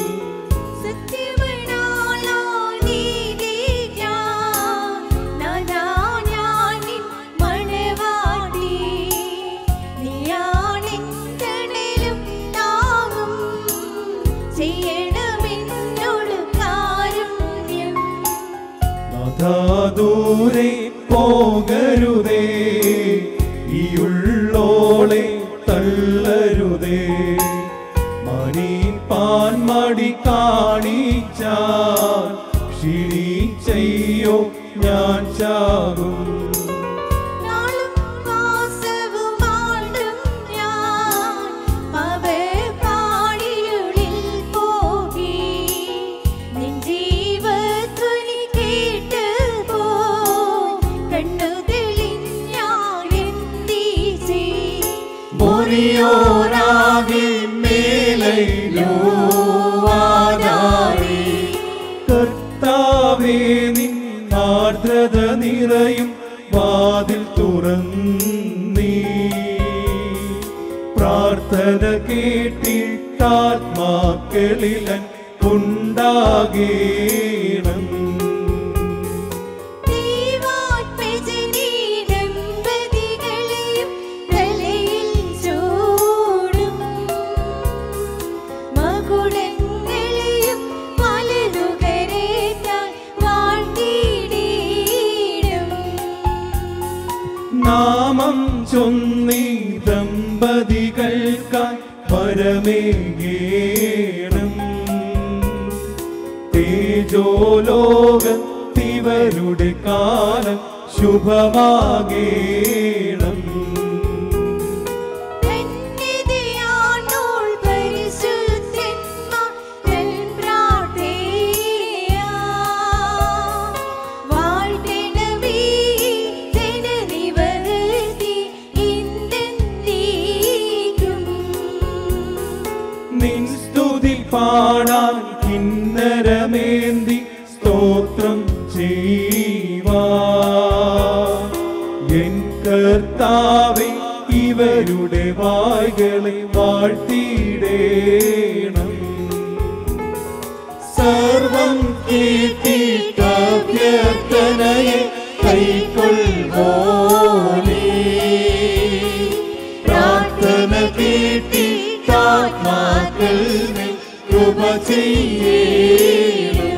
ദൂരെ പോകരുതേ ഈയുള്ളോളെ തള്ളരുതേ മണിപ്പാൻ മടി കാണിച്ചാൽ ക്ഷീണിച്ചയ്യോ ഞാൻ ചാകും ഒരിയോരാകെ മേലയിലോ ആധാരേ കർത്താവേ നിൻ ആർദ്രത നിറയും വാതിൽ തുറന്നീ പ്രാർത്ഥന കേട്ടിട്ടാത്മാക്കളിലൻ ഉണ്ടാകേണം നാമം ചൊന്നീ ദമ്പതികൾക്കായി പരമേകേണം ലോകത്തിവരുടെ കാലം ശുഭമാകേണം ധന്യതയാണോൾ പരിശുദ്ധന്മാർ പ്രാർത്ഥേയ വാഴ്ത്തണമേ ജനനിവർത്തി ഇന്ദന്തീകും നിൻ സ്തുതി പാടാൻ കിന്നരമേന്തി സ്തോത്രം ചെയ്യുവാ എൻ കർത്താവെ ഇവരുടെ വായ്കളെ വാഴ്ത്തിയിടേണം സർവം കേട്ടിട്ടഭ്യർത്ഥനയെ കൈക്കൊള്ളുവോനേ പ്രാർത്ഥന കേട്ടിട്ടാത്മാക്കൾ മേൽ കൃപ ചെയ്യേണം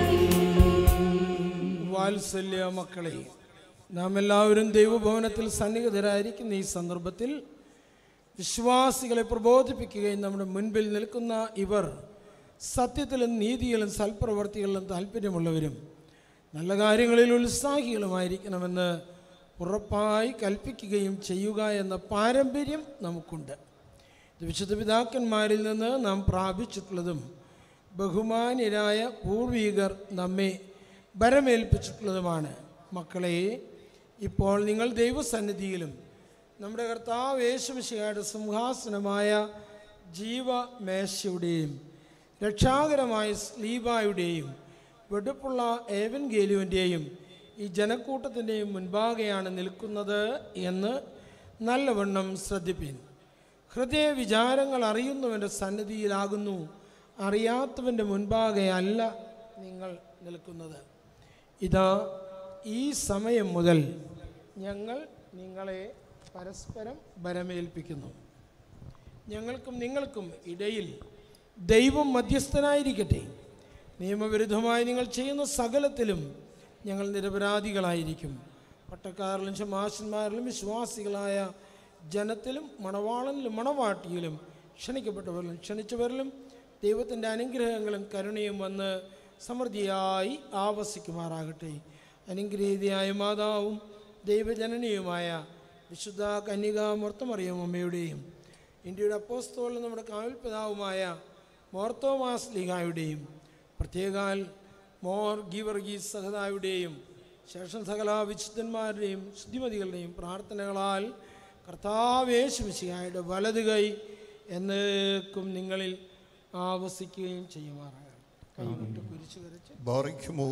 വാത്സല്യ മക്കളെ നാം എല്ലാവരും ദൈവഭവനത്തിൽ സന്നിഹിതരായിരിക്കുന്ന ഈ സന്ദർഭത്തിൽ വിശ്വാസികളെ പ്രബോധിപ്പിക്കുകയും നമ്മുടെ മുൻപിൽ നിൽക്കുന്ന ഇവർ സത്യത്തിലും നീതിയിലും സൽപ്രവർത്തികളിലും താല്പര്യമുള്ളവരും നല്ല കാര്യങ്ങളിൽ ഉത്സാഹികളുമായിരിക്കണമെന്ന് ഉറപ്പായി കൽപ്പിക്കുകയും ചെയ്യുക എന്ന പാരമ്പര്യം നമുക്കുണ്ട് ഇത് വിശുദ്ധ പിതാക്കന്മാരിൽ നിന്ന് നാം പ്രാപിച്ചിട്ടുള്ളതും ബഹുമാന്യരായ പൂർവീകർ നമ്മെ ഭരമേൽപ്പിച്ചിട്ടുള്ളതുമാണ് മക്കളെ ഇപ്പോൾ നിങ്ങൾ ദൈവസന്നിധിയിലും നമ്മുടെ കർത്താവ് യേശുമിശിഹായുടെ സിംഹാസനമായ ജീവമേശയുടെയും രക്ഷാകരമായ സ്ലീബായുടെയും വെടുപ്പുള്ള ഏവൻഗേലുവിൻ്റെയും ഈ ജനക്കൂട്ടത്തിൻ്റെയും മുൻപാകെയാണ് നിൽക്കുന്നത് എന്ന് നല്ലവണ്ണം ശ്രദ്ധിപ്പിൻ ഹൃദയ വിചാരങ്ങൾ അറിയുന്നവൻ്റെ സന്നിധിയിലാകുന്നു അറിയാത്തവൻ്റെ മുൻപാകെ അല്ല നിങ്ങൾ നിൽക്കുന്നത് ഇതാ ഈ സമയം മുതൽ ഞങ്ങൾ നിങ്ങളെ പരസ്പരം ബരമേൽപ്പിക്കുന്നു ഞങ്ങൾക്കും നിങ്ങൾക്കും ഇടയിൽ ദൈവം മധ്യസ്ഥനായിരിക്കട്ടെ നിയമവിരുദ്ധമായി നിങ്ങൾ ചെയ്യുന്ന സകലത്തിലും ഞങ്ങൾ നിരപരാധികളായിരിക്കും പട്ടക്കാരിലും ശമാശന്മാരിലും വിശ്വാസികളായ ജനത്തിലും മണവാളനിലും മണവാട്ടിയിലും ക്ഷണിക്കപ്പെട്ടവരിലും ക്ഷണിച്ചവരിലും ദൈവത്തിൻ്റെ അനുഗ്രഹങ്ങളും കരുണയും വന്ന് സമൃദ്ധിയായി ആവസിക്കുമാറാകട്ടെ അനുഗ്രഹീതയായ മാതാവും ദൈവജനനിയുമായ വിശുദ്ധ കന്യകാമർത്തമറിയം അമ്മയുടെയും ഇന്ത്യയുടെ അപ്പോസ്തോലും നമ്മുടെ കാവൽപിതാവുമായ മോർത്തോമാസ് ലീഗായുടെയും പ്രത്യേകാൽ മോർ ഗീവർഗീസ് സഹതായുടെയും ശേഷം സകല വിശുദ്ധന്മാരുടെയും ശുദ്ധിമതികളുടെയും പ്രാർത്ഥനകളാൽ കർത്താവേശുമിശിഹായുടെ വലത് കൈ എന്നേക്കും നിങ്ങളിൽ ആവസിക്കുകയും ചെയ്യുമാറാകണം കൈകൊണ്ട് കുരിച്ചു വരച്ച് ബാറിക്കുമോ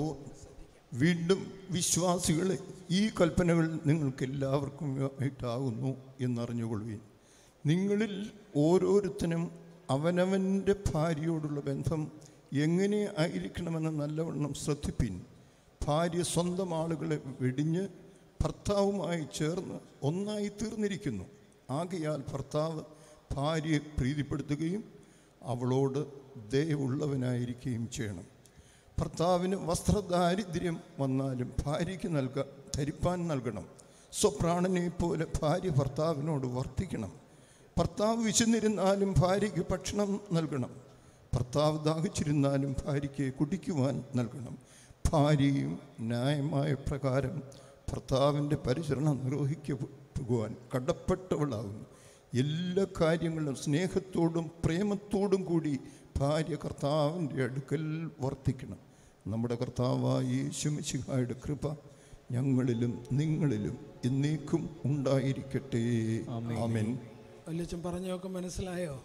വീണ്ടും വിശ്വാസികളെ ഈ കൽപ്പനകൾ നിങ്ങൾക്ക് എല്ലാവർക്കും ആയിട്ടാകുന്നു എന്നറിഞ്ഞുകൊള്ളുകയും നിങ്ങളിൽ ഓരോരുത്തനും അവനവൻ്റെ ഭാര്യയോടുള്ള ബന്ധം എങ്ങനെ ആയിരിക്കണമെന്ന് നല്ലവണ്ണം ശ്രദ്ധിപ്പിൻ ഭാര്യ സ്വന്തം ആളുകളെ വെടിഞ്ഞ് ഭർത്താവുമായി ചേർന്ന് ഒന്നായി തീർന്നിരിക്കുന്നു ആകയാൽ ഭർത്താവ് ഭാര്യയെ പ്രീതിപ്പെടുത്തുകയും അവളോട് ദയവുള്ളവനായിരിക്കുകയും ചെയ്യണം ഭർത്താവിന് വസ്ത്രദാരിദ്ര്യം വന്നാലും ഭാര്യയ്ക്ക് നൽക ധരിപ്പാൻ നൽകണം സ്വപ്രാണനെ പോലെ ഭാര്യ ഭർത്താവിനോട് വർത്തിക്കണം ഭർത്താവ് വിശന്നിരുന്നാലും ഭാര്യയ്ക്ക് ഭക്ഷണം നൽകണം ഭർത്താവ് ദാഹിച്ചിരുന്നാലും ഭാര്യയ്ക്ക് കുടിക്കുവാൻ നൽകണം ഭാര്യയും ന്യായമായ പ്രകാരം ഭർത്താവിൻ്റെ പരിചരണം നിർവഹിക്കപ്പെടുവാൻ കടപ്പെട്ടവളാകുന്നു എല്ലാ കാര്യങ്ങളും സ്നേഹത്തോടും പ്രേമത്തോടും കൂടി ഭാര്യ കർത്താവിൻ്റെ അടുക്കൽ വർത്തിക്കണം നമ്മുടെ കർത്താവായ യേശുമിശിഹായുടെ കൃപ ഞങ്ങളിലും നിങ്ങളിലും എന്നേക്കും ഉണ്ടായിരിക്കട്ടെ ആമേൻ വല്യച്ഛൻ പറഞ്ഞൊക്കെ മനസ്സിലായോ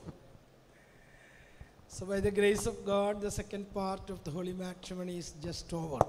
So by the grace of God, the second part of the holy matrimony is just over.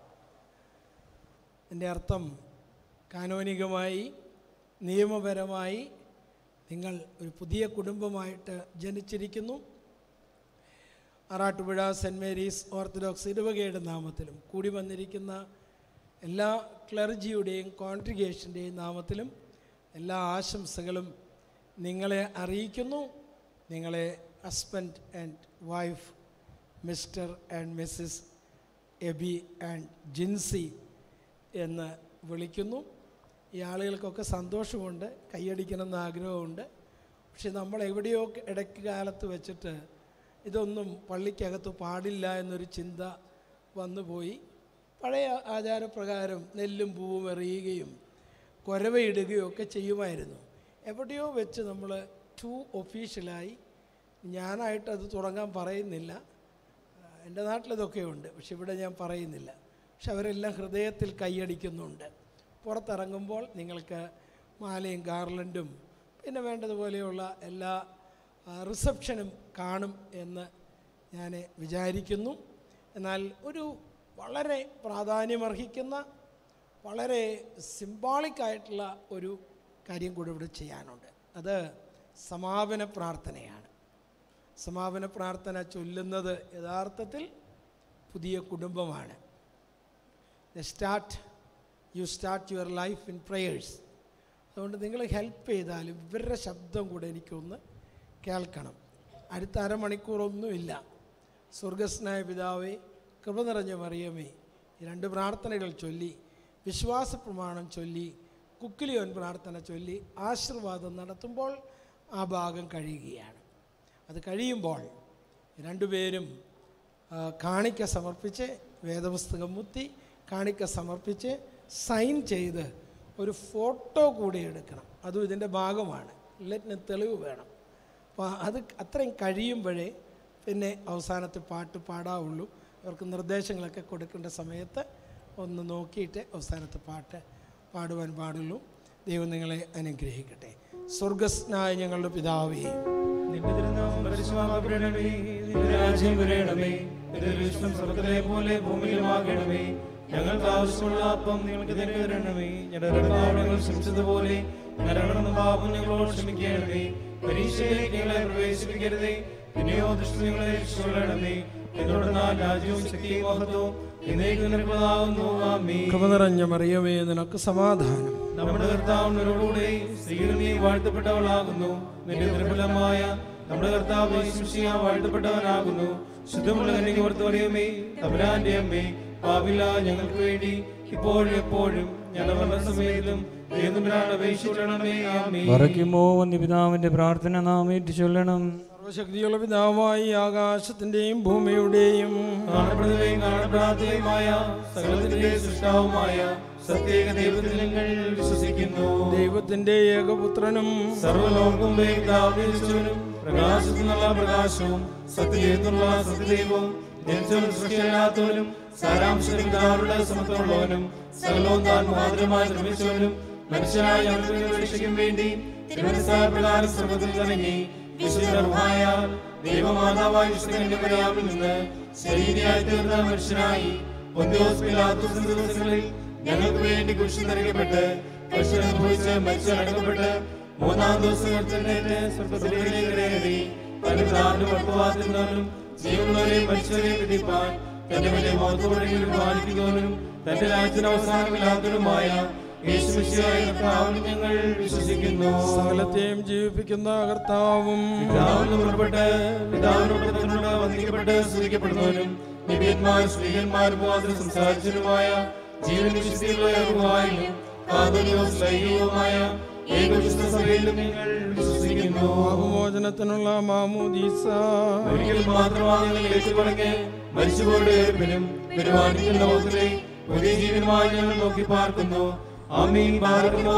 എൻ്റെ അർത്ഥം കാനോനികമായി നിയമപരമായി നിങ്ങൾ ഒരു പുതിയ കുടുംബമായിട്ട് ജനിച്ചിരിക്കുന്നു ആറാട്ടുപുഴ സെൻറ് മേരീസ് ഓർത്തഡോക്സ് ഇടവകയുടെ നാമത്തിലും കൂടി വന്നിരിക്കുന്ന എല്ലാ ക്ലർജിയുടെയും കോൺട്രിഗേഷൻ്റെയും നാമത്തിലും എല്ലാ ആശംസകളും നിങ്ങളെ അറിയിക്കുന്നു നിങ്ങളെ husband and wife Mr and Mrs Abi and Jinsi എന്ന് വിളിക്കുന്നു ഈ ആളുകൾക്കൊക്കെ സന്തോഷമുണ്ട് കൈയടിക്കണമെന്ന് ആഗ്രഹമുണ്ട് പക്ഷെ നമ്മൾ എവിടെയോ ഇടയ്ക്ക് കാലത്ത് വെച്ചിട്ട് ഇതൊന്നും പള്ളിക്കകത്ത് പാടില്ല എന്നൊരു ചിന്ത വന്നുപോയി പഴയ ആചാരപ്രകാരം നെല്ലും പൂവും എറിയുകയും കുരവയിടുകയും ഒക്കെ ചെയ്യുമായിരുന്നു എവിടെയോ വെച്ച് നമ്മൾ ടു ഒഫീഷ്യലായി ഞാനായിട്ട് അത് തുടങ്ങാൻ പറയുന്നില്ല ആ, എൻ്റെ നാട്ടിലിതൊക്കെ ഉണ്ട് പക്ഷെ ഇവിടെ ഞാൻ പറയുന്നില്ല പക്ഷെ അവരെല്ലാം ഹൃദയത്തിൽ കൈയടിക്കുന്നുണ്ട് പുറത്തിറങ്ങുമ്പോൾ നിങ്ങൾക്ക് മാലയും ഗാർലൻഡും പിന്നെ വേണ്ടതുപോലെയുള്ള എല്ലാ ആ, റിസപ്ഷനും കാണും എന്ന് ഞാൻ വിചാരിക്കുന്നു എന്നാൽ ഒരു വളരെ പ്രാധാന്യമർഹിക്കുന്ന വളരെ സിംബോളിക് ആയിട്ടുള്ള ഒരു കാര്യം കൂടി ഇവിടെ ചെയ്യാനുണ്ട് അത് സമാപന പ്രാർത്ഥനയാണ് സമാപന പ്രാർത്ഥന ചൊല്ലുന്നത് യഥാർത്ഥത്തിൽ പുതിയ കുടുംബമാണ് start you start your life in prayers അതുകൊണ്ട് നിങ്ങൾ ഹെൽപ്പ് ചെയ്താലും ഇവരുടെ ശബ്ദം കൂടെ എനിക്കൊന്ന് കേൾക്കണം അടുത്ത അരമണിക്കൂറൊന്നുമില്ല സ്വർഗസ്നായ പിതാവേ കൃപ നിറഞ്ഞ മറിയമേ ഈ രണ്ട് പ്രാർത്ഥനകൾ ചൊല്ലി വിശ്വാസ പ്രമാണം ചൊല്ലി കുക്കിലിയോൻ പ്രാർത്ഥന ചൊല്ലി ആശീർവാദം നടത്തുമ്പോൾ ആ ഭാഗം കഴിയുകയാണ് അത് കഴിയുമ്പോൾ രണ്ടുപേരും ആ, കാണിക്ക സമർപ്പിച്ച് വേദപുസ്തകം മുത്തി കാണിക്ക സമർപ്പിച്ച് സൈൻ ചെയ്ത് ഒരു ഫോട്ടോ കൂടി എടുക്കണം അതും ഇതിൻ്റെ ഭാഗമാണ് എല്ലാറ്റിനും തെളിവ് വേണം അപ്പോൾ അത് അത്രയും കഴിയുമ്പോഴേ പിന്നെ അവസാനത്തെ പാട്ട് പാടാവുള്ളൂ അവർക്ക് നിർദ്ദേശങ്ങളൊക്കെ കൊടുക്കേണ്ട സമയത്ത് ഒന്ന് നോക്കിയിട്ട് അവസാനത്തെ പാട്ട് പാടുവാൻ പാടുള്ളൂ ദൈവം നിങ്ങളെ അനുഗ്രഹിക്കട്ടെ സ്വർഗസ്നായ ഞങ്ങളുടെ പിതാവേ നിന്റെ തിരുനാമം പരിശുദ്ധമാക്കപ്പെടണമേ നിന്റെ രാജ്യം വരണമേ നിന്റെ ഇഷ്ടം സ്വർഗ്ഗത്തിലെ പോലെ ഭൂമിയിലുമാകണമേ ഞങ്ങൾക്ക് ആവശ്യമുള്ള അപ്പം നിങ്ങൾക്ക് തന്നെ തരണമേ ഞങ്ങളുടെ പാപങ്ങൾ ക്ഷമിച്ചതുപോലെ ഞങ്ങളുടെ പാപം ഞങ്ങളോട് ക്ഷമിക്കണമേ പരീക്ഷയിലേക്ക് ഞങ്ങളെ പ്രവേശിപ്പിക്കരുതേ പിന്നെയോ ദുഷ്ടങ്ങളെ രക്ഷിക്കണമേ എന്നോട് രാജ്യവും ശക്തിയും മഹത്വവും എന്നേക്കും നിനക്കുള്ളതാകുന്നു ആമീൻ കൃപ നിറഞ്ഞ മറിയമേ നിനക്ക് സമാധാനം നമ്മുടെ കർത്താവിനോടുകൂടെ സ്ത്രീകൾ നീ വാഴ്ത്തപ്പെട്ടവളാകുന്നു നിന്റെ നിർബലമായ നമ്മുടെ കർത്താവ് യേശുമിശിഹ വാഴ്ത്തപ്പെട്ടവനാകുന്നു ശുദ്ധമുള്ള കന്യക വർത്തമറിയമേ തമ്പുരാന്റെ അമ്മേ പാപില്ല ഞങ്ങൾക്ക് വേണ്ടി ഇപ്പോഴും എപ്പോഴും ഞങ്ങളുടെ സമയത്തിലും ദൈവത്തിനാണ് അപേക്ഷിക്കണമേ ആമേൻ വറയ്ക്കുമോ വന്യപിതാവിന്റെ പ്രാർത്ഥന നാം ഏറ്റു ചൊല്ലണം സർവശക്തിയുള്ള പിതാവായി ആകാശത്തിൻ്റെയും ഭൂമിയുടെയും കാണപ്പെടുന്നവയും കാണപ്പെടാത്തവയുമായ സകലത്തിന്റെ സൃഷ്ടാവുമായ സത്യേക ദൈവത്തിൽ ഞങ്ങൾ വിശ്വസിക്കുന്നു ദൈവത്തിൻ്റെ ഏകപുത്രനും സർവലോകം വേദാവിനും പ്രകാശത്തിൽ നിന്നുള്ള പ്രകാശവും സത്യദൈവത്തിനുള്ള സത്യദൈവവും ജനിച്ചവനും സൃഷ്ടിയല്ലാത്തവനും സാരാംശത്തിൽ പിതാവുടെ സമത്വമുള്ളവനും സകലവും താൻ മാതൃമായി നിർമ്മിച്ചവനും മനുഷ്യനായ ഞങ്ങൾക്ക് രക്ഷയ്ക്കും വേണ്ടി തിരുവനന്തപുര പ്രകാരം സർവത്തിൽ ഇറങ്ങി വിശുദ്ധമായ ദൈവമാതാവായ വിശുദ്ധന്റെ പരാമിൽ നിന്ന് ശരീരയായി തീർന്ന മനുഷ്യനായി പൊന്തിയോസ് പിലാത്തോസിന്റെ ദിവസങ്ങളിൽ ഞങ്ങൾക്ക് വേണ്ടി കുരിശിൽ നിറയ്ക്കപ്പെട്ട് കഷ്ടം അനുഭവിച്ച് മരിച്ചടക്കപ്പെട്ട് മൂന്നാം ദിവസം ഉയർത്തെഴുന്നേറ്റ് സ്വർഗ്ഗത്തിലേക്ക് കയറി തന്റെ പിതാവിന്റെ വർത്തമാനത്തിൽ നിന്നും ജീവനുള്ളവരെയും മരിച്ചവരെയും വിധിപ്പാൻ തന്റെ വലിയ മഹത്വപ്പെടുകയും പാലിക്കുന്നവനും തന്റെ രാജ്യത്തിന് അവസാനമില്ലാത്തവനുമായ യേശുമിശിഹായ കർത്താവിൽ ഞങ്ങൾ വിശ്വസിക്കുന്നു സകലത്തെയും ജീവിപ്പിക്കുന്ന കർത്താവും പിതാവിന് പുറപ്പെട്ട് പിതാവിനോട് വന്ദിക്കപ്പെട്ട് സ്തുതിക്കപ്പെടുന്നവനും നിബിയന്മാർ സ്ത്രീകന്മാരും മാത്രം സംസാരിച്ചവരുമായ ജീവൻ വിശുദ്ധിയുള്ളവരുമായും കാതോലികവും സൈനികവുമായ ഏകവിശുദ്ധ സഭയിലും ഞങ്ങൾ വിശ്വസിക്കുന്നു പാപമോചനത്തിനുള്ള മാമോദീസ ഒരിക്കൽ മാത്രമാണ് ഞങ്ങൾ ഏറ്റുപറഞ്ഞ് മരിച്ചുപോയുടെ ഏർപ്പിനും പെരുമാനിക്കുന്ന ലോകത്തിലെ പുതിയ ജീവനുമായി ഞങ്ങൾ നോക്കി പാർക്കുന്നു ആമീൻ പാർക്കുന്നു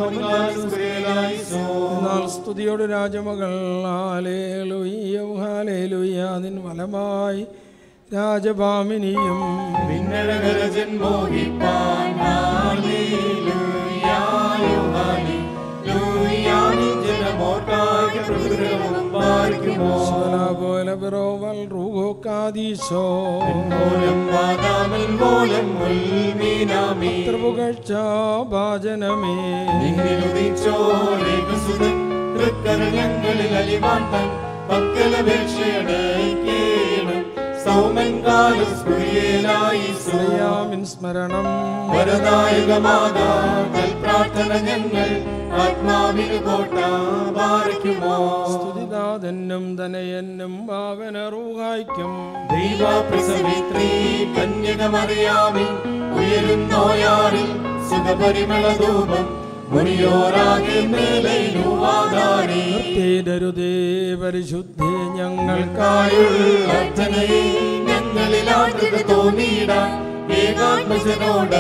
എന്നാൽ സ്തുതിയോട് രാജമകൾ ഹാലേലുയ്യ ഹാലേലുയ്യ നിൻ ഫലമായി രാജഭാമിനിയും വിണ്ണഴകരജൻ മോഹിപ്പാൻ പോലെ പിറോവൽ റൂഹോ കാദീശോ പുകഴ്ച ഭാജനമേ തൃക്കരങ്ങളിൽ അലിവാട്ടൻ പക്കലപേക്ഷയുടെ സൗമൻ കാലസ്കുരിയേലായി ശ്രീയാമിൻ സ്മരണം വരദായകമാകാ പ്രാർത്ഥന ഞങ്ങൾ ആത്മാവിന് കോട്ട പാറിക്കുമോ സ്തുതിദാതനും തനയനും ഭാവന റൂഹായിക്കും ദൈവപ്രസവിത്രീ കന്യകമറിയാമിൻ ഉയരുന്നോയാറിൽ സുഖപരിമള ധൂപം മുനിയോരാകെ മേലയിലുവാതാരി തീരരുതേ പരിശുദ്ധി ഞങ്ങൾക്കായി ഞങ്ങൾക്കായുള്ള അർത്ഥനയെ ഞങ്ങൾ ഞങ്ങളിൽ ആർദ്രത തോന്നിയിടാൻ ഏകാത്മജനോട്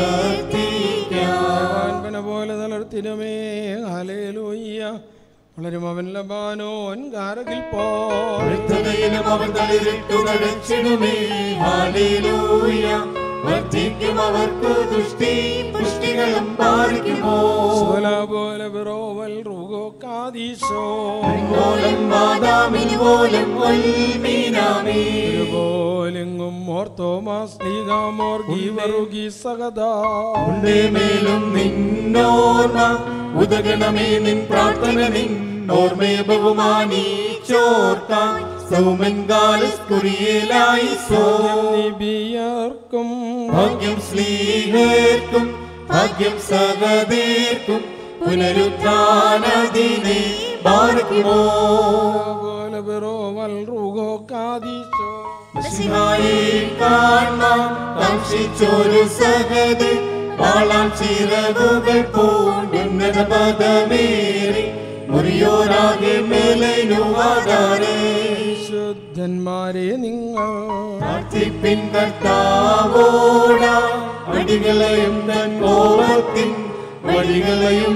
ആൻപന പോലെ തളർത്തിനമേ ഹാലേലൂയ്യ വളരും അവൻ ലബാനോൻ ഗാരകിൽ വൃദ്ധതയിലും അവർ തളിരിട്ടു നടച്ചിടുമേ ഹാലേലൂയ വർദ്ധിക്കും അവർക്ക് ദുഷ്ടി പുഷ്ടികളും പാലിക്കുമോ പോലെ ബിറോവൽ റൂഗോ കാദീശോ ഓലം വാദാമിന് പോലും ഒൽമീനാമേ പോലെങ്ങും ഓർത്തോമാസ് നീകാമോർ ഗീവറുഗി സഗദാ ഉണ്ടേ മേലും നിന്നോർമ്മ ഉദകണമേ നിൻ പ്രാർത്ഥന നിൻ ഓർമ്മയെ ബഹുമാനിച്ചോർക്കാം സൗമൻ കാലസ്കുറിയേലായി സോ നിബിയർക്കും ഭാഗ്യം സ്ലീഹേർക്കും ഭാഗ്യം സഹദേർക്കും പുനരുദ്ധാനദിനെ ബാർക്കുമോ പോലെ ബിറോവൽ റൂഗോ കാദീശോ മസിഹായെ കാണാൻ കാക്ഷിച്ചൊരു സഹദ് വാളാൻ ചിറകുകൾ പൂണ്ടുന്നത പദമേറി മുറിയോരാകെ മേലനുവാദാരേ ശുദ്ധന്മാരെ നിങ്ങൾ പ്രാർത്ഥിപ്പിൻ കർത്താവോട അടികളെയും തൻ കോപത്തിൻ വടികളെയും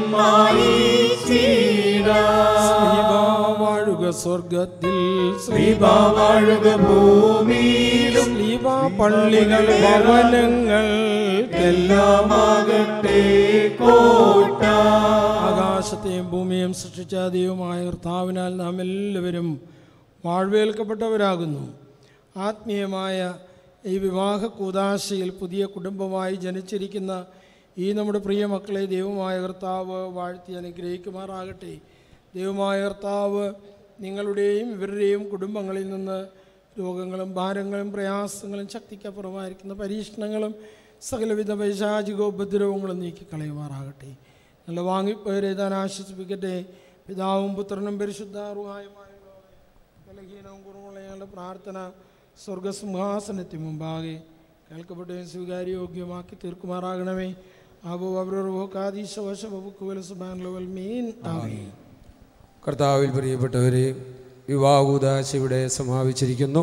വാഴുക സ്വർഗത്തിൽ ശ്രീബാ വാഴുക ഭൂമിയിലും ശ്രീബാ പള്ളികൾ ഭവനങ്ങൾ എല്ലാമാകട്ടെ കോട്ട ആകാശത്തെയും ഭൂമിയും സൃഷ്ടിച്ച ദൈവമായ കർത്താവിനാൽ നാം എല്ലാവരും വാഴ്വേൽക്കപ്പെട്ടവരാകുന്നു ആത്മീയമായ ഈ വിവാഹ കൂതാശയിൽ പുതിയ കുടുംബമായി ജനിച്ചിരിക്കുന്ന ഈ നമ്മുടെ പ്രിയ മക്കളെ ദൈവമായ കർത്താവ് വാഴ്ത്തി അനുഗ്രഹിക്കുമാറാകട്ടെ ദൈവമായ കർത്താവ് നിങ്ങളുടെയും ഇവരുടെയും കുടുംബങ്ങളിൽ നിന്ന് രോഗങ്ങളും ഭാരങ്ങളും പ്രയാസങ്ങളും ശക്തിക്കപ്പുറമായിരിക്കുന്ന പരീക്ഷണങ്ങളും സകലവിധ പൈശാചികോപദ്രവങ്ങളും നീക്കിക്കളയുമാറാകട്ടെ നല്ല വാങ്ങിപ്പോയരെ താൻ ആശ്വസിപ്പിക്കട്ടെ പിതാവും പുത്രനും പരിശുദ്ധാറുമായുമായ ബലഹീനവും കുറവുള്ള ഞങ്ങളുടെ പ്രാർത്ഥന സ്വർഗസിംഹാസനത്തിന് മുമ്പാകെ കേൾക്കപ്പെട്ടവയും സ്വീകാര്യോഗ്യമാക്കി തീർക്കുമാറാകണമേ ആബു അവരോകാദീശവശബുക്കുവലസുബാൻ മീൻ ആമേ കർത്താവിൽ പ്രിയപ്പെട്ടവരെ വിവാഹൂദാശ ഇവിടെ സമാപിച്ചിരിക്കുന്നു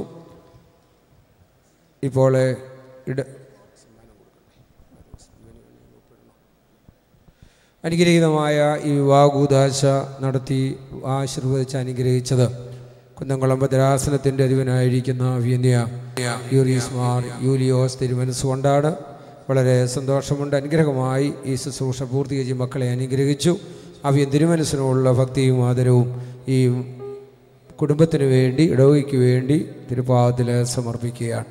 ഇപ്പോൾ ഇട അനുഗ്രഹീതമായ ഈ വിവാഹൂദാശ നടത്തി ആശീർവദിച്ച് അനുഗ്രഹിച്ചത് കുന്നംകുളം ഭദ്രാസനത്തിൻ്റെ അധിപനായിരിക്കുന്ന വിന്യ യൂറിയസ് മാർ യൂലിയോസ് തിരുമനസ്സുകൊണ്ടാണ് വളരെ സന്തോഷമുണ്ട് അനുഗ്രഹമായി ഈ ശുശ്രൂഷ പൂർത്തീകരിച്ച് മക്കളെ അനുഗ്രഹിച്ചു അവയും തിരുമനസ്സിനുള്ള ഭക്തിയും ആദരവും ഈ കുടുംബത്തിന് വേണ്ടി ഇടവയ്ക്ക് വേണ്ടി തിരുപ്പാവത്തിൽ സമർപ്പിക്കുകയാണ്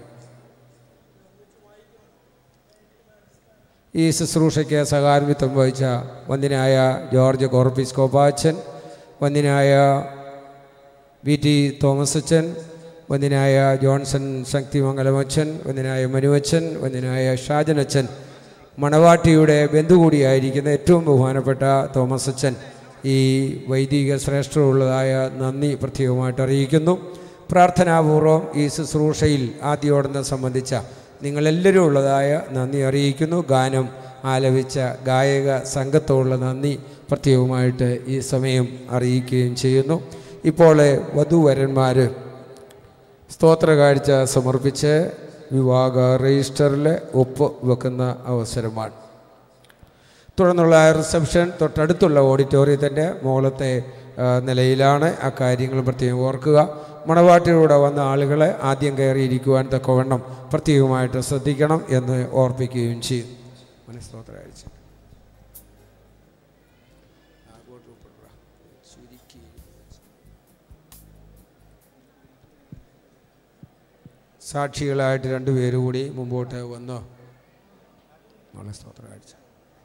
ഈ ശുശ്രൂഷയ്ക്ക് സഹാരമിത്വം വഹിച്ച വന്ദിനായ ജോർജ് കോർപ്പിസ് കോപ്പാച്ചൻ വന്ദിനായ വി ടി തോമസ് അച്ഛൻ വന്ദിനായ ജോൺസൺ ശക്തിമംഗലമച്ചൻ വന്ദിനായ മനുവച്ചൻ വന്ദിനായ ഷാജൻ അച്ഛൻ മണവാട്ടിയുടെ ബന്ധു കൂടിയായിരിക്കുന്ന ഏറ്റവും ബഹുമാനപ്പെട്ട തോമസ് അച്ഛൻ ഈ വൈദിക ശ്രേഷ്ഠമുള്ളതായ നന്ദി പ്രത്യേകമായിട്ട് അറിയിക്കുന്നു പ്രാർത്ഥനാപൂർവം ഈ ശുശ്രൂഷയിൽ ആദ്യോടനം സംബന്ധിച്ച നിങ്ങളെല്ലാവരും ഉള്ളതായ നന്ദി അറിയിക്കുന്നു ഗാനം ആലപിച്ച ഗായക സംഘത്തോടുള്ള നന്ദി പ്രത്യേകമായിട്ട് ഈ സമയം അറിയിക്കുകയും ചെയ്യുന്നു ഇപ്പോൾ വധുവരന്മാർ സ്തോത്ര കാഴ്ച സമർപ്പിച്ച് വിവാഹ രജിസ്റ്ററിൽ ഒപ്പ് വെക്കുന്ന അവസരമാണ് തുടർന്നുള്ള റിസപ്ഷൻ തൊട്ടടുത്തുള്ള ഓഡിറ്റോറിയത്തിൻ്റെ മുകളത്തെ ആ, നിലയിലാണ് ആ കാര്യങ്ങൾ പ്രത്യേകം ഓർക്കുക മണവാട്ടിലൂടെ വന്ന ആളുകളെ ആദ്യം കയറിയിരിക്കുവാൻ തക്കവണ്ണം പ്രത്യേകമായിട്ട് ശ്രദ്ധിക്കണം എന്ന് ഓർപ്പിക്കുകയും ചെയ്യും മനസ്തോത്ര കാഴ്ച സാക്ഷികളായിട്ട് രണ്ടുപേരും കൂടി മുമ്പോട്ട് വന്നു നാളെ സ്തോത്ര കാഴ്ച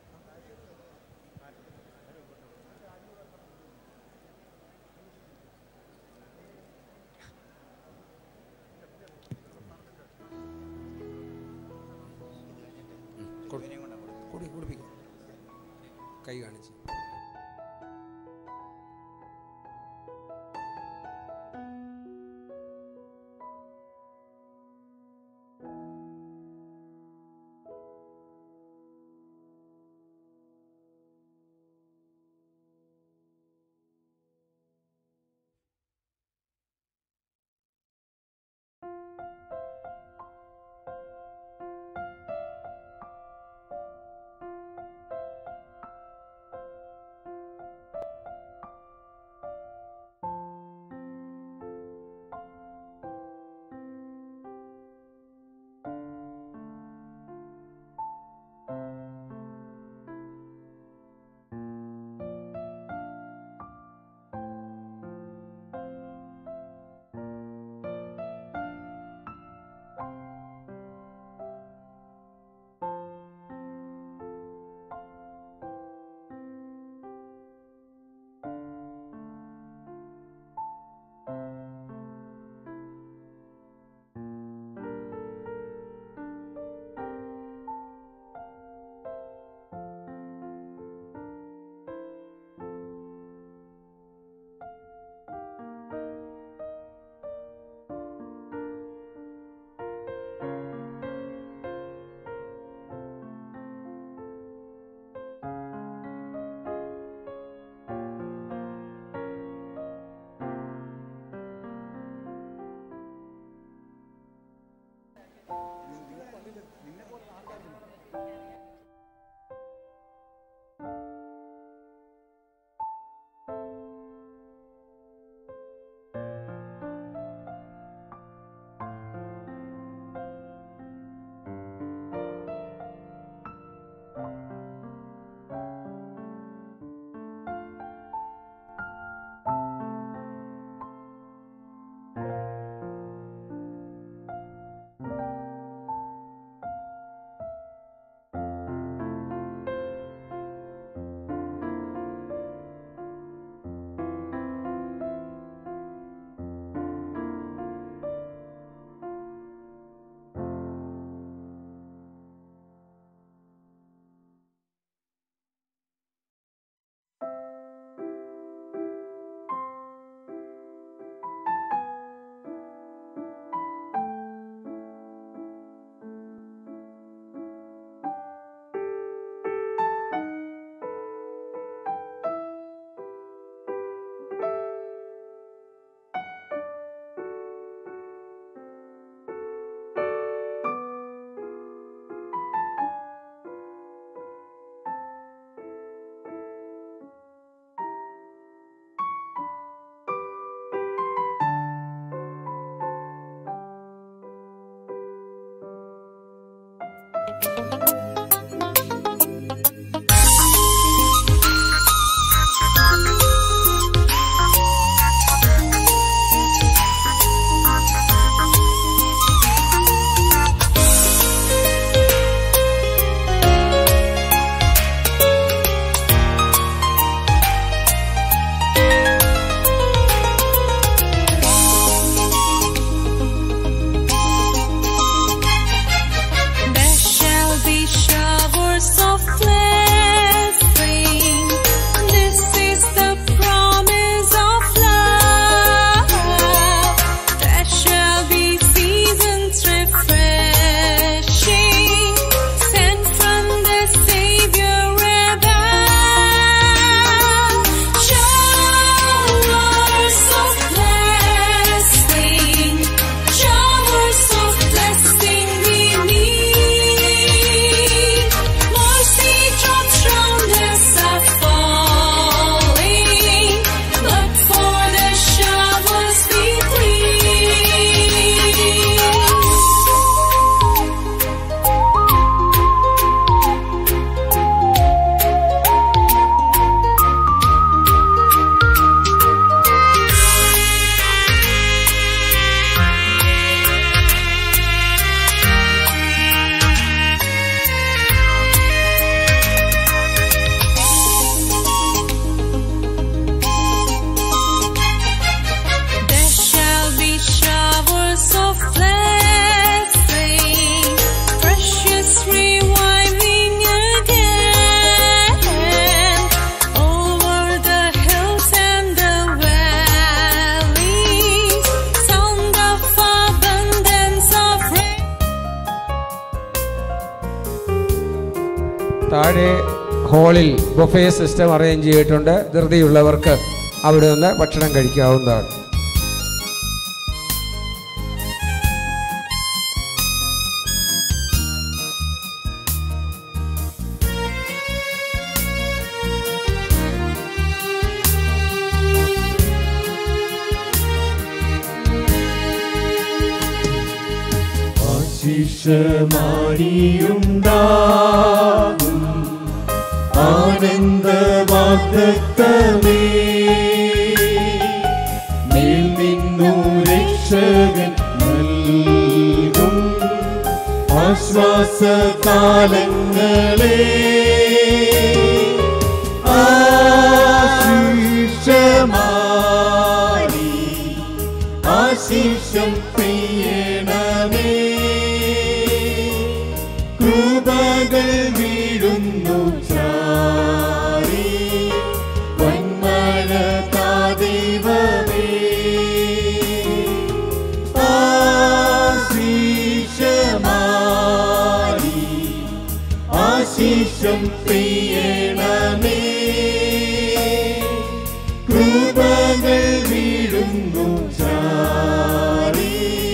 കൂടി കുടിപ്പിക്കും കൈ കാണിച്ച് താഴെ ഹാളിൽ ബൊഫേ സിസ്റ്റം അറേഞ്ച് ചെയ്തിട്ടുണ്ട് ധൃതിയുള്ളവർക്ക് അവിടെ നിന്ന് ഭക്ഷണം കഴിക്കാവുന്നതാണ് ആശിഷമാരിയുണ്ടാകും ആനന്ദവാഗ്ദത്തമേ മേൽ നിന്നു രക്ഷകൻ നൽകും ആശ്വാസകാലങ്ങളെ ആശിഷമാരി ആശിഷം പെയ്യണമേ കൃപകൾ വീഴുന്നു ചാരി വന്മഴ താദൈവമേ ആശീഷമാരി ആശിഷം പെയ്യണമേ കൃപകൾ വീഴുന്നു ചാരി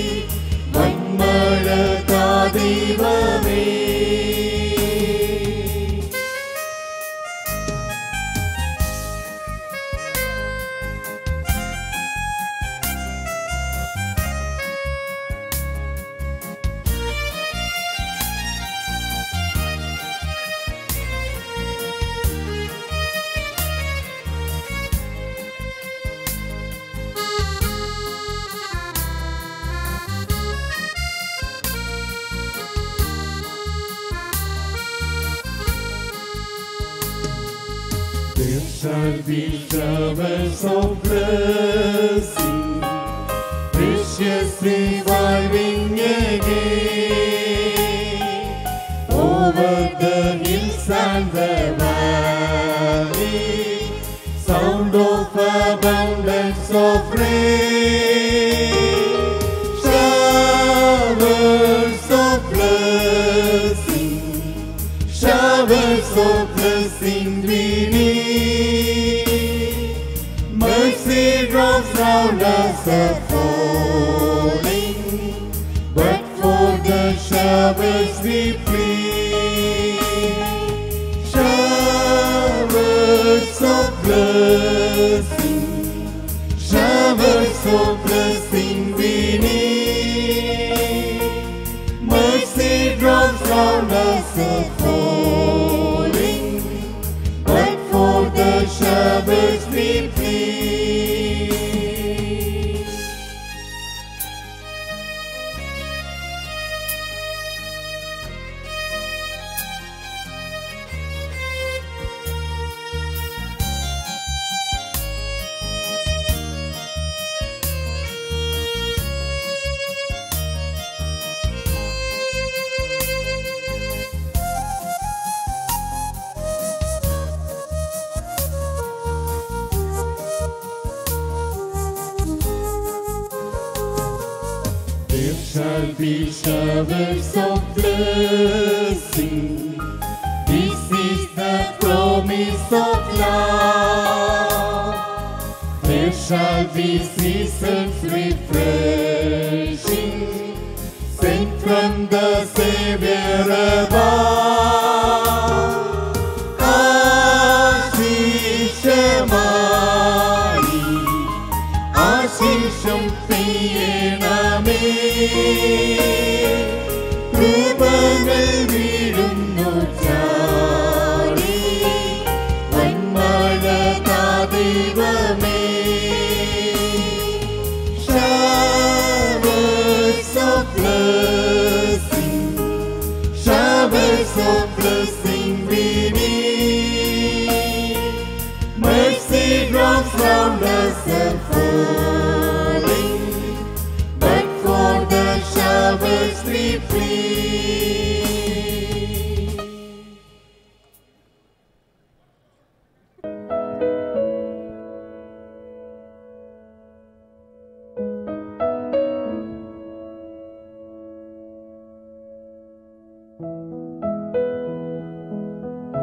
വന്മഴ താദൈവമേ There shall be showers of blessing, precious reviving again over the hills and the valley. Sound of abundance of rain, showers of blessing showers of blessing we need. Mercy drops round us are falling, but for the showers we plead. Showers of blessing, showers of blessing we need. Mercy drops round us are falling, but for the showers we plead. There shall be showers of blessing. This is the promise of love. There shall be seasons refreshing, sent from the Savior above. ആശിഷമായി ആശിഷം പെയ്യണമേ കൃപകൾ വീഴുന്നു ചാടി വന്മഴ ദൈവമേ Showers of blessing, showers of blessing we need. Mercy drops round us are falling, but for the showers we plead. Thank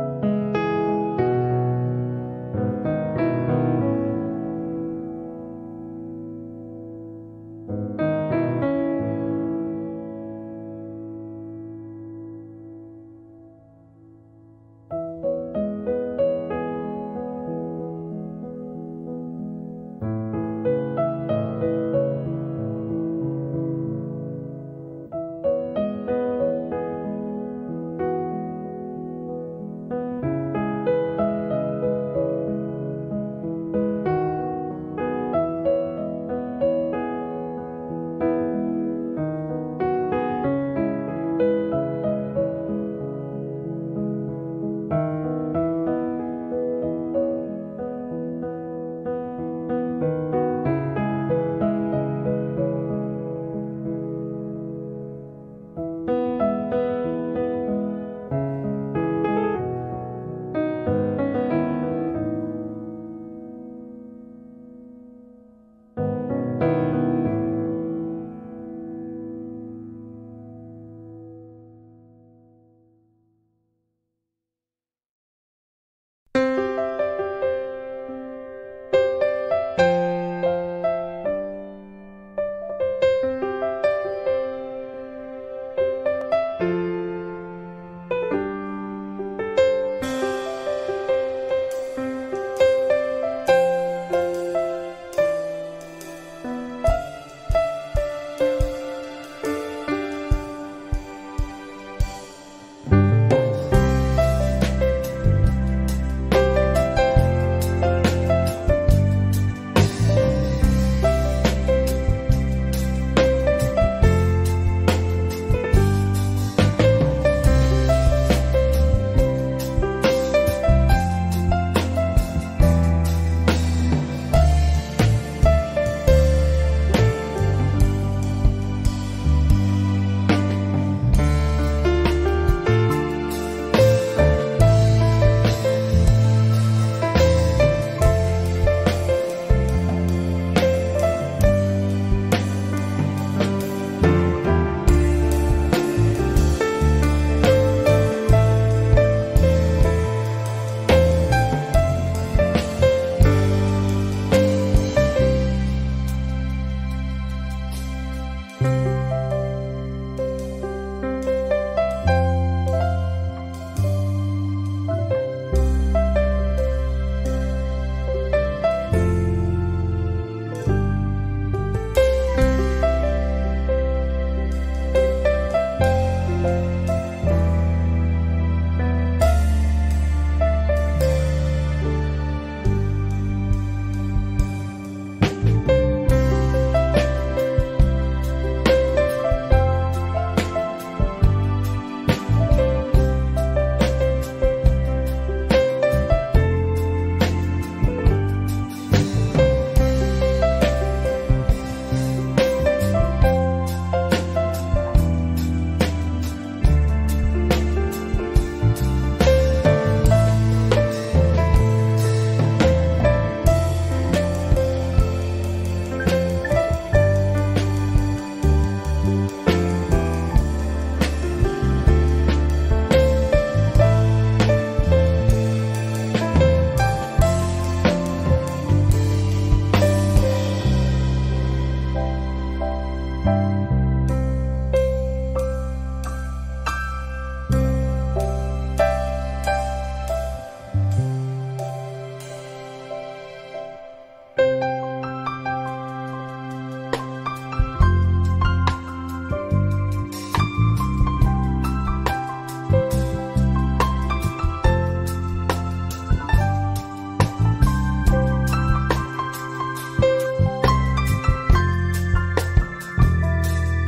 ും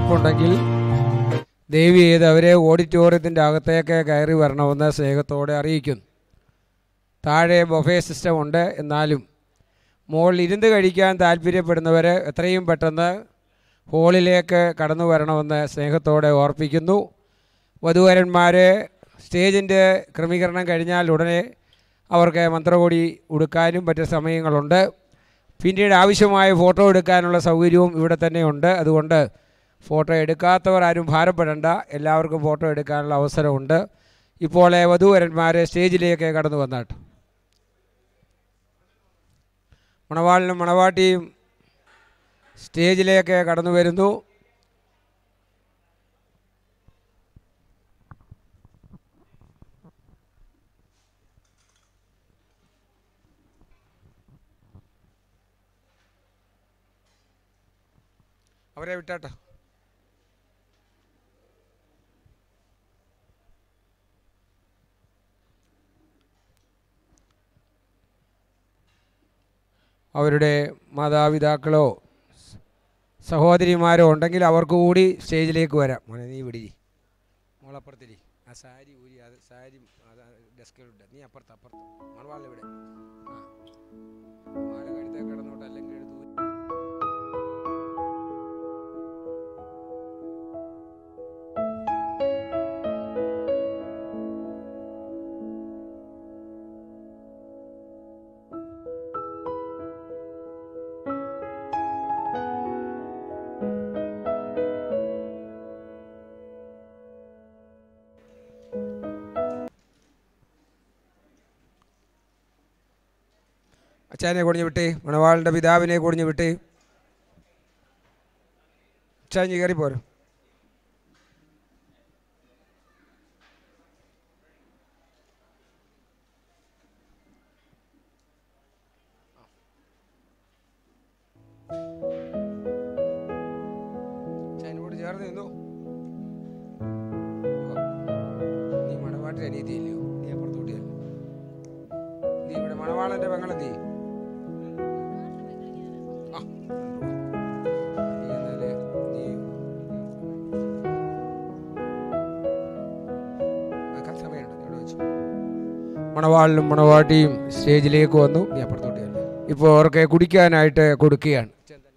ഇരിപ്പുണ്ടെങ്കിൽ ദയവ് ചെയ്ത് അവരെ ഓഡിറ്റോറിയത്തിൻ്റെ അകത്തേക്ക് കയറി വരണമെന്ന് സ്നേഹത്തോടെ അറിയിക്കുന്നു താഴെ ബൊഫേ സിസ്റ്റം ഉണ്ട് എന്നാലും മുകളിൽ ഇരുന്ന് കഴിക്കാൻ താല്പര്യപ്പെടുന്നവർ എത്രയും പെട്ടെന്ന് ഹോളിലേക്ക് കടന്നു വരണമെന്ന് സ്നേഹത്തോടെ ഓർപ്പിക്കുന്നു വധുവരന്മാർ സ്റ്റേജിൻ്റെ ക്രമീകരണം കഴിഞ്ഞാൽ ഉടനെ അവർക്ക് മന്ത്രകോടി ഉടുക്കാനും പറ്റിയ സമയങ്ങളുണ്ട് പിന്നീട് ആവശ്യമായ ഫോട്ടോ എടുക്കാനുള്ള സൗകര്യവും ഇവിടെ തന്നെയുണ്ട് അതുകൊണ്ട് ഫോട്ടോ എടുക്കാത്തവർ ആരും ഭാരപ്പെടേണ്ട എല്ലാവർക്കും ഫോട്ടോ എടുക്കാനുള്ള അവസരമുണ്ട് ഇപ്പോൾ വധുവരന്മാർ സ്റ്റേജിലേക്ക് കടന്നു വന്നാട്ട് മണവാളിനും മണവാട്ടിയും സ്റ്റേജിലേക്ക് കടന്നു വരുന്നു അവരെ വിട്ടാട്ടോ അവരുടെ മാതാപിതാക്കളോ സഹോദരിമാരോ ഉണ്ടെങ്കിൽ അവർക്ക് കൂടി സ്റ്റേജിലേക്ക് വരാം മോനെ നീ വിടി മോളപ്പുറത്തിരി ആ സാരി ഊരി അത് സാരി അത് ഡെസ്കിലുണ്ട് നീ അപ്പുറത്ത് അപ്പുറത്ത് മണവാളിൽ ഇവിടെ ആ മാല കഴുത്തേ കിടന്നോട്ട് അല്ലെങ്കിൽ എഴുതൂ അച്ഛനെ കുടിഞ്ഞു വിട്ടേ മണവാളിൻ്റെ പിതാവിനെ കുടിഞ്ഞു വിട്ടേ അച്ഛാഞ്ഞ് കയറി പോരും അച്ഛനോട് ചേർന്ന് നിന്നു നീ മണവാട്ടിൽ അനീതിയില്ലയോ നീ അപ്പുറത്തോട്ടിയല്ലോ നീ ഇവിടെ മണവാളന്റെ പെങ്ങളെന്തി ആ നീ എന്നാല് നീ ആ, സമയമുണ്ട് നീ ഇവിടെ വെച്ചു മണവാളിനും മണവാട്ടിയും സ്റ്റേജിലേക്ക് വന്നു നീ അപ്പുറത്തോട്ട് ചെല്ല്. ഇപ്പോൾ അവർക്ക് കുടിക്കാനായിട്ട് കൊടുക്കുകയാണ്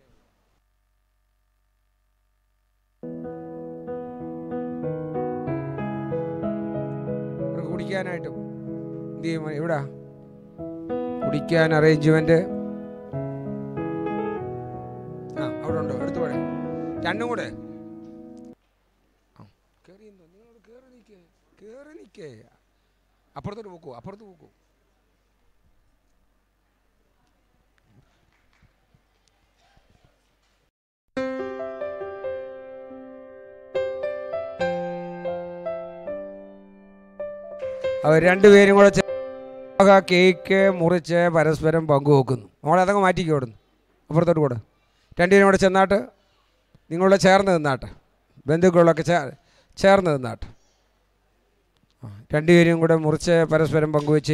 അവർക്ക് കുടിക്കാനായിട്ടും എന്ത് ചെയ്യും എവിടാ കുടിക്കാൻ അറേഞ്ച്മെന്റ് ആ അവിടെ ഉണ്ടോ എടുത്തു പോടെ രണ്ടും കൂടെ ആ, കേറി നിന്നോ, നിങ്ങൾ കേറി നിൽക്കേ കേറി നിൽക്കേ അപ്പുറത്തോട്ട് പോക്കൂ അപ്പുറത്ത് പോക്കൂ അവർ രണ്ടുപേരും കൂടെ ചേ- ആ കേക്ക് മുറിച്ച് പരസ്പരം പങ്കുവെക്കുന്നു മോളെ അതൊക്കെ മാറ്റിക്കോ അവിടുന്ന് അപ്പുറത്തോട്ട് കൂടെ രണ്ടുപേരും കൂടെ ചെന്നാട്ട് നിങ്ങളുടെ ചേർന്ന് നിന്നാട്ട് ബന്ധുക്കളൊക്കെ ചേ ചേർന്ന് നിന്നാട്ട് ആ, രണ്ടുപേരും കൂടെ മുറിച്ച് പരസ്പരം പങ്കുവെച്ച്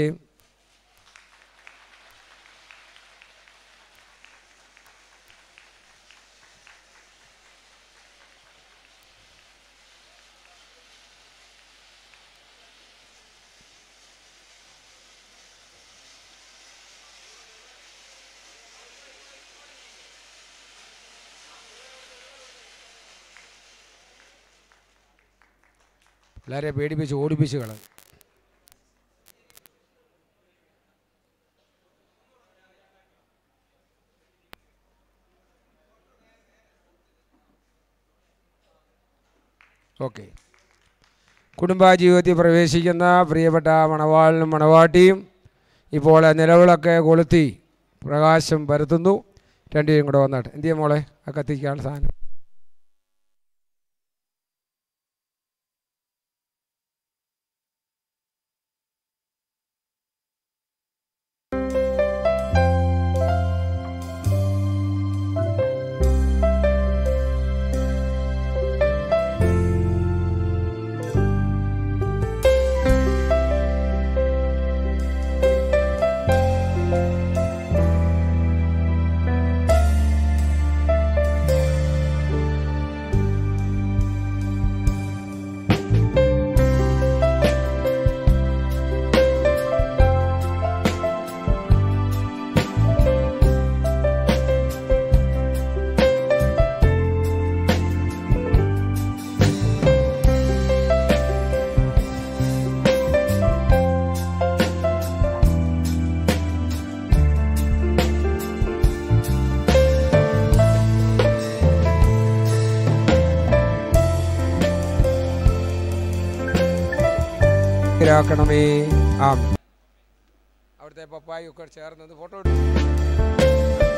പിള്ളേരെ പേടിപ്പിച്ച് ഓടിപ്പിച്ച് കളഞ്ഞു ഓക്കെ കുടുംബജീവിതത്തിൽ പ്രവേശിക്കുന്ന പ്രിയപ്പെട്ട മണവാളിനും മണവാട്ടിയും ഇപ്പോൾ നിലവിളൊക്കെ കൊളുത്തി പ്രകാശം പരത്തുന്നു രണ്ടുപേരും കൂടെ വന്നാട്ട് എന്തിയാ മോളെ ആ കത്തിക്കാനുള്ള സാധനം ാക്കണമേ ആമീൻ അവിടുത്തെ പപ്പായൊക്കെ ചേർന്നത് ഫോട്ടോ എടുത്തു